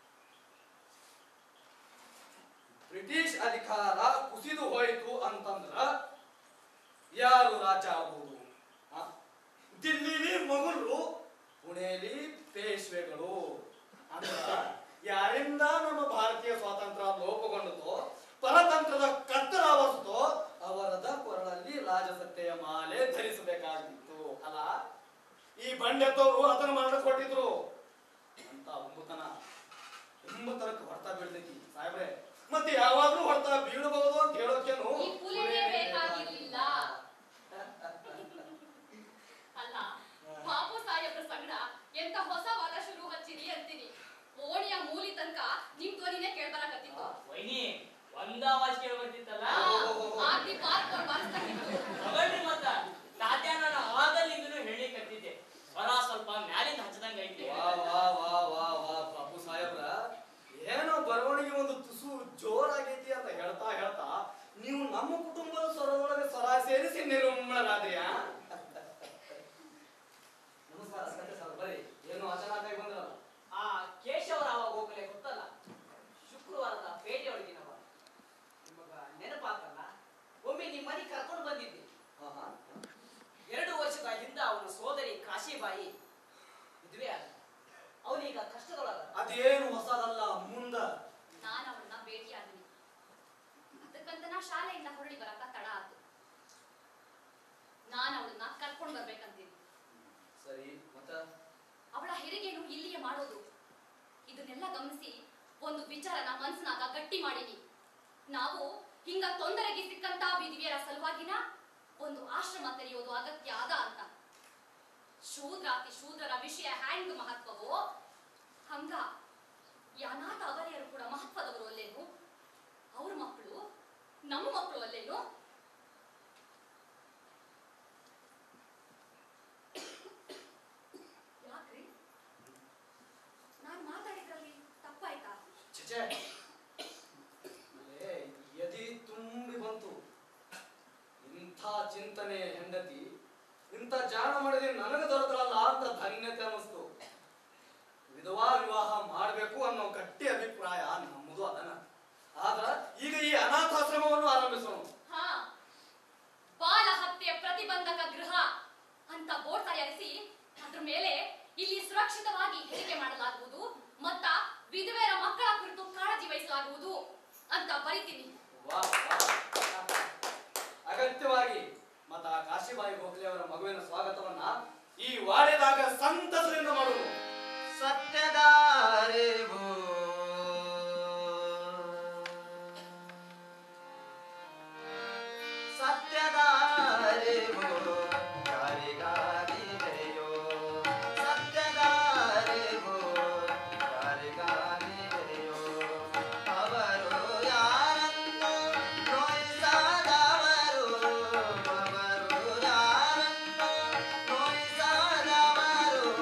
ಬ್ರಿಟಿಷ್ ಅಧಿಕಾರ ಕುಸಿದು ಹೋಯಿತು ಅಂತಂದ್ರ ಯಾರು ರಾಜ ಆಗ್ಬೋದು ಆ? ದಿಲ್ಲಿಲಿ ಮೊಘಲರು ಪುಣೆಲಿ ಪೇಶ್ವೆಗಳು ಅಂದ್ರ ಯಾರಿಂದ ನಮ್ಮ ಭಾರತೀಯ ಸ್ವಾತಂತ್ರ್ಯ ಲೋಪಗೊಂಡಿತೋ ಪರತಂತ್ರದ ಕತ್ತಲ ಆವರಿಸ್ತೋ ಅವರದ ಕೊರಳಲ್ಲಿ ರಾಜಸತ್ತೆಯ ಮಾಲೆ ಧರಿಸಬೇಕಾಗಿತ್ತು ಅಲ್ಲ ಈ ಬಂಡೆತ್ತವರು ಅದನ್ನ ಮಾಡಕ್ ಕೊಟ್ಟಿದ್ರು ಅಂತ ಒಂಬುತನ ಒಂಬತ್ತನಕ್ಕೆ ಹೊಡ್ತಾ ಬೀಳ್ತೈತಿ ಸಾಹೇಬ್ರೆ ಮತ್ತೆ ಯಾವಾಗ್ಲೂ ಹೊಡ್ತಾ ಬೀಳಬಹುದು ಅಂತ ಹೇಳೋಕೇನು ಈ ಪುಲಿಗೆ ಬೇಕಾಗಿರ್ಲಿಲ್ಲ ಅಲ್ಲ ಬಾಬು ಸಾಹೇಬ್ರ ಸಂಗಡ ಎಂತ ಹೊಸ ವಾದ ಶುರು ಹಚ್ಚಿರಿ ಅಂತೀನಿ ಓಣಿಯ ಮೂಲಿ ತನಕ ನಿಮ್ ಧ್ವನಿನೇ ಕೇಳ್ಬರಕತ್ತಿತ್ತು ವೈನಿ ಒಂದ ಆವಾಜ್ ಕೇಳಿ ಬರ್ತಿತ್ತಲ್ಲ ಆರ್ತಿ ಪಾರ್ಕೊಂಡ್ ಬಾರಿಸ್ತಾಕಿತ್ತು ತಗೊಳ್ರಿ ಮತ್ತ ತಾತ್ಯ ನಾನು ಆಗಲಿಂದನೂ ಹೇಳಿ ಕತ್ತಿದ್ದೆ ಸ್ವರ ಸ್ವಲ್ಪ ಮ್ಯಾಲಿಂದ ಹಚ್ಚದಂಗ ಐತಿ ವಾ ವಾ ವಾ ವಾ ವಾ ಬಾಬು ಸಾಹೇಬ್ರ ಏನೋ ಬರವಣಿಗೆ ಒಂದು ತುಸು ಜೋರಾಗೈತಿ ಅಂತ ಹೇಳ್ತಾ ಹೇಳ್ತಾ ನೀವು ನಮ್ಮ ಕುಟುಂಬದ ಸ್ವರದೊಳಗೆ ಸ್ವರ ಸೇರಿಸಿ ನಿರುಮ್ಮಳರಾದ್ರಿಯಾ ನಮಸ್ಕಾರ ಸಂತೆ ಸರ್ ಬರ್ರಿ ಏನು ಅಚಾನಕ್ ಆಗಿ ಬಂದ್ರಲ್ಲ ಆ ಕೇಶವರಾವ ಹೋಗಲೆ ಗೊತ್ತಲ್ಲ ಶುಕ್ರವಾರದ ಪೇಟೆ ಒಳಗಿನವ ನಿಮಗ ನೆನಪಾತಲ್ಲ ಒಮ್ಮೆ ನಿಮ್ಮ ಮನೆ ಕರ್ಕೊಂಡು ಬಂದಿದ್ದೆ ಹಾ ಹಾ ಎರಡು ವರ್ಷದ ಹಿಂದ ಅವನ ಸೋದರಿ ಕಾಶಿಬಾಯಿ ಮದುವೆ ಆದ ಅವನೀಗ ಕಷ್ಟದೊಳಗ ಅದೇನು ಹೊಸದಲ್ಲ ಮುಂದ ನಾನು ಅವಳನ್ನ ಭೇಟಿಯಾದಿನಿ ಅದಕ್ಕಂತ ನಾ ಶಾಲೆಯಿಂದ ಹೊರಡಿ ಬರಕ ತಡ ಆತು ನಾನು ಅವಳನ್ನ ಕರ್ಕೊಂಡ್ ಬರ್ಬೇಕಂತೀನಿ ಸರಿ ಮತ್ತ ಅವಳ ಹೆರಿಗೆನು ಇಲ್ಲಿಯೇ ಮಾಡೋದು ಇದನ್ನೆಲ್ಲ ಗಮನಿಸಿ ಒಂದು ವಿಚಾರನ ಮನ್ಸನಾಗ ಗಟ್ಟಿ ಮಾಡೀನಿ ನಾವು ಹಿಂಗ ತೊಂದರೆಗೆ ಸಿಕ್ಕಂತ ವಿಧಿವಿಯರ ಸಲುವಾಗಿನ ಒಂದು ಆಶ್ರಮ ತೆರೆಯೋದು ಅಗತ್ಯ ಆದ ಅಂತ ಶೂದ್ರಾತಿ ಶೂದ್ರರ ವಿಷಯ ಹ್ಯಾಂಗ್ ಮಹತ್ವವೋ ಹಂಗ ಈ ಅನಾಥ ಅಬಲೆಯರು ಕೂಡ ಮಹತ್ವದವರು ಅಲ್ಲೇನು ಅವ್ರ ಮಕ್ಕಳು ನಮ್ಮ ಮಕ್ಕಳು ಅಲ್ಲೇನು ಯಾಕ್ರಿ ನಾನು ಮಾತಾಡಿದ್ರಲ್ಲಿ ತಪ್ಪಾಯ್ತಾ ಛೆ ಅಲ್ಲೇ ಎದಿ ತುಂಬಿ ಬಂತು ಇಂಥ ಚಿಂತನೆ ಹೆಂಡತಿ ಇಂಥ ಜಾಣ ಮಾಡಿದ್ರೆ ನನಗೆ ದೊರೆತಲ್ಲ ಅಂತ ಧನ್ಯತೆ ಅನ್ನಿಸ್ತು ವಿಧವಾ ವಿವಾಹ ಮಾಡಬೇಕು ಅನ್ನೋ ಗಟ್ಟಿ ಅಭಿಪ್ರಾಯ ನಮ್ಮದು ಅದನ್ನ ಆದ್ರ ಈಗ ಈ ಅನಾಥಾಶ್ರಮವನ್ನು ಆರಂಭಿಸೋಣ ಹಾ ಬಾಲ ಹತ್ಯೆ ಪ್ರತಿಬಂಧಕ ಗೃಹ ಅಂತ ಬೋರ್ಡ್ ತಯಾರಿಸಿ ಅದ್ರ ಮೇಲೆ ಇಲ್ಲಿ ಸುರಕ್ಷಿತವಾಗಿ ಹೆರಿಗೆ ಮಾಡಲಾಗುವುದು ಮತ್ತ ವಿಧವೆಯರ ಮಕ್ಕಳ ಕುರಿತು ಕಾಳಜಿ ವಹಿಸಲಾಗುವುದು ಅಂತ ಬರಿತೀನಿ ವಾ, ವಾ. ಅಗತ್ಯವಾಗಿ ಮತ್ತ ಆ ಕಾಶಿಬಾಯಿ ಗೋಖಲೆ ಅವರ ಮಗುವಿನ ಸ್ವಾಗತವನ್ನ ಈ ವಾಡೆದಾಗ ಸಂತಸದಿಂದ ಮಾಡುವುದು ಸತ್ಯದ ಅರಿವು ಸತ್ಯದ ಅರಿವು ಯಾರಿಗಾಗಿದೆಯೋ ಸತ್ಯದ ಅರಿವು ಯಾರಿಗಾಗಿದೆಯೋ ಅವರು ಯಾರನ್ನು ನೋಯಿಸದವರು ಅವರು ಯಾರನ್ನು ನೋಯಿಸದವರು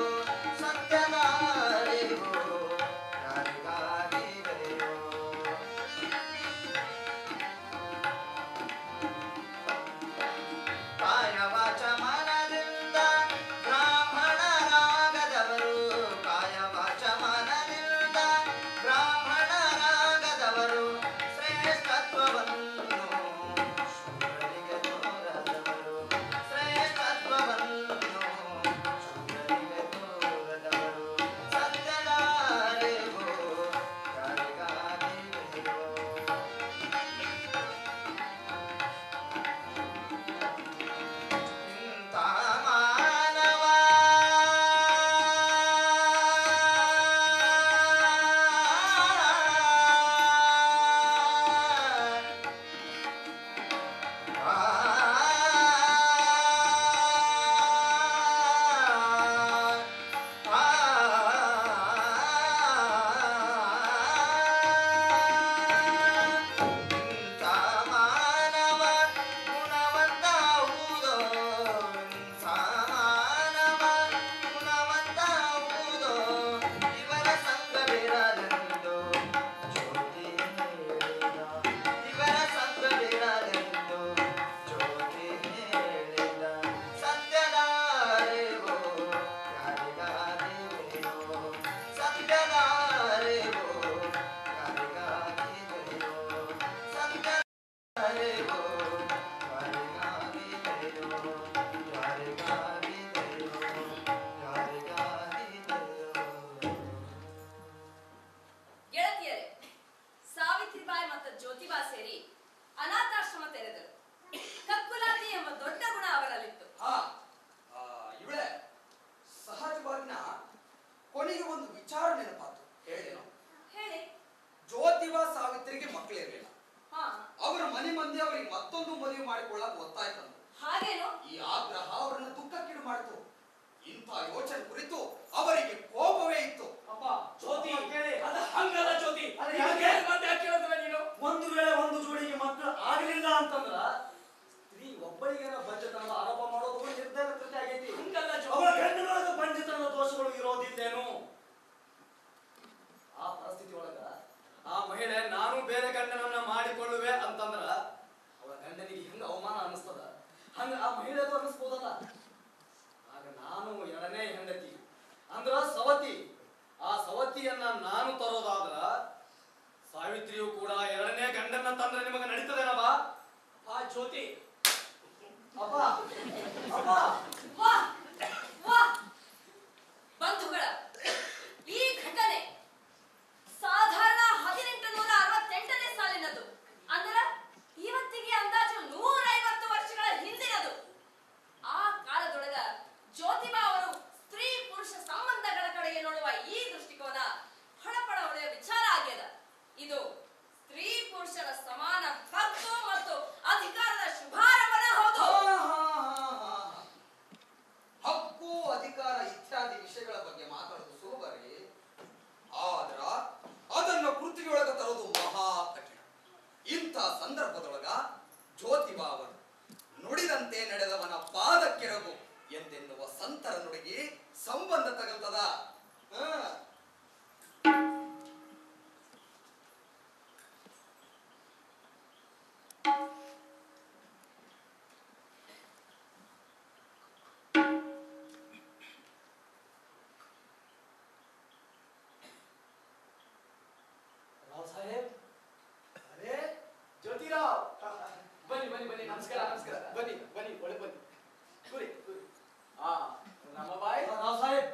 ಅನಾಥಾಶ್ರಮ ತೆರೆದರು ಕಕ್ಕುಲಾತಿ ಎಂಬ ದೊಡ್ಡ ಗುಣ ಅವರಲ್ಲಿತ್ತು ಹಾ ಆ, ಇವಳೆ ಸಹಜವಾಗಿನ ಕೊನೆಗೆ ಒಂದು ವಿಚಾರ ನೆನಪಾತು ಹೇಳೇನು ಹೇಳಿ ಜ್ಯೋತಿಬಾ ಸಾವಿತ್ರಿಗೆ ಮಕ್ಕಳಿರ್ಲಿಲ್ಲ ಹಾ ಅವರ ಮನೆ ಮಂದಿ ಅವರಿಗೆ ಮತ್ತೊಂದು ಮದುವೆ ಮಾಡಿಕೊಳ್ಳಕ್ ಒತ್ತಾಯ ತಂದು ಹಾಗೇನು ಈ ಆಗ್ರಹ ಅವರನ್ನು ದುಃಖಕ್ಕೀಡು ಮಾಡಿತು ಇಂಥ ಯೋಚನೆ ಕುರಿತು ಅವರಿಗೆ ಕೋಪವೇ ಇತ್ತು ಅಪ್ಪ ಜ್ಯೋತಿ ಅಪ್ಪ ಕೇಳಿ ಅದ ಹಂಗಲ್ಲ ಜ್ಯೋತಿ ಅಲ್ಲ, ಯಾಕೆ ಯಾಕೆ? ಮತ್ತೆ ಯಾಕೆ ಕೇಳಿದ್ರೆ ನೀನು ಒಂದು ವೇಳೆ ಒಂದು ಜೋಡಿಗೆ ಮಕ್ಕಳು ಆಗ್ಲಿಲ್ಲ ಅಂತಂದ್ರ ಸ್ತ್ರೀ ಒಬ್ಬಳಿಗೇನ ಬಂಜತನದ ಆರೋಪ ಮಾಡೋದು ನಿರ್ಧಾರ ಕೃತಿ ಆಗೈತಿ ಹಂಗಲ್ಲ ಅವಳ ಜ್ಯೋತಿ ಗಂಡಿನೊಳಗ ಬಂಜತನದ ದೋಷಗಳು ಇರೋದಿಲ್ಲೇನು ಆ ಪರಿಸ್ಥಿತಿ ಒಳಗ ಆ ಮಹಿಳೆ ನಾನು ಬೇರೆ ಗಂಡನನ್ನ ಮಾಡಿಕೊಳ್ಳುವೆ ಅಂತಂದ್ರ ಅವಳ ಗಂಡನಿಗೆ ಹೆಂಗ ಅವಮಾನ ಅನಿಸ್ತದ ಹಂಗ ಆ ಮಹಿಳೆಗೂ ಅನಿಸ್ಬೋದಲ್ಲ ಆಗ ನಾನು ಎರಡನೇ ಹೆಂಡತಿ ಅಂದ್ರ ಸವತಿ ಆ ಸವತಿಯನ್ನ ನಾನು ತರೋದಾದ್ರ ಸಾವಿತ್ರಿಯು ಕೂಡ ಎರಡನೇ ಗಂಡನ್ನ ತಂದ್ರೆ ನಿಮಗೆ ನಡೀತದೇನವಾ ಆ ಜ್ಯೋತಿ ಅಪ್ಪ ಅಪ್ಪ ವಾ ವಾ ಬಂಧುಗಳ ಈ ಘಟನೆ ಸಾಧಾರಣ ಹದಿನೆಂಟು ನೂರ ಅರವತ್ತೆಂಟನೇ ಸಾಲಿನದು ಅಂದ್ರ ಇವತ್ತಿಗೆ ಅಂದಾಜು ನೂರೈವತ್ತು ವರ್ಷಗಳ ಹಿಂದಿನದು ಆ ಕಾಲದೊಳಗ ಜ್ಯೋತಿಬಾ ಅವರು ಸ್ತ್ರೀ ಪುರುಷ ಸಂಬಂಧಗಳ ಕಡೆಗೆ ನೋಡುವ ಈ ದೃಷ್ಟಿಕೋನ ಹೊಳಪಳ ಹೊಳೆಯ ವಿಚಾರ ಆಗ್ಯದ ಇದು ಸ್ತ್ರೀ ಪುರುಷರ ಸಮಾನ ಹಕ್ಕು ಮತ್ತು ಅಧಿಕಾರದ ಶುಭಾರಂಭನ ಹೌದು ಹಾ, ಹಾ, ಹಾ, ಹಾ, ಹಾ. ಹಕ್ಕು ಅಧಿಕಾರ ಇತ್ಯಾದಿ ವಿಷಯಗಳ ಬಗ್ಗೆ ಮಾತಾಡೋದು ಸುಲಭರಿ ಆದ್ರ ಅದನ್ನ ಕೃತಿಯೊಳಗ ತರೋದು ಮಹಾ ಕಠಿಣ ಇಂಥ ಸಂದರ್ಭದೊಳಗ ಜ್ಯೋತಿಬಾ ಅವರು ನುಡಿದಂತೆ ನಡೆದವನ ಪಾದಕ್ಕೆರಗು ಎಂದೆನ್ನುವ ಸಂತರ ನುಡಿಗೆ ಸಂಬಂಧ ತಗಲ್ತದ ಹಾ ರಾವ್ ಸಾಹೇಬ್ ಅರೇ ಜ್ಯೋತಿರಾವ್ ಬನ್ನಿ ಬನ್ನಿ ಬನ್ನಿ ನಮಸ್ಕಾರ ನಮಸ್ಕಾರ ಬನ್ನಿ ಬನ್ನಿ ಒಳಗೆ ಬನ್ನಿ ಕೂರಿ ಕೂರಿ ಆ ನಮ್ಮ ಬಾಯ್ ರಾವ್ ಸಾಹೇಬ್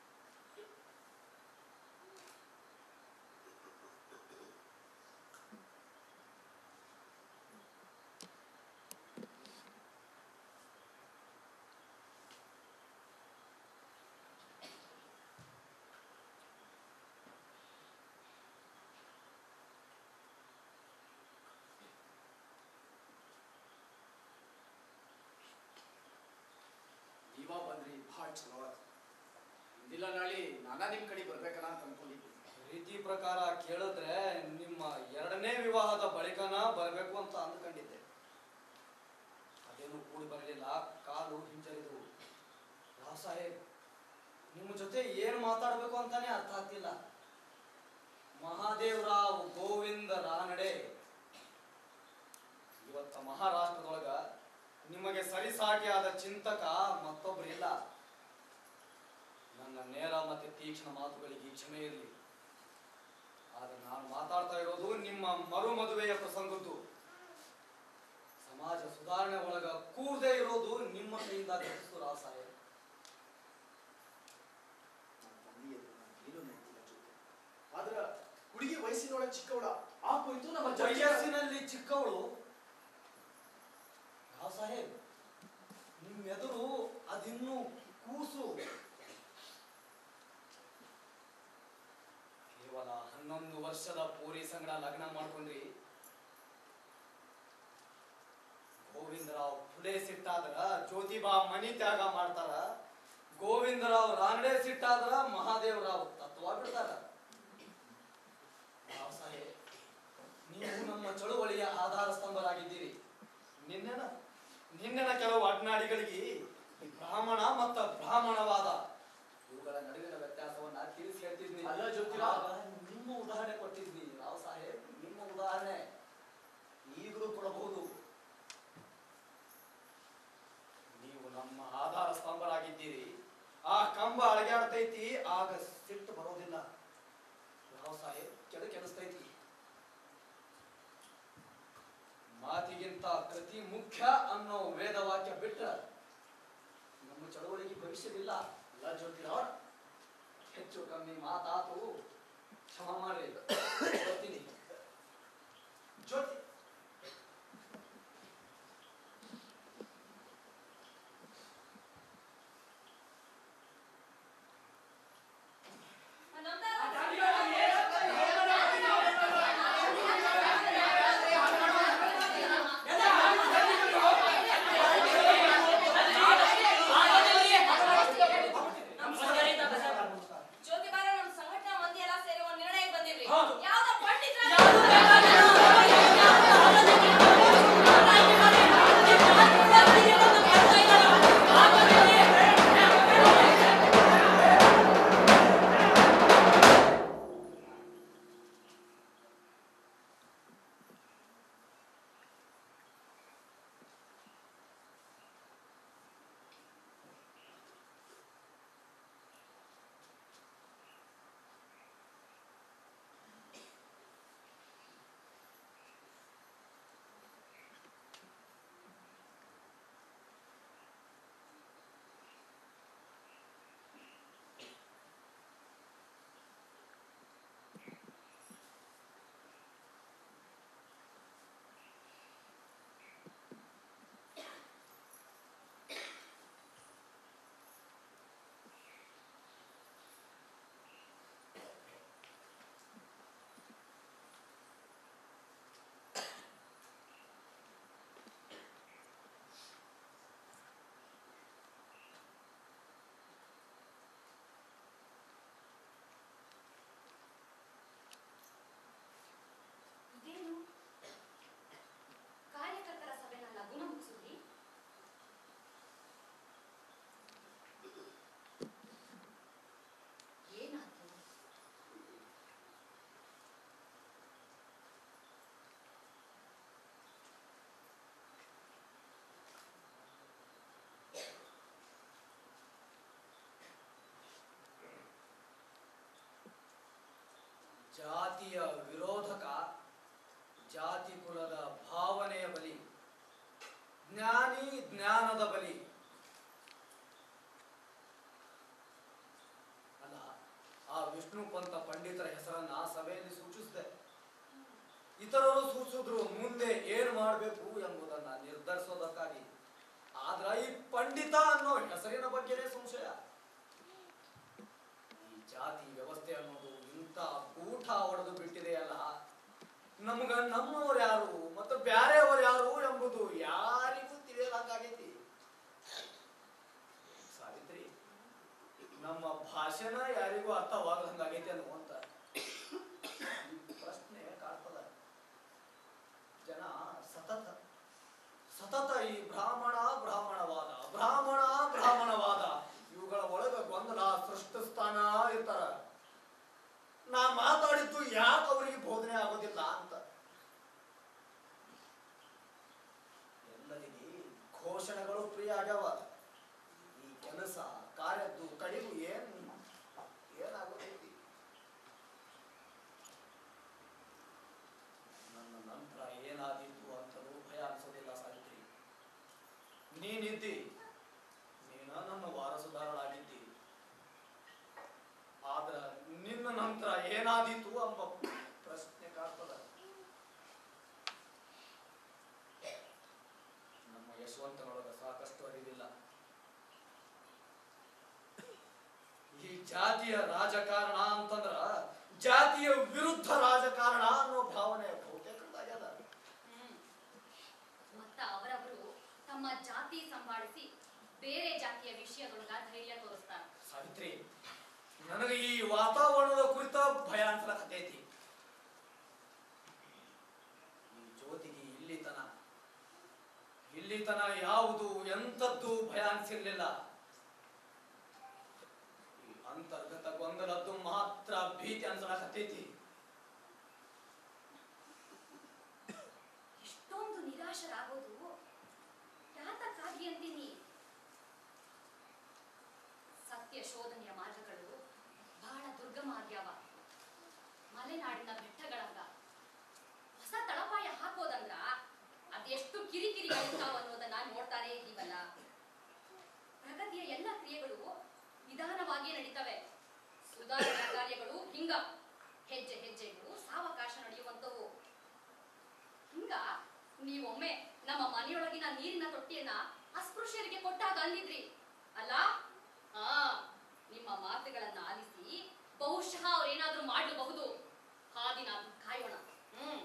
ನೀವ ಬಂದ್ರಿ ಭಾಳ ಚಲೋ ಆಯ್ತು ಇಂದಿಲ್ಲ ನಾಳೆ ನಾನಾ ನಿಮ್ ಕಡೆ ಬರ್ಬೇಕಲ್ಲ ಅಂತ ಅನ್ಕೊಂಡಿದ್ದೆ ರೀತಿ ಪ್ರಕಾರ ಕೇಳಿದ್ರೆ ನಿಮ್ಮ ಎರಡನೇ ವಿವಾಹದ ಬಳಿಕನ ಬರಬೇಕು ಅಂತ ಅಂದ್ಕೊಂಡಿದ್ದೆ ಅದೇನು ಕೂಡಿ ಬರಲಿಲ್ಲ ಕಾಲು ಹಿಂಜರಿದು ರಾವ್ ಸಾಹೇಬ್ ನಿಮ್ಮ ಜೊತೆ ಏನು ಮಾತಾಡಬೇಕು ಅಂತಾನೆ ಅರ್ಥ ಆಗ್ತಿಲ್ಲ ಮಹಾದೇವರಾವ್ ಗೋವಿಂದ ರಾನಡೆ ಇವತ್ತ ಮಹಾರಾಷ್ಟ್ರದೊಳಗ ನಿಮಗೆ ಸರಿಸಾಟಿಯಾದ ಚಿಂತಕ ಮತ್ತೊಬ್ಬರಿಲ್ಲ ನನ್ನ ನೇರ ಮತ್ತೆ ತೀಕ್ಷ್ಣ ಮಾತುಗಳಿಗೆ ಕ್ಷಮೆ ಇರಲಿ ಆದ್ರೆ ನಾನು ಮಾತಾಡ್ತಾ ಇರೋದು ನಿಮ್ಮ ಮರು ಮದುವೆಯ ಪ್ರಸಂಗದ್ದು ಸಮಾಜ ಸುಧಾರಣೆ ಒಳಗ ಕೂರದೆ ಇರೋದು ನಿಮ್ಮ ಕೈಯಿಂದ ಘಟಿಸು ರಾವ್ ಸಾಹೇಬ್ ನನ್ನ ತಂದೆ ಎದುರು ನಾನು ಏನೂ ನೆನಪಿಲ್ಲ ಜೊತೆ ಆದ್ರ ಹುಡುಗಿ ವಯಸ್ಸಿನೊಳಗೆ ಚಿಕ್ಕವಳ ಆ ಕುರಿತು ನಮ್ಮ ಜಡ್ಜ್ ವಯಸ್ಸಿನಲ್ಲಿ ಚಿಕ್ಕವಳು ರಾವ್ ಸಾಹೇಬ್ ನಿಮ್ಮೆದುರು ಅದಿನ್ನೂ ಕೂಸು ಕೇವಲ ಹನ್ನೊಂದು ವರ್ಷದ ಪೂರಿ ಸಂಗಡ ಲಗ್ನ ಮಾಡ್ಕೊಂಡ್ರಿ ಗೋವಿಂದರಾವ್ ಫುಲೆ ಸಿಟ್ಟಾದ್ರ ಜ್ಯೋತಿಬಾ ಮನಿ ತ್ಯಾಗ ಮಾಡ್ತಾರ ಗೋವಿಂದರಾವ್ ರಾನಡೆ ಸಿಟ್ಟಾದ್ರ ಮಹಾದೇವರಾವ್ ತತ್ವ ಬಿಡ್ತಾರ ರಾವ್ ಸಾಹೇಬ್ ನೀವು ನಮ್ಮ ಚಳುವಳಿಯ ಆಧಾರ ಸ್ತಂಭರಾಗಿದ್ದೀರಿ ನಿನ್ನೆನ ನಿನ್ನೆನ ಕೆಲವು ಅಡ್ನಾಡಿಗಳಿಗೆ ಈ ಬ್ರಾಹ್ಮಣ ಮತ್ತ ಬ್ರಾಹ್ಮಣವಾದ ಇವುಗಳ ನಡುವಿನ ವ್ಯತ್ಯಾಸವನ್ನ ತಿಳಿಸಿ ಹೇಳ್ತಿದ್ನಿ ಅಲ್ಲ ಜ್ಯೋತಿರಾವ್. ಆಗ ನಿಮ್ಮ ಉದಾಹರಣೆ ಕೊಟ್ಟಿದ್ನಿ ರಾವ್ ಸಾಹೇಬ್ ನಿಮ್ಮ ಉದಾಹರಣೆ ಈಗಲೂ ಕೊಡಬಹುದು ನೀವು ನಮ್ಮ ಆಧಾರ ಸ್ತಂಭರಾಗಿದ್ದೀರಿ ಆ ಕಂಬ ಅಳಗಾಡ್ತೈತಿ ಆಗ ಸಿಟ್ಟು ಬರೋದಿಲ್ಲ ರಾವ್ ಸಾಹೇಬ್ ಕೆಳ ಕೆಡಿಸ್ತೈತಿ ಮಾತಿಗಿಂತ ಕೃತಿ ಮುಖ್ಯ ಅನ್ನೋ ವೇದವಾಕ್ಯ ಬಿಟ್ರ ನಮ್ಮ ಚಳವಳಿಗೆ ಭವಿಷ್ಯವಿಲ್ಲ ಅಲ್ಲ ಜ್ಯೋತಿರಾವ್ ಹೆಚ್ಚು ಕಮ್ಮಿ ಮಾತಾತು ಅಂತೀರಿ ಹಾ. ಯಾವ್ದೋ ಪಂಡಿತರ ಇದೇನು ಕಾರ್ಯಕರ್ತರ ಸಭೆನ ಲಗುನ ಮುಗಿಸಿದ್ರಿ ಏನಾಯ್ತು ಜಾತಿಯ ವಿರೋಧಕ ಜಾತಿ ಕುಲದ ಭಾವನೆಯ ಬಲಿ ಜ್ಞಾನಿ ಜ್ಞಾನದ ಬಲಿ ಅಲ್ಲ ಆ ವಿಷ್ಣು ಪಂತ ಪಂಡಿತರ ಹೆಸರನ್ನ ಸಭೆಯಲ್ಲಿ ಸೂಚಿಸಿದೆ ಇತರರು ಸೂಚಿಸಿದ್ರು ಮುಂದೆ ಏನ್ ಮಾಡಬೇಕು ಎಂಬುದನ್ನ ನಿರ್ಧರಿಸೋದಕ್ಕಾಗಿ ಆದ್ರ ಈ ಪಂಡಿತ ಅನ್ನೋ ಹೆಸರಿನ ಬಗ್ಗೆನೇ ಸಂಶಯ ಈ ಜಾತಿ ವ್ಯವಸ್ಥೆ ಅನ್ನೋದು ಇಂಥ ಗೂಟ ಹೊಡೆದು ಬಿಟ್ಟಿದೆಯಲ್ಲ ನಮಗ ನಮ್ಮವ್ರು ಯಾರು ಮತ್ತು ಬ್ಯಾರೆಯವರು ಯಾರು ಎಂಬುದು ಯಾರಿಗೂ ತಿಳಿಯಲಾಗೈತಿ ಸಾವಿತ್ರಿ ನಮ್ಮ ಭಾಷೆನ ಯಾರಿಗೂ ಅರ್ಥವಾಗದಂಗಾಗೈತಿ ಅನ್ನುವಂತ ಈ ಪ್ರಶ್ನೆ ಕಾಡ್ತದ ಜನ ಸತತ ಸತತ ಈ ಬ್ರಾಹ್ಮಣ ಬ್ರಾಹ್ಮಣವಾದ ಬ್ರಾಹ್ಮಣ ಬ್ರಾಹ್ಮಣವಾದ ಇವುಗಳ ಒಳಗ ಗೊಂದಲ ಸೃಷ್ಟಿಸ್ತಾನ ಇರ್ತಾರ ನಾ ಮಾತಾಡಿದ್ದು ಯಾಕೆ ಅವರಿಗೆ ಬೋಧನೆ ಆಗೋದಿಲ್ಲ ಅಂತ ಎಲ್ಲರಿಗೆ ಘೋಷಣೆಗಳು ಪ್ರಿಯ ಆಗ್ಯಾವ ಈ ಕೆಲಸ ಕಾರ್ಯದ್ದು ಕಡಿಮು ಏನ್ ಏನಾಗೋದೈತಿ ನನ್ನ ನಂತರ ಏನಾದೀತು ಅಂತಲೂ ಭಯ ಅನ್ಸೋದಿಲ್ಲ ಸಾವಿತ್ರಿ ನೀನಿದ್ದಿ ನೀನ ನನ್ನ ವಾರಸುದಾರಳಾಗಿದ್ದಿ ಆದ್ರ ನಿನ್ನ ನಂತರ ಏನಾದೀತು ಎಂಬ ಪ್ರಶ್ನೆ ಕಾಡ್ತದ ನಮ್ಮ ಯಶವಂತನೊಳಗ ಸಾಕಷ್ಟು ಅರಿವಿಲ್ಲ ಈ ಜಾತಿಯ ರಾಜಕಾರಣ ಅಂತಂದ್ರ ಜಾತಿಯ ವಿರುದ್ಧ ರಾಜಕಾರಣ ಅನ್ನೋ ಭಾವನೆ ಬಹುತೇಕದಾಗ್ಯದ ಮತ್ತ ಅವರವರು ತಮ್ಮ ಜಾತಿ ಸಂಭಾಳಿಸಿ ಬೇರೆ ಜಾತಿಯ ವಿಷಯದೊಳಗ ಧೈರ್ಯ ತೋರಿಸ್ತಾರ ಸಾವಿತ್ರಿ ನನಗೆ ಈ ವಾತಾವರಣದ ಕುರಿತ ಭಯ ಅನ್ಸಲಕತ್ತೈತಿ ಈ ಜ್ಯೋತಿಗೆ ಇಲ್ಲಿತನ ಇಲ್ಲಿತನ ಯಾವುದು ಎಂಥದ್ದು ಭಯ ಅನ್ಸಿರ್ಲಿಲ್ಲ ಈ ಅಂತರ್ಗತ ಗೊಂದಲದ್ದು ಮಾತ್ರ ಭೀತಿ ಅನ್ಸಲಕತ್ತೈತಿ ಇಷ್ಟೊಂದು ನಿರಾಶರಾಗೋದು ಯಾತಕ್ಕಾಗಿ ಅಂತೀನಿ ಸತ್ಯ ಶೋಧನೆಯ ಮಾರ್ಗಗಳು ಬಹಳ ದುರ್ಗಮ ಆಗ್ಯಾವ ಮಲೆನಾಡಿನ ಬೆಟ್ಟಗಳಂಗ ಹೊಸ ತಳಪಾಯ ಹಾಕೋದಂದ್ರ ಅದೆಷ್ಟು ಕಿರಿಕಿರಿಗಳಿರ್ತಾವ ಅನ್ನೋದನ್ನ ನೋಡ್ತಾನೆ ಇದ್ದೀವಲ್ಲ ಪ್ರಗತಿಯ ಎಲ್ಲ ಕ್ರಿಯೆಗಳು ನಿಧಾನವಾಗಿ ನಡೀತವೆ ಸುಧಾರಣಾ ಕಾರ್ಯಗಳು ಹಿಂಗ ಹೆಜ್ಜೆ ಹೆಜ್ಜೆಗೂ ಸಾವಕಾಶ ನಡೆಯುವಂತವು ಹಿಂಗ ನೀವೊಮ್ಮೆ ನಮ್ಮ ಮನೆಯೊಳಗಿನ ನೀರಿನ ತೊಟ್ಟಿಯನ್ನ ಅಸ್ಪೃಶ್ಯರಿಗೆ ಕೊಟ್ಟಾಗ ಅಂದಿದ್ರಿ ಅಲ್ಲ ಹಾ ನಿಮ್ಮ ಮಾತುಗಳನ್ನ ಆಲಿಸಿ ಬಹುಶಃ ಅವ್ರೇನಾದ್ರೂ ಮಾಡಬಹುದು ಹಾದಿನ ಕಾಯೋಣ ಹ್ಮ್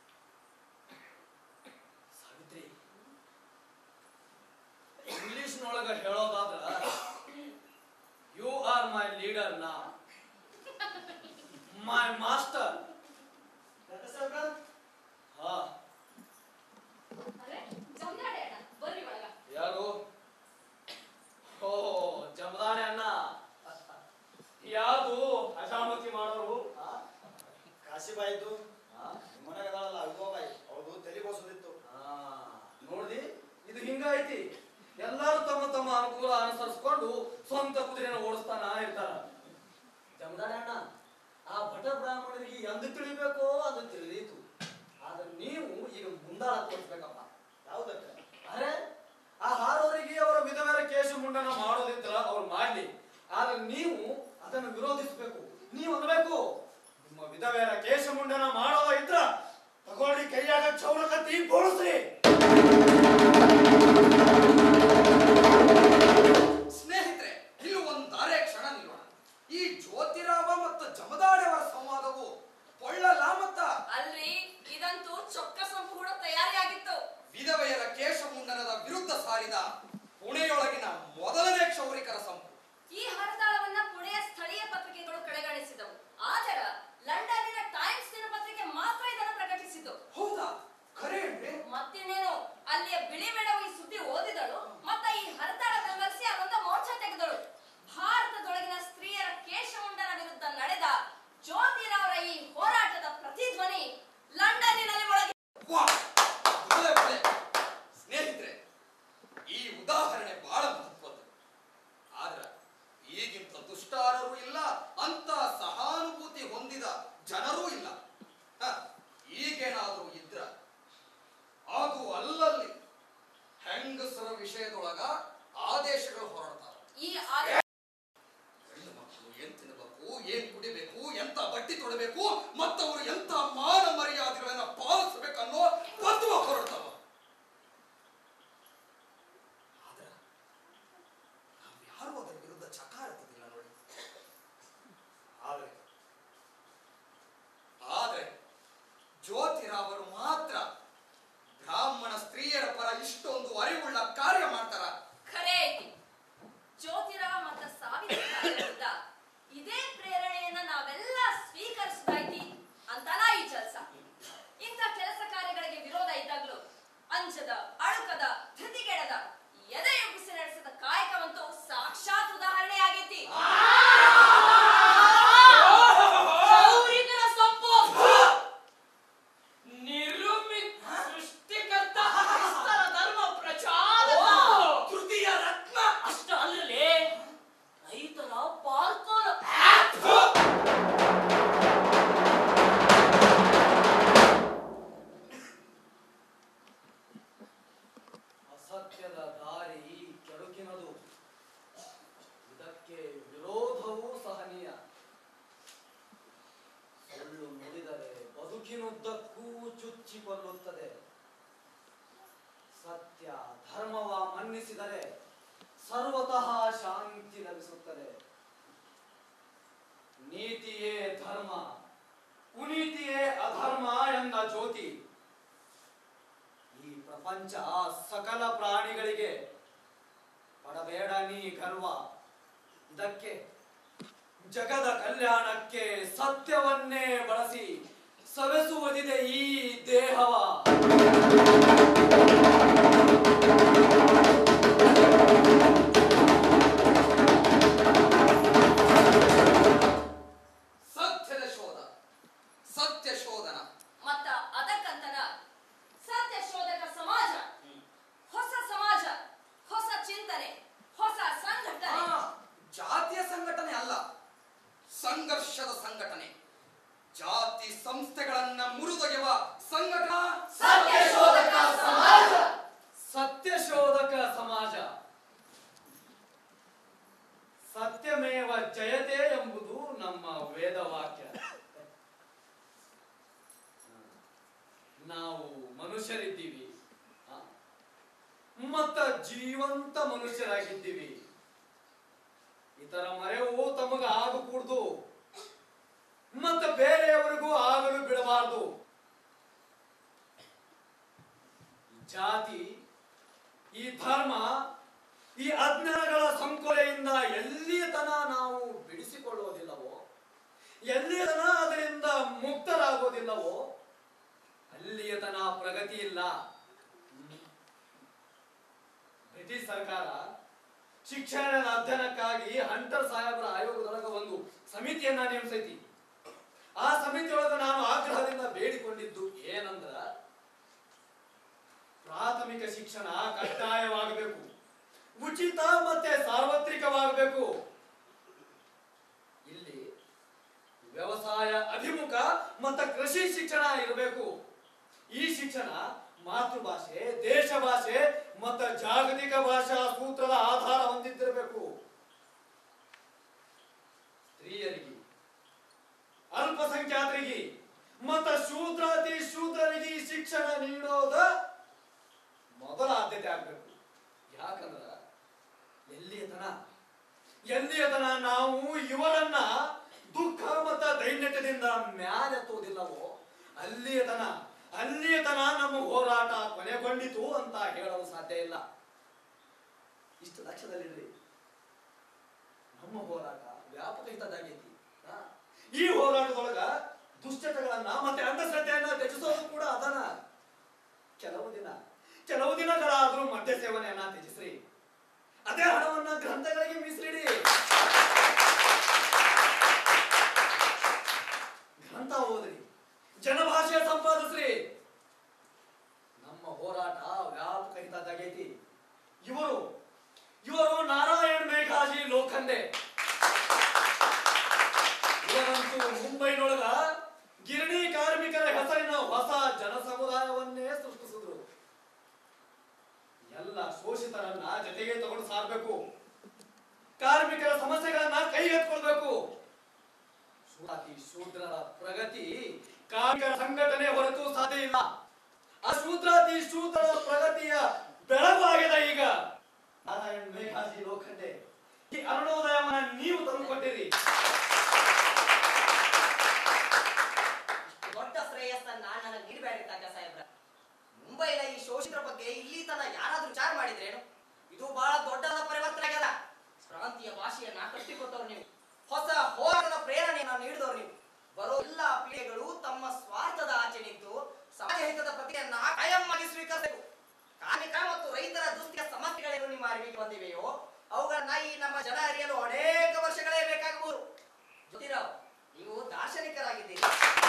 ಸಾವಿತ್ರಿ ಇಂಗ್ಲಿಷ್ನೊಳಗ ಹೇಳೋದಾದ್ರ ಯು ಆರ್ ಮೈ ಲೀಡರ್ ನಾ ಮೈ ಮಾಸ್ಟರ್ ಕಾಶಿಬಾಯಿದು ಮನೆಗೆ ಅದಾಳಲ್ಲ ವಿಧವಾಬಾಯಿ ಹೌದು ತಲೆ ಬೋಸದಿತ್ತು ನೋಡ್ದಿ ಇದು ಹಿಂಗಾಯ್ತಿ ಎಲ್ಲರೂ ತಮ್ಮ ತಮ್ಮ ಅನುಕೂಲ ಅನುಸರಿಸ್ಕೊಂಡು ಸ್ವಂತ ಕುದುರೆನ ಓಡಿಸ್ತಾನ ಇರ್ತಾರ ಜಮದಾಡ ಅಣ್ಣ ಆ ಭಟ ಬ್ರಾಹ್ಮಣರಿಗೆ ಎಂದು ತಿಳಿಬೇಕೋ ಅದು ತಿಳಿದೀತು ಆದ್ರೆ ನೀವು ಈಗ ಮುಂದಾಳ ತೋರಿಸ್ಬೇಕಪ್ಪ ಯಾವುದಕ್ಕೆ ಅರೆ ಆ ಹಾರೋರಿಗೆ ಅವರ ವಿಧವರ ಕೇಶ ಮುಂಡನ ಮಾಡೋದಿದ್ರ ಅವ್ರು ಮಾಡ್ಲಿ ಆದ್ರೆ ನೀವು ಅದನ್ನು ವಿರೋಧಿಸಬೇಕು ನೀವು ಅನ್ಬೇಕು ನಿಮ್ಮ ವಿಧವೆಯರ ಕೇಶ ಮುಂಡನ ಮಾಡೋದ ಇದ್ರ ತಗೊಳ್ಳಿ ಕೈಯಾಗ ಚೌರ ಕತ್ತಿ ಬೋಳಿಸ್ರಿ ಸ್ನೇಹಿತರೆ ಇಲ್ಲಿ ಒಂದು ತಾರೆ ಕ್ಷಣ ನಿಲ್ಲೋಣ ಈ ಜ್ಯೋತಿರಾವ ಮತ್ತು ಜಮದಾಡೆಯವರ ಸಂವಾದವು ಕೊಳ್ಳಲ್ಲ ಮತ್ತ ಅಲ್ರಿ ಇದಂತೂ ಚೊಕ್ಕ ಸಂಪು ಕೂಡ ತಯಾರಿಯಾಗಿತ್ತು ವಿಧವೆಯರ ಕೇಶಮುಂಡನದ ವಿರುದ್ಧ ಸಾರಿದ ಪುಣೆಯೊಳಗಿನ ಮೊದಲನೇ ಕ್ಷೌರಿಕರ ಸಂಪು ಈ ಹರತಾಳವನ್ನ ಪುಣೆಯ ಸ್ಥಳೀಯ ಪತ್ರಿಕೆಗಳು ಕಡೆಗಣಿಸಿದವು ಆತರ ಲಂಡನ್ನಿನ ಟೈಮ್ಸ್ ದಿನಪತ್ರಿಕೆ ಮಾತ್ರ ಇದನ್ನು ಪ್ರಕಟಿಸಿತು ಹೌದಾ ಖರೆ ಏನ್ರಿ ಮತ್ತಿನ್ನೇನು ಅಲ್ಲಿಯ ಬಿಳಿ ಮೇಡಮ್ ಈ ಸುದ್ದಿ ಓದಿದಳು ಮತ್ತ ಈ ಹರತಾಳ ಬೆಂಬಲಿಸಿ ಅದೊಂದ ಮೋರ್ಚಾ ತೆಗೆದಳು ಭಾರತದೊಳಗಿನ ಸ್ತ್ರೀಯರ ಕೇಶಮುಂಡನ ವಿರುದ್ಧ ನಡೆದ ಜ್ಯೋತಿರಾವರ ಈ ಹೋರಾಟದ ಪ್ರತಿಧ್ವನಿ ಲಂಡನ್ನಿನಲ್ಲಿ ಮೊಳಗಿ ವಾ ಒಳ್ಳೆ ಒಳ್ಳೆ ಸ್ನೇಹಿತರೆ ಈ ಉದಾಹರಣೆ ಬಹಳ ಮಹತ್ವದ್ದು ಆದ್ರ ಈಗಿಂತ ದುಷ್ಟಾರರು ಇಲ್ಲ ಅಂತ ಸಹಾನುಭೂತಿ ಹೊಂದಿದ ಜನರೂ ಇಲ್ಲ ಹ, ಈಗೇನಾದ್ರೂ ಇದ್ರ ಅದು ಅಲ್ಲಲ್ಲಿ ಹೆಂಗಸರ ವಿಷಯದೊಳಗ ಆದೇಶಗಳು ಹೊರಡ್ತಾವ ಈ ಆದ ಹೆಣ್ಣು ಮಕ್ಕಳು ಏನ್ ತಿನ್ನಬೇಕು ಏನ್ ಕುಡಿಬೇಕು ಎಂತ ಬಟ್ಟಿ ತೊಡಬೇಕು ಮತ್ತವರು ಎಂತ ಮಾನ ಮರ್ಯಾದೆಗಳನ್ನ ಪಾಲಿಸಬೇಕನ್ನೋ ತತ್ವ ಹೊರಡ್ತಾವ ಆದ್ರ ನಾವ್ಯಾರು ಅದರ ವಿರುದ್ಧ ಚಕಾರ ಎತ್ತುದಿಲ್ಲ ನೋಡಿ ಆದ್ರೆ ಆದ್ರೆ ಜ್ಯೋತಿರಾವರು ಮಾತ್ರ ಬ್ರಾಹ್ಮಣ ಸ್ತ್ರೀಯರ ಪರ ಇಷ್ಟೊಂದು ಅರಿವುಳ್ಳ ಕಾರ್ಯ ಮಾಡ್ತಾರ ಖರೆ ಐತಿ ಜ್ಯೋತಿರಾವ್ ಮತ್ತ ಸಾವಿತ್ರಿ ವಿರುದ್ಧ ಇದೇ ಪ್ರೇರಣೆಯನ್ನ ನಾವೆಲ್ಲ ಸ್ವೀಕರಿಸುತ್ತೈತಿ ಅಂತನ ಈ ಕೆಲಸ ಇಂಥ ಕೆಲಸ ಕಾರ್ಯಗಳಿಗೆ ವಿರೋಧ ಇದ್ದಾಗ್ಲೂ ಅಂಜದ ಅಳುಕದ ಧೃತಿಗೆಡದ ಎದೆಯುಬ್ಬಿಸಿ ನಡೆಸಿದ ಕಾಯಕವಂತೂ ಸಾಕ್ಷಾತ್ ಉದಾಹರಣೆ ಆಗೈತಿ ಕ್ಷೌರಿಕರ ಸಂಪು ನಿರ್ಮಿತ ಸೃಷ್ಟಿಕರ್ತ ಕ್ರಿಸ್ತರ ಧರ್ಮ ಪ್ರಚಾರ ತೃತೀಯ ರತ್ನ ಅಷ್ಟ ಅಲ್ಲದೆ ರೈತರ ಪಾರ್ಕೋಲ ಅಸತ್ಯದ ದಾರಿ ಕೆಡುಕಿನದು ಇದಕ್ಕೆ ವಿರೋಧವೂ ಸಹನೀಯ ಸುಳ್ಳು ನುಡಿದರೆ ಬದುಕಿನುದ್ದಕ್ಕೂ ಚುಚ್ಚಿಕೊಳ್ಳುತ್ತದೆ ಸತ್ಯ ಧರ್ಮವ ಮನ್ನಿಸಿದರೆ ಸರ್ವತಃ ಶಾಂತಿ ಲಭಿಸುತ್ತದೆ ನೀತಿಯೇ ಧರ್ಮ ಕುನೀತಿಯೇ ಅಧರ್ಮ ಎಂದ ಜ್ಯೋತಿ ಈ ಪ್ರಪಂಚ ಸಕಲ ಪ್ರಾಣಿಗಳಿಗೆ ಪಡಬೇಡ ನೀ ಗರ್ವ ಇದಕ್ಕೆ ಜಗದ ಕಲ್ಯಾಣಕ್ಕೆ ಸತ್ಯವನ್ನೇ ಬಳಸಿ ಸವೆಸುವುದಿದೆ ಈ ದೇಹವ ಸತ್ಯದ ಶೋಧ ಸತ್ಯ ಶೋಧನ ಮತ್ತ ಅದಕ್ಕಂತನ ಸತ್ಯ ಶೋಧಕ ಸಮಾಜ ಹೊಸ ಸಮಾಜ ಹೊಸ ಚಿಂತನೆ ಹೊಸ ಸಂಘಟನೆ ಆ, ಜಾತಿಯ ಸಂಘಟನೆ ಅಲ್ಲ ಸಂಘರ್ಷದ ಸಂಘಟನೆ ಜಾತಿ ಸಂಸ್ಥೆಗಳನ್ನ ಮುರಿದೊಗೆವ ಸಂಘಟನಾ ಸತ್ಯಶೋಧಕ ಸಮಾಜ ಸತ್ಯಶೋಧಕ ಸಮಾಜ ಸತ್ಯಮೇವ ಜಯತೆ ಎಂಬುದು ನಮ್ಮ ವೇದವಾಕ್ಯ ನಾವು ಮನುಷ್ಯರಿದ್ದೀವಿ ಆ? ಮತ್ತ ಜೀವಂತ ಮನುಷ್ಯರಾಗಿದ್ದೀವಿ ಇತರ ಮರೆವು ತಮಗ ಆಗಕೂಡ್ದು ಮತ್ತ ಬೇರೆಯವರಿಗೂ ಆಗಲು ಬಿಡಬಾರದು ಜಾತಿ ಈ ಧರ್ಮ ಈ ಅಜ್ಞಾನಗಳ ಸಂಕೊಲೆಯಿಂದ ಎಲ್ಲಿಯ ತನ ನಾವು ಬಿಡಿಸಿಕೊಳ್ಳುವುದಿಲ್ಲವೋ ಎಲ್ಲಿಯ ತನ ಅದರಿಂದ ಮುಕ್ತರಾಗೋದಿಲ್ಲವೋ ಅಲ್ಲಿಯ ತನ ಪ್ರಗತಿ ಇಲ್ಲ ಬ್ರಿಟಿಷ್ ಸರ್ಕಾರ ಶಿಕ್ಷಣದ ಅಧ್ಯಯನಕ್ಕಾಗಿ ಹಂಟರ್ ಸಾಹೇಬರ ಆಯೋಗದೊಳಗ ಒಂದು ಸಮಿತಿಯನ್ನ ನೇಮಿಸೈತಿ ಆ ಸಮಿತಿಯೊಳಗ ನಾನು ಆಕ ಬೇಡಿಕೊಂಡಿದ್ದು ಏನಂದ್ರ ಪ್ರಾಥಮಿಕ ಶಿಕ್ಷಣ ಕಡ್ಡಾಯವಾಗಬೇಕು ಉಚಿತ ಮತ್ತೆ ಸಾರ್ವತ್ರಿಕವಾಗಬೇಕು ಇಲ್ಲಿ ವ್ಯವಸಾಯ ಅಭಿಮುಖ ಮತ್ತು ಕೃಷಿ ಶಿಕ್ಷಣ ಇರಬೇಕು ಈ ಶಿಕ್ಷಣ ಮಾತೃಭಾಷೆ ದೇಶ ಭಾಷೆ ಮತ್ತು ಜಾಗತಿಕ ಭಾಷಾ ಸೂತ್ರದ ಆಧಾರ ಹೊಂದಿದ್ದಿರಬೇಕು ಸ್ತ್ರೀಯರಿಗೆ ಅಲ್ಪಸಂಖ್ಯಾತರಿಗೆ ಮತ್ತು ಶೂದ್ರಾತಿ ಶೂದ್ರರಿಗೆ ಶಿಕ್ಷಣ ನೀಡೋದ ಮೊದಲ ಆದ್ಯತೆ ಆಗ್ಬೇಕು ಯಾಕಂದ್ರ ಎಲ್ಲಿಯತನ ಎಲ್ಲಿಯತನ ನಾವು ಇವರನ್ನ ದುಃಖ ಮತ್ತ ದೈನ್ಯತೆಯಿಂದ ಮ್ಯಾಲೆತ್ತುವುದಿಲ್ಲವೋ ಅಲ್ಲಿಯತನ ಅಲ್ಲಿಯತನ ನಮ್ಮ ಹೋರಾಟ ಕೊನೆಗೊಂಡಿತು ಅಂತ ಹೇಳಲು ಸಾಧ್ಯ ಇಲ್ಲ ಇಷ್ಟು ಲಕ್ಷ್ಯದಲ್ಲಿಡ್ರಿ ನಮ್ಮ ಹೋರಾಟ ವ್ಯಾಪಕ ಹಿತದಾಗೈತಿ ಆ? ಈ ಹೋರಾಟದೊಳಗ ದುಶ್ಚಟಗಳನ್ನ ಮತ್ತೆ ಅಂಧಶ್ರದ್ಧೆಯನ್ನ ತ್ಯಜಿಸೋದು ಕೂಡ ಅದನ ಕೆಲವು ದಿನ ಕೆಲವು ದಿನಗಳಾದ್ರೂ ಮದ್ಯ ಸೇವನೆಯನ್ನ ತ್ಯಜಿಸ್ರಿ ಅದೇ ಹಣವನ್ನ ಗ್ರಂಥಗಳಿಗೆ ಮೀಸಲಿಡಿ ಗ್ರಂಥ ಓದ್ರಿ ಜನಭಾಷೆ ಸಂಪಾದಿಸ್ರಿ ನಮ್ಮ ಹೋರಾಟ ವ್ಯಾಪಕ ಹಿತದಾಗೈತಿ ಇವರು ಇವರು ನಾರಾಯಣ್ ಮೇಘಾಜಿ ಲೋಖಂಡೆ ಇವರಂತೂ ಮುಂಬೈನೊಳಗ ಗಿರಣಿ ಕಾರ್ಮಿಕರ ಹೆಸರಿನ ಹೊಸ ಜನ ಸಮುದಾಯವನ್ನೇ ಸೃಷ್ಟಿಸಿದ್ರು ಎಲ್ಲ ಶೋಷಿತರನ್ನ ಜೊತೆಗೆ ತಗೊಂಡು ಸಾರ್ಬೇಕು ಕಾರ್ಮಿಕರ ಸಮಸ್ಯೆಗಳನ್ನ ಕೈಗೆತ್ಕೊಳ್ಬೇಕು ಶೂದ್ರಾತಿ ಶೂದ್ರರ ಪ್ರಗತಿ ಕಾರ್ಮಿಕರ ಸಂಘಟನೆ ಹೊರತು ಸಾಧ್ಯ ಇಲ್ಲ ಆ ಶೂದ್ರಾತಿ ಶೂದ್ರರ ಪ್ರಗತಿಯ ಬೆಳಗಾಗಿದೆ ಈಗ ನಾರಾಯಣ್ ಮೇಘಾಜಿ ಲೋಖಂಡೆ ಈ ಅರುಣೋದಯವನ್ನ ನೀವು ತಂದುಕೊಟ್ಟಿರಿ ದೊಡ್ಡ ಶ್ರೇಯಸ್ಸನ್ನ ನನಗೆ ನೀಡಬೇಡಿ ತಾಕ ಸಾಹೇಬ್ರ ಮುಂಬೈನ ಈ ಶೋಷಿತರ ಬಗ್ಗೆ ಇಲ್ಲಿ ತನ ಯಾರಾದ್ರೂ ವಿಚಾರ ಮಾಡಿದ್ರೇನು ಇದು ಬಹಳ ದೊಡ್ಡದ ಪರಿವರ್ತನೆ ಆಗ್ಯದ ಪ್ರಾಂತೀಯ ಭಾಷೆಯನ್ನ ಕಟ್ಟಿಕೊಟ್ಟವ್ರು ನೀವು ಹೊಸ ಹೋರಾಟದ ಪ್ರೇರಣೆಯನ್ನ ನೀಡಿದವ್ರು ನೀವು ಬರೋ ಎಲ್ಲ ಪೀಳಿಗೆಗಳು ತಮ್ಮ ಸ್ವಾರ್ಥದ ಆಚೆ ನಿಂತು ಸಮಾಜ ಹಿತದ ಪ್ರತಿಯನ್ನ ಕಾಯಂ ಆಗಿ ಸ್ವೀಕರಿಸಬೇಕು ಕಾರ್ಮಿಕ ಮತ್ತು ರೈತರ ದುಸ್ಥಿತಿಯ ಸಮಸ್ಯೆಗಳೇನು ನಿಮ್ಮ ಅರಿವಿಗೆ ಬಂದಿವೆಯೋ ಅವುಗಳನ್ನ ಈ ನಮ್ಮ ಜನ ಅರಿಯಲು ಅನೇಕ ವರ್ಷಗಳೇ ಬೇಕಾಗಬಹುದು ಜ್ಯೋತಿರಾವ್ ನೀವು ದಾರ್ಶನಿಕರಾಗಿದ್ದೀರಿ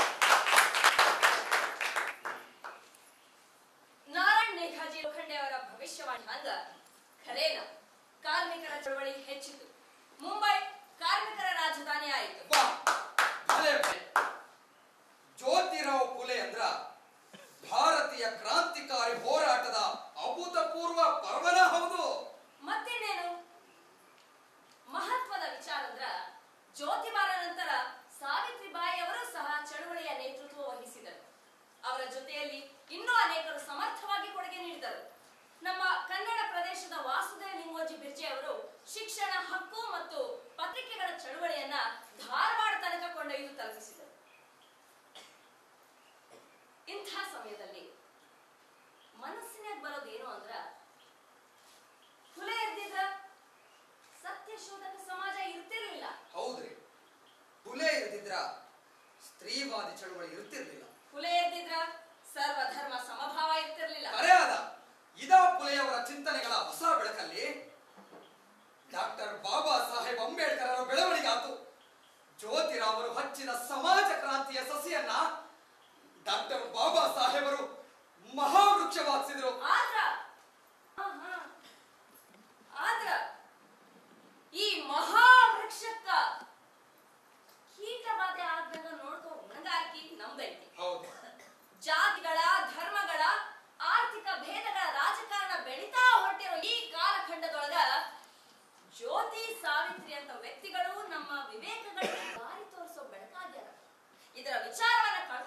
ನಾರಾಯಣ್ ಮೇಘಾಜಿ ಲೋಖಂಡೆ ಅವರ ಭವಿಷ್ಯವಾಣಿ ಹಂಗ ಖರೇನ ಕಾರ್ಮಿಕರ ಚಳವಳಿ ಹೆಚ್ಚಿತು ಮುಂಬೈ ಕಾರ್ಮಿಕರ ರಾಜಧಾನಿ ಆಯಿತು ವಾ, ಭಲೆ ಭಲೆ. ಜ್ಯೋತಿರಾವ್ ಫುಲೆ ಅಂದ್ರ ಭಾರತೀಯ ಕ್ರಾಂತಿಕಾರಿ ಹೋರಾಟದ ಅಭೂತಪೂರ್ವ ಪರ್ವನ ಹೌದು ಮತ್ತಿನ್ನೇನು ಮಹತ್ವದ ವಿಚಾರ ಅಂದ್ರ ಜ್ಯೋತಿಬಾರ ನಂತರ ಸಾವಿತ್ರಿಬಾಯಿ ಅವರು ಸಹ ಚಳವಳಿಯ ನೇತೃತ್ವ ವಹಿಸಿದರು ಅವರ ಜೊತೆಯಲ್ಲಿ ಇನ್ನೂ ಅನೇಕರು ಸಮರ್ಥವಾಗಿ ಕೊಡುಗೆ ನೀಡಿದರು ನಮ್ಮ ಕನ್ನಡ ಪ್ರದೇಶದ ವಾಸುದೇವ ಲಿಂಗೋಜಿ ಬಿರ್ಜೆ ಅವರು ಶಿಕ್ಷಣ ಹಕ್ಕು ಮತ್ತು ಪತ್ರಿಕೆಗಳ ಚಳವಳಿಯನ್ನ ಧಾರವಾಡ ತನಕ ಕೊಂಡೊಯ್ದು ತಲುಪಿಸಿದರು ಇಂಥ ಸಮಯದಲ್ಲಿ ಮನಸ್ಸಿನಾಗ ಬರೋದೇನು ಅಂದ್ರ ಹುಲೆ ಎದ್ದಿದ್ರ ಸತ್ಯಶೋಧಕ ಸಮಾಜ ಇರ್ತಿರ್ಲಿಲ್ಲ ಹೌದ್ರಿ ಫುಲೆ ಇರ್ದಿದ್ರ ಸ್ತ್ರೀವಾದಿ ಚಳವಳಿ ಇರ್ತಿರ್ಲಿಲ್ಲ ಹುಲೆ ಎದ್ದಿದ್ರ ಸರ್ವಧರ್ಮ ಸಮಭಾವ ಇರ್ತಿರ್ಲಿಲ್ಲ ಕರೆ ಆದ ಇದಾ ಫುಲೆಯವರ ಚಿಂತನೆಗಳ ಹೊಸ ಬೆಳಕಲ್ಲಿ ಡಾಕ್ಟರ್ ಬಾಬಾ ಸಾಹೇಬ್ ಅಂಬೇಡ್ಕರ್ ಅವರ ಬೆಳವಣಿಗೆ ಆತು ಜ್ಯೋತಿರಾಮರು ಹಚ್ಚಿದ ಸಮಾಜ ಕ್ರಾಂತಿಯ ಸಸಿಯನ್ನ ಡಾಕ್ಟರ್ ಬಾಬಾ ಸಾಹೇಬರು ಮಹಾವೃಕ್ಷವಾಗಿಸಿದ್ರು ಆದ್ರ ಆಹಾ. ಆದ್ರ ಈ ಮಹಾವೃಕ್ಷಕ್ಕ ಕೀಟಬಾಧೆ ಆಗ್ದಂಗ ನೋಡ್ಕೋ ಹೊಣಗಾರಿಕೆ ನಮ್ದೈತಿ ಹೌದು ಜಾತಿಗಳ ಧರ್ಮಗಳ ಆರ್ಥಿಕ ಭೇದಗಳ ರಾಜಕಾರಣ ಬೆಳೀತಾ ಹೊರಟಿರೋ ಈ ಕಾಲಖಂಡದೊಳಗ ಜ್ಯೋತಿ ಸಾವಿತ್ರಿ ಅಂತ ವ್ಯಕ್ತಿಗಳು ನಮ್ಮ ವಿವೇಕಗಳಿಗೆ ದಾರಿ ತೋರಿಸೋ ಬೆಳಕಾಗ್ಯಾರ ಇದರ ವಿಚಾರವನ್ನ ಕಳ್ಕೊಂಡ್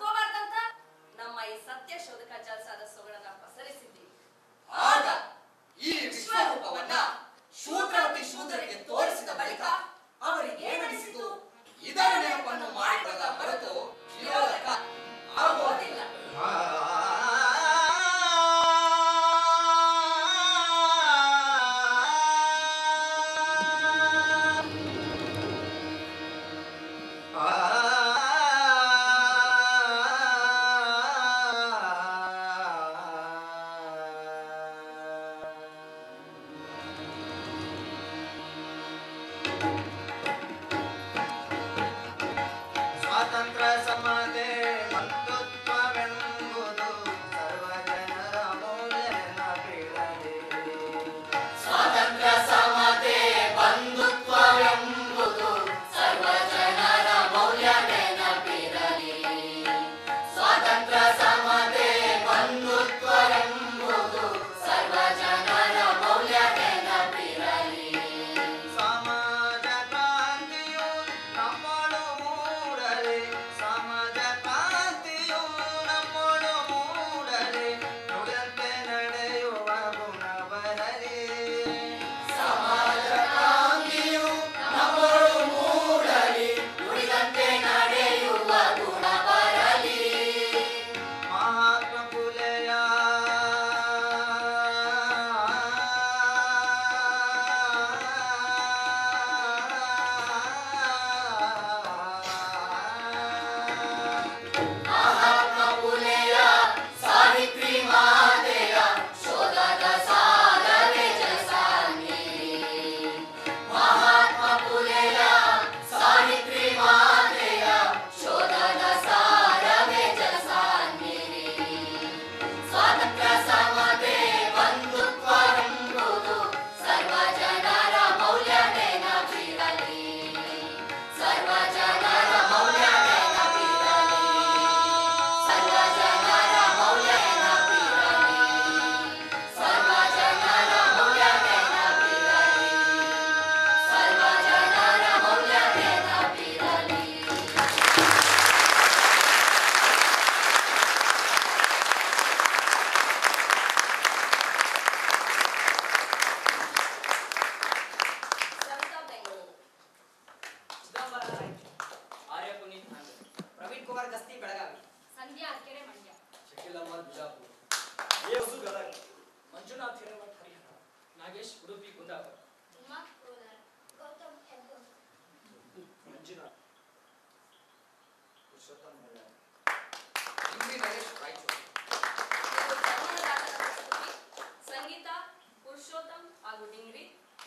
ಸಂಧ್ಯಾ ಅರ್ಕೆರೆ ಮಂಡ್ಯ ಶಕೀಲಮ್ಮ ಬಿಜಾಪುರ ಏಸು ಗದಗ ಮಂಜುನಾಥ್ ಹಿರೇಮಠ್ ಹರಿಹರ ನಾಗೇಶ್ ಉಡುಪಿ ಕುಂದಾಪುರ ಉಮಾ ಕೋಲಾರ ಗೌತಮ್ ಹೆಬ್ಬೂರ್ ಮಂಜುನಾಥ್ ಪುರುಷೋತ್ತಮ ಬಳ್ಳಾರಿ ಇಂದ್ರಿ ನರೇಶ್ ರಾಯಚೂರು ಇದು ಕನ್ನಡ ದಾಖಲ ಪ್ರಸ್ತುತಿ ಸಂಗೀತ ಪುರುಷೋತ್ತಮ್ ಹಾಗೂ ಡಿಂಗ್ರಿ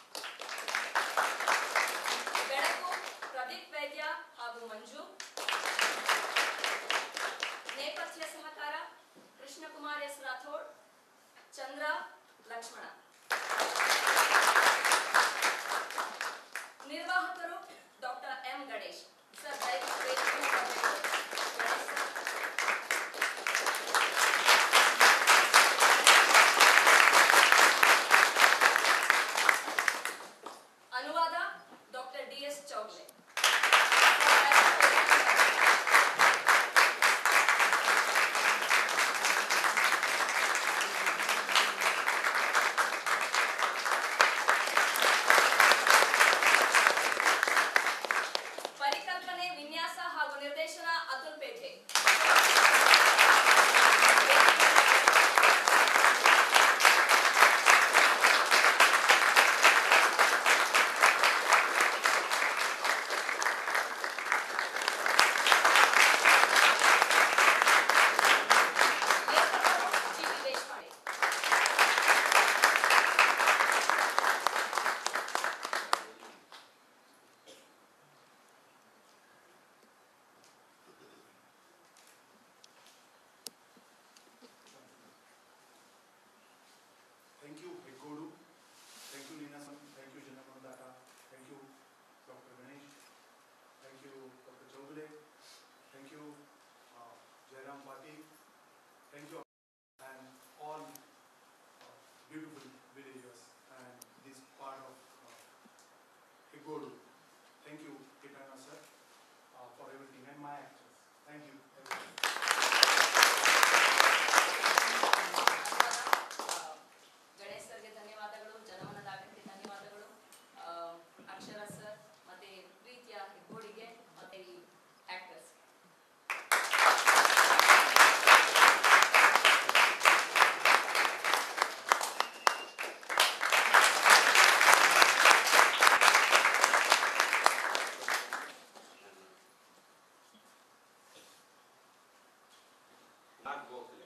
ಬೆಳಕು ಪ್ರದೀಪ್ ವೈದ್ಯ ಹಾಗೂ ಮಂಜು ನೇಪಥ್ಯ ಸಹಕಾರ ಕೃಷ್ಣಕುಮಾರ್ ಎಸ್ ರಾಥೋಡ್ ಚಂದ್ರ ಲಕ್ಷ್ಮಣ ನಿರ್ವಾಹಕರು ಡಾಕ್ಟರ್ ಎಂ ಗಣೇಶ್ ಸರ್ ದಯವಿಟ್ಟು ವೇದಿಕೆ ಮೇಲೆ ಬರಬೇಕು. ಗಣೇಶ್ ಸರ್ ಅನುವಾದ ಡಾಕ್ಟರ್ ಡಿ ಎಸ್ ಚೌಗ್ಲೆ ಪರಿಕಲ್ಪನೆ ವಿನ್ಯಾಸ ಹಾಗೂ ನಿರ್ದೇಶನ ಅತುಲ್ ಪೇಠೆ ಲೇಖಕರು G V Deshpande Thank you, Hekodu. Thank you, Ninasan. Thank you, Janamandata. Thank you, Dr. Ganesh. Thank you, Dr. Chaudhary. Thank you, uh, Jairam Patil. Thank you, and all uh, beautiful villagers and this part of uh, Hekodu. Thank you, Kitana sir, uh, for everything and my actors. Thank you, everyone. Ganesh ಸರ್ಗೆ ಧನ್ಯವಾದಗಳು ಜನಮನ ದಾಖಲೆಗೆ ಧನ್ಯವಾದಗಳು ಆ, ಅಕ್ಷರ sir ಮತ್ತೆ ಪ್ರೀತಿಯ ಹೆಗ್ಗೋಡಿಗೆ ಮತ್ತೆ ಈ actors Nag Gokhale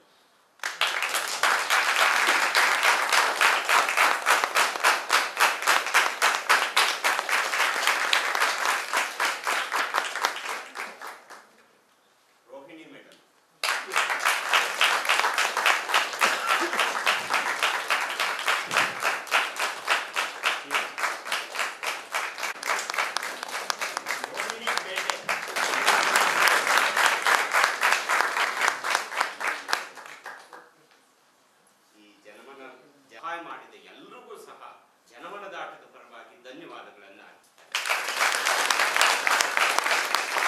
Rohini madam Rohini Bhate ಈ ಜನಮನ ಸಹಾಯ ಮಾಡಿದ ಎಲ್ರಿಗೂ ಸಹ ಜನಮನದಾಟದ ಪರವಾಗಿ ಧನ್ಯವಾದಗಳನ್ನ